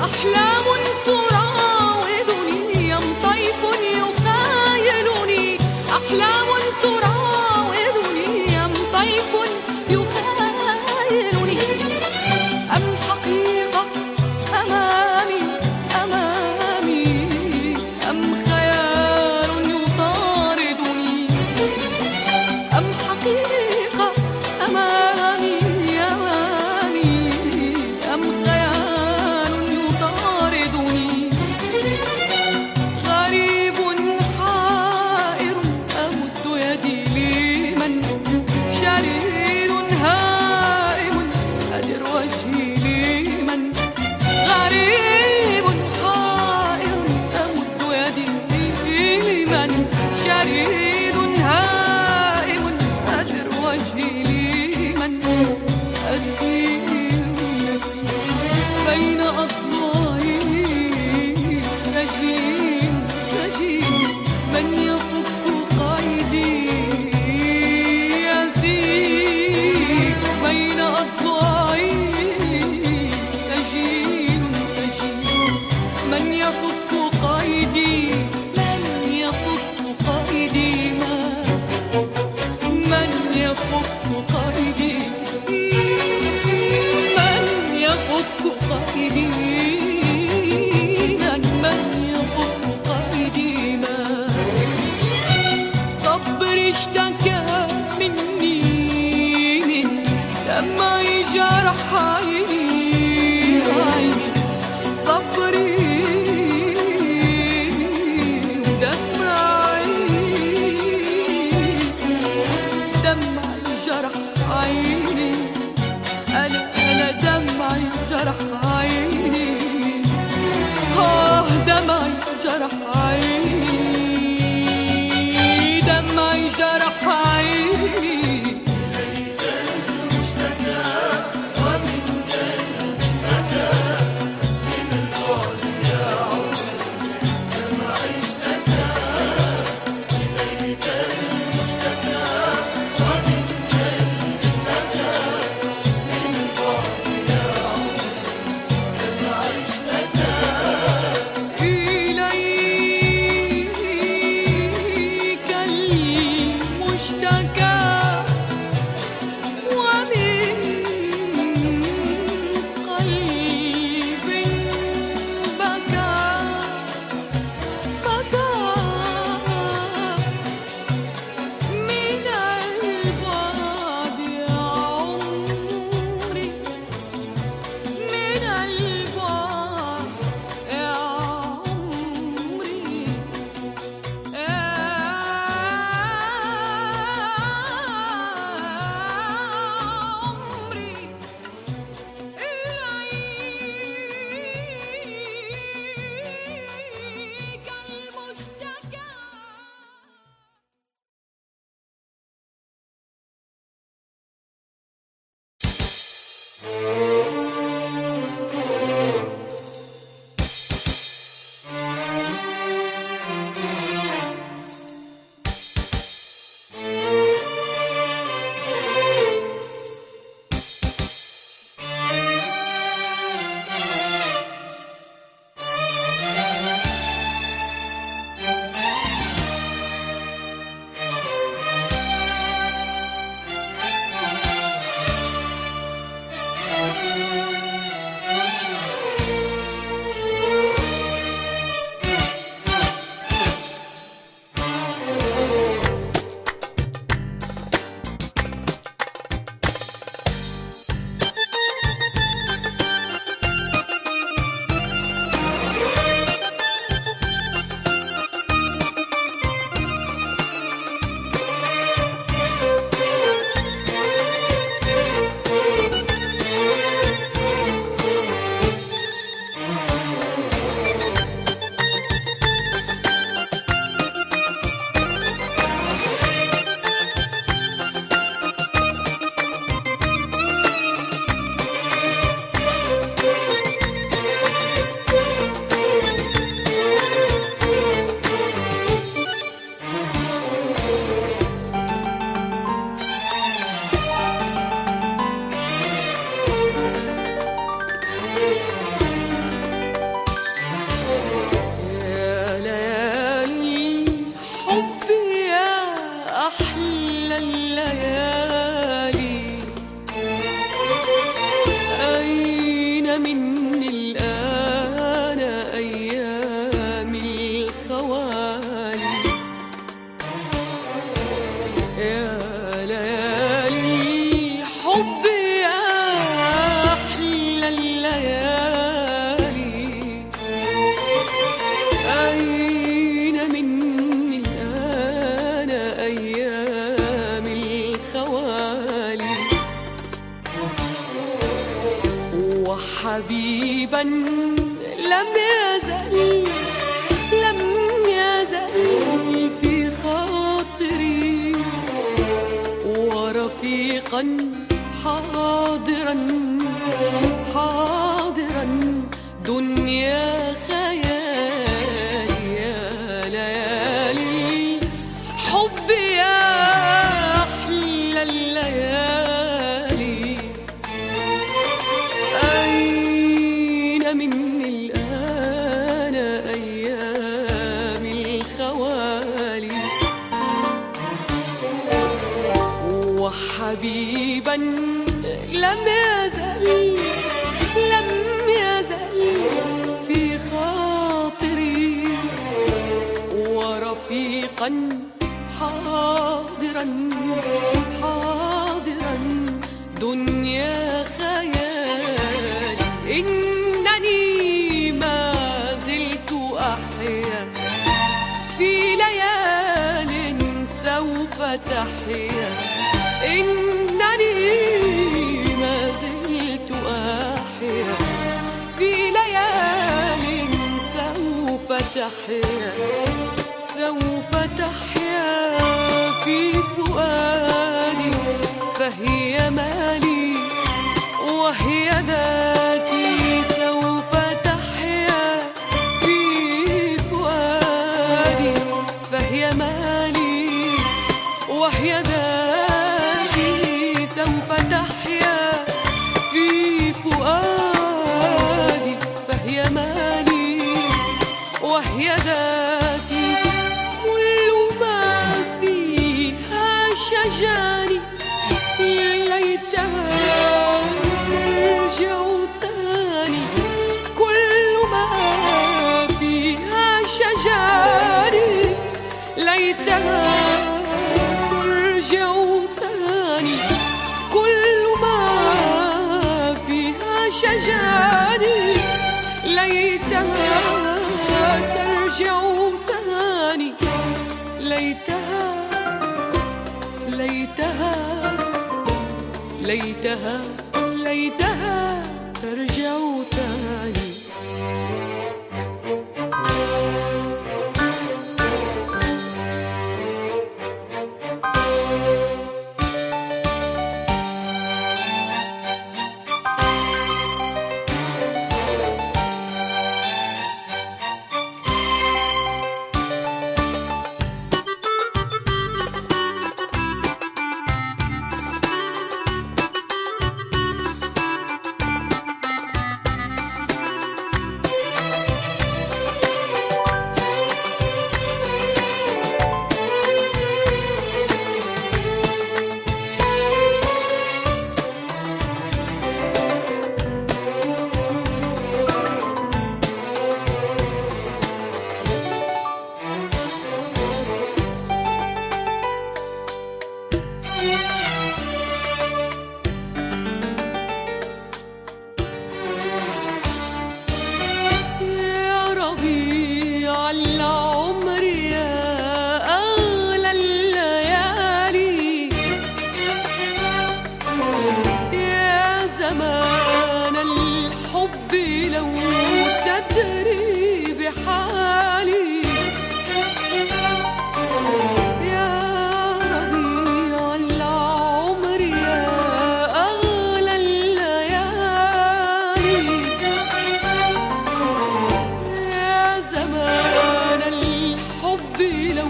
أحلام تراودني يم طيف يخايلني أحلام تراودني يم طيف يخايلني أم حقيقة أمامي أمامي أم خيال يطاردني أم حقيقة أمامي أمامي أم خيال يطاردني غريب حائر أمد يدي لمن شريد هائم أدر وجهي لمن غريب حائر أمد يدي لمن شريد هائم أدر وجهي لمن أسير نسير بين أضلاعي سجين سجين من يفك قيدي يسير بين أضلاعي سجين سجين من يفك قيدي من يفك قيدي ما من يفك قيدي من يفك قيدي من من يفك قيدي ما صبري اشتكى مني من دمعي جرح عيني عيني صبري لم يزل لم يزل في خاطري ورفيقا حاضرا حاضرا دنيا خيالي يا ليالي حب يا أحلى الليالي أين مني الآن أيام الخوالي وحبيبا لم يزل لم يزل في خاطري ورفيقا حاضرا حاضرا دنيا خيال إنني ما زلت أحيا في ليال سوف تحيا إنني ما زلت أحيا في ليال سوف تحيا سوف تحيا في فؤادي فهي مالي وهي ذاتي سوف تحيا في فؤادي فهي مالي وهي ذاتي سوف تحيا في فؤادي فهي مالي وهي ذاتي كل ما فيها شجاني ليتها ترجع ثاني كل ما فيها شجاني ليتها ترجع ثاني كل ما فيها شجاني ليتها ترجع ثاني ليتها ليتها ليتها ليتها ترجع ثاني يا ربيع العمر يا أغلى الليالي يا زمان الحب لو تدري بحالي يا ربيع العمر يا أغلى الليالي يا زمان الحب لو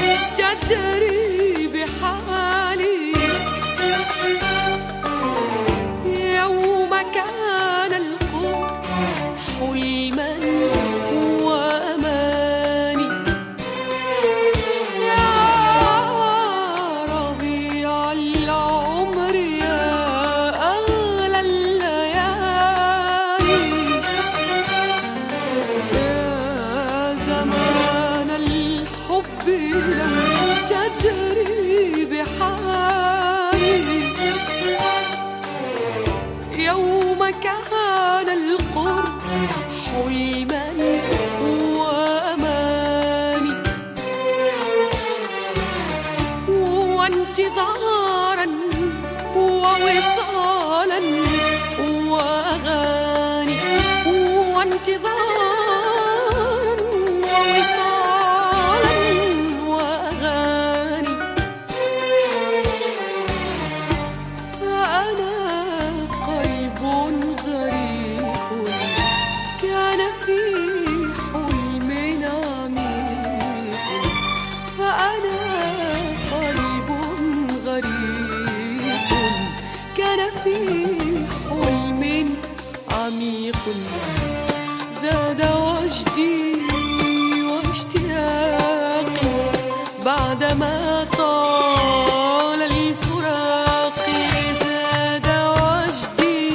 تدري بحالي يوم كان القرب حلما وأماني يا ربيع العمر يا أغلى الليالي يا زمان الحب لو تدري بحالي يوم كان القرب حلما وأماني وانتظارا ووصالا وأغاني وانتظارا كان في حلم عميق فأنا قلب غريب كان في حلم عميق زاد وجدي واشتياقي بعدما طال الفراق زاد وجدي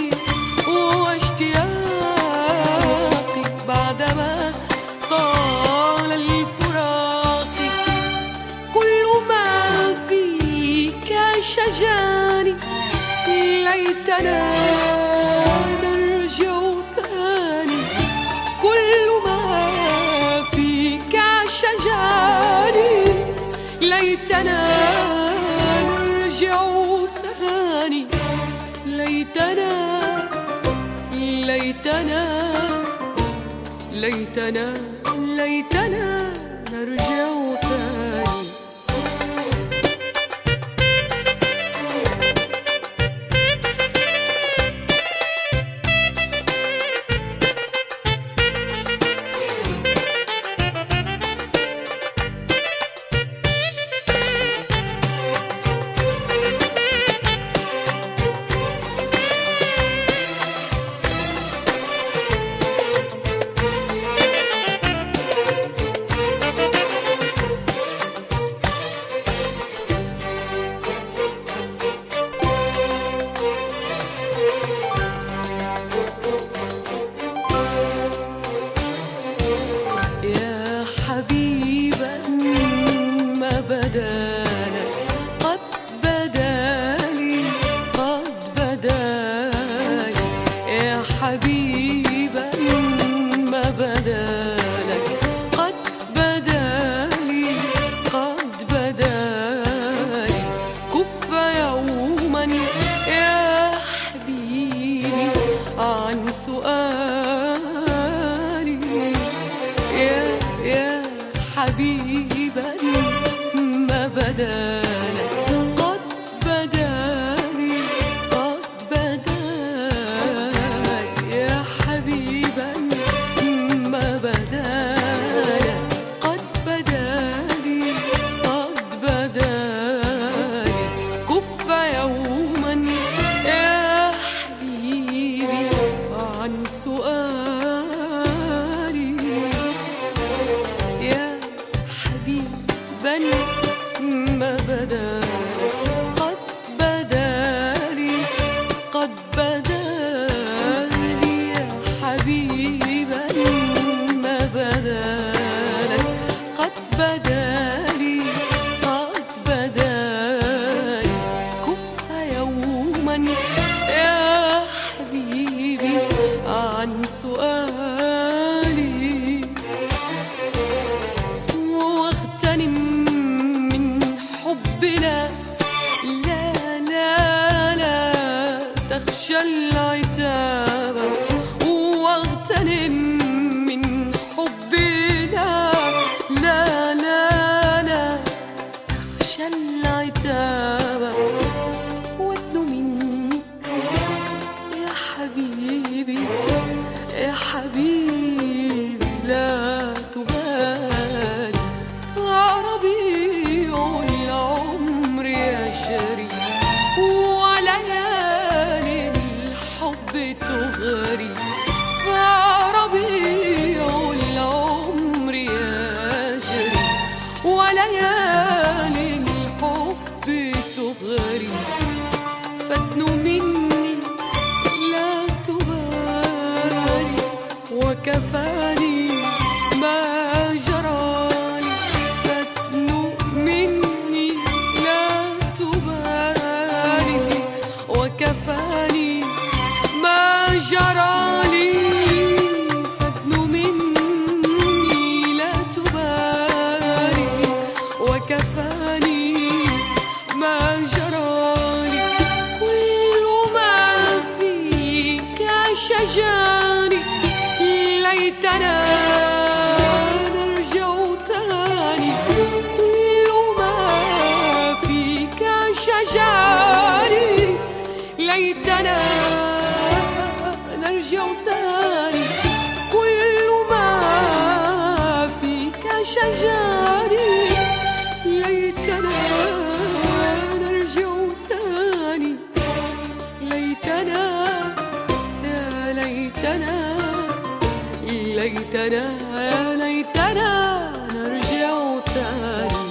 واشتياقي بعدما طال الفراق كل ما فيك شجاني ليتنا نرجع ثاني كل ما فيك شجاني ليتنا نرجع ثاني ليتنا ليتنا ليتنا ليتنا نرجع ثاني يا حبيبا ما بدالك قد بدالي قد بدالي يا حبيبا ما بدالك قد بدالي قد بدالي كف يوما يا حبيبي عن سؤالي يا يا حبيبا ما بدالك قد بدالي قد بدالي يا حبيبا ما بدالك قد بدالي قد بدالي كف يوما يا حبيبي عن سؤالي يا حبيبا ما بدالك قد بدالي قد بدالي يا حبيبا ما بدالك قد بدالي قد بدالي كف يوما يا حبيبي عن سؤالي واغتنم من حبنا لا لا لا تخشى العتاب واغتنم من حبنا لا لا لا تخشى العتاب وادن مني يا حبيبي يا حبيبي لا تبالي ربيع العمر يجري وليالي الحب تغري فربيع العمر يجري وليالي الحب تغري فتن مني لا تبالي وكفاني ما جرالي فتن مني لا تبالي وكفاني ما جرالي فتن مني لا تبالي وكفاني ما جرالي كل ما فيك شجاني ليتنا ليتنا يا ليتنا نرجع ثاني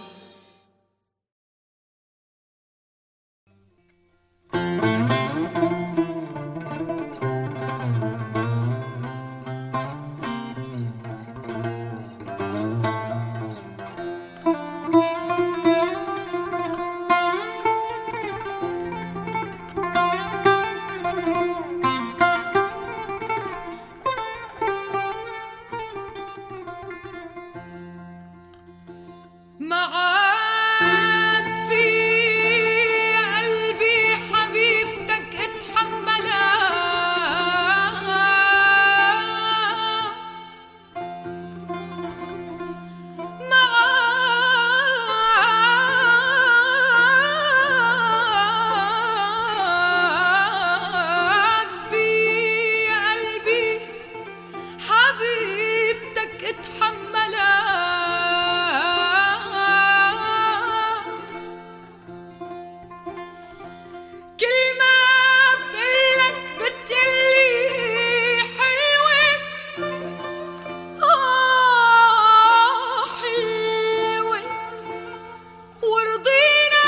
ما عاد في قلبي حبيبتك اتحملها ما عاد في قلبي حبيبتك اتحملها كل ما بقلك بتقلي حلوة آه حلوة ورضينا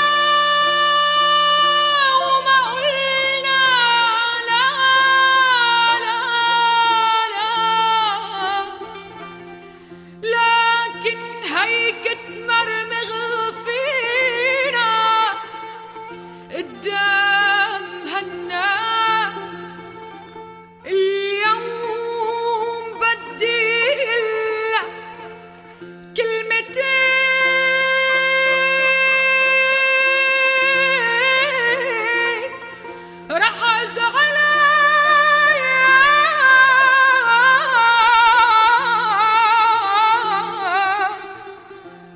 وما قلنا لا لا لا لكن هيك تمرمغ فينا قدام هالناس اليوم بدي لك كلمتين رح ازعلك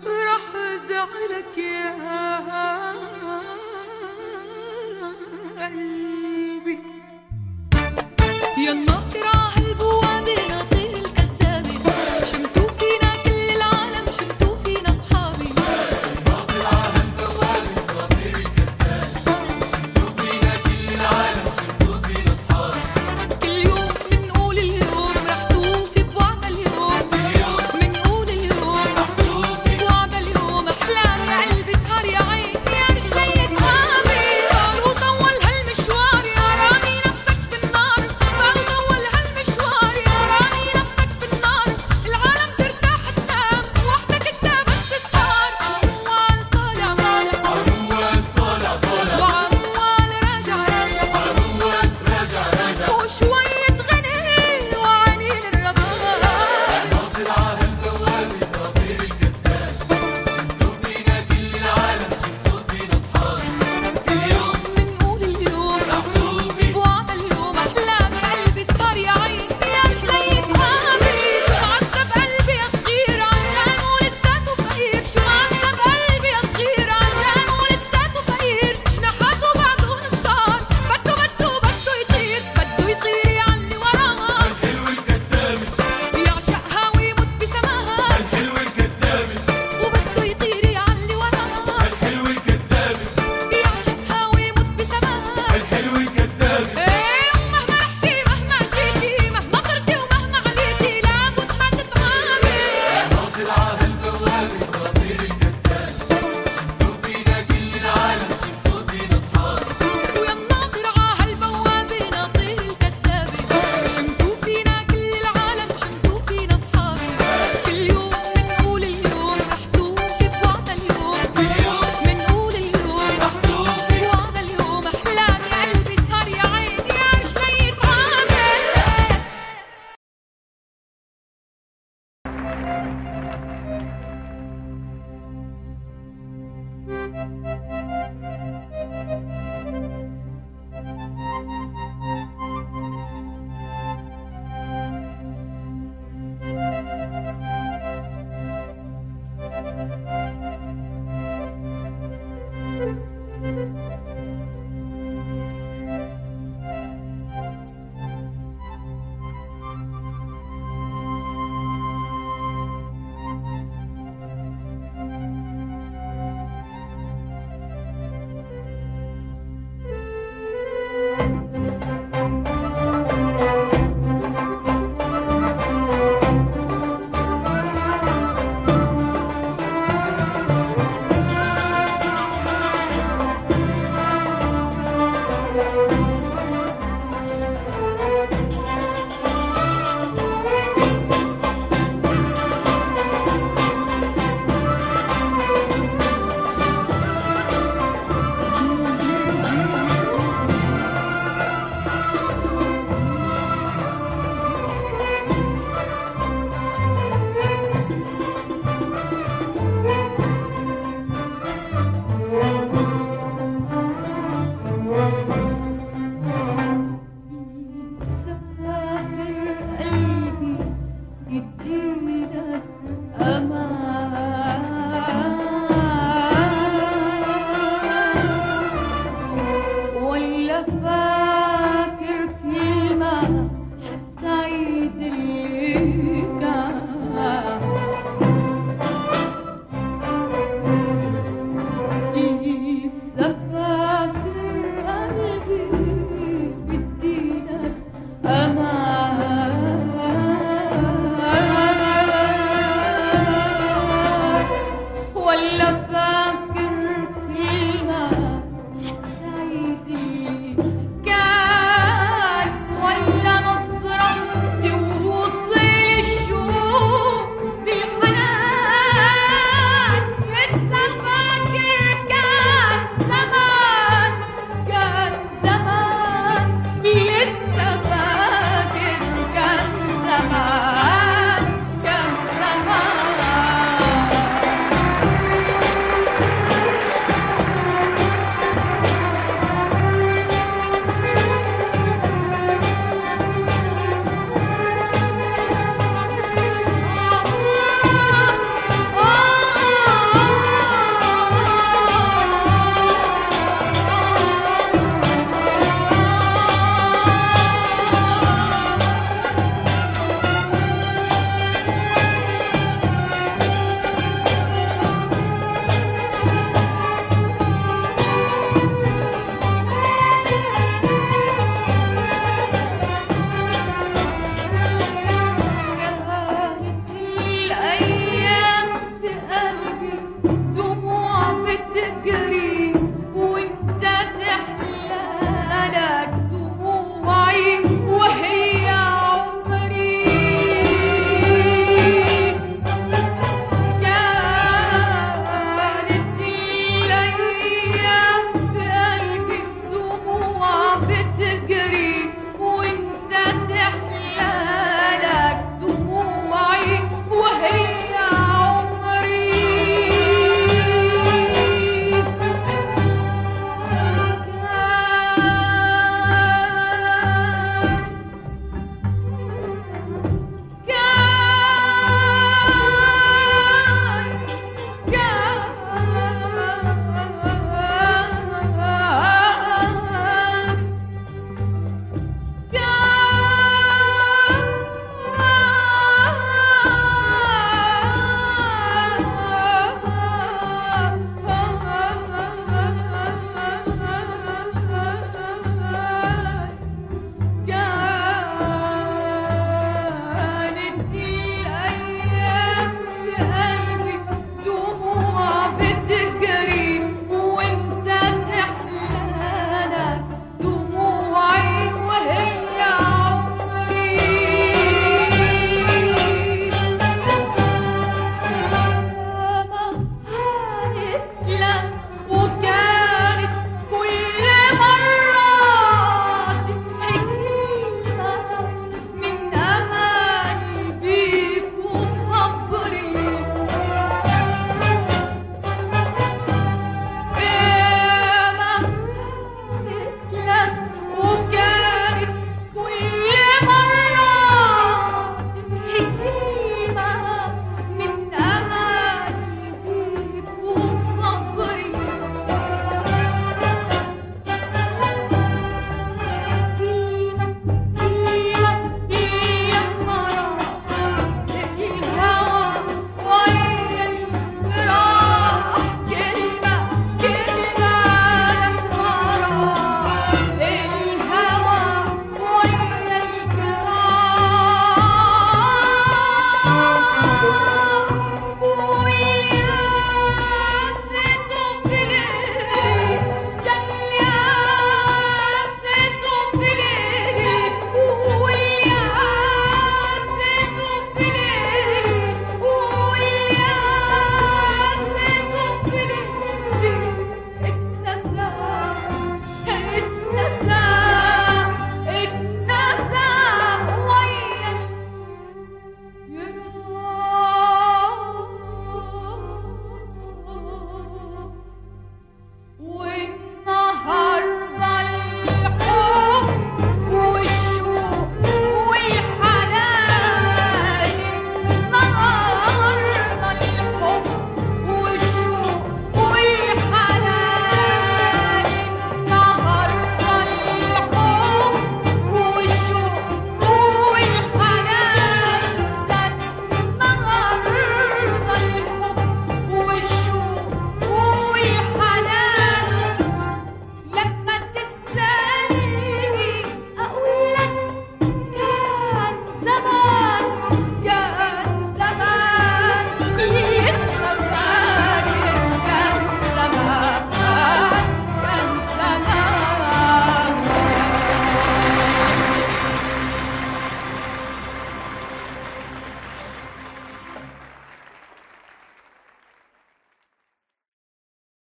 يرجع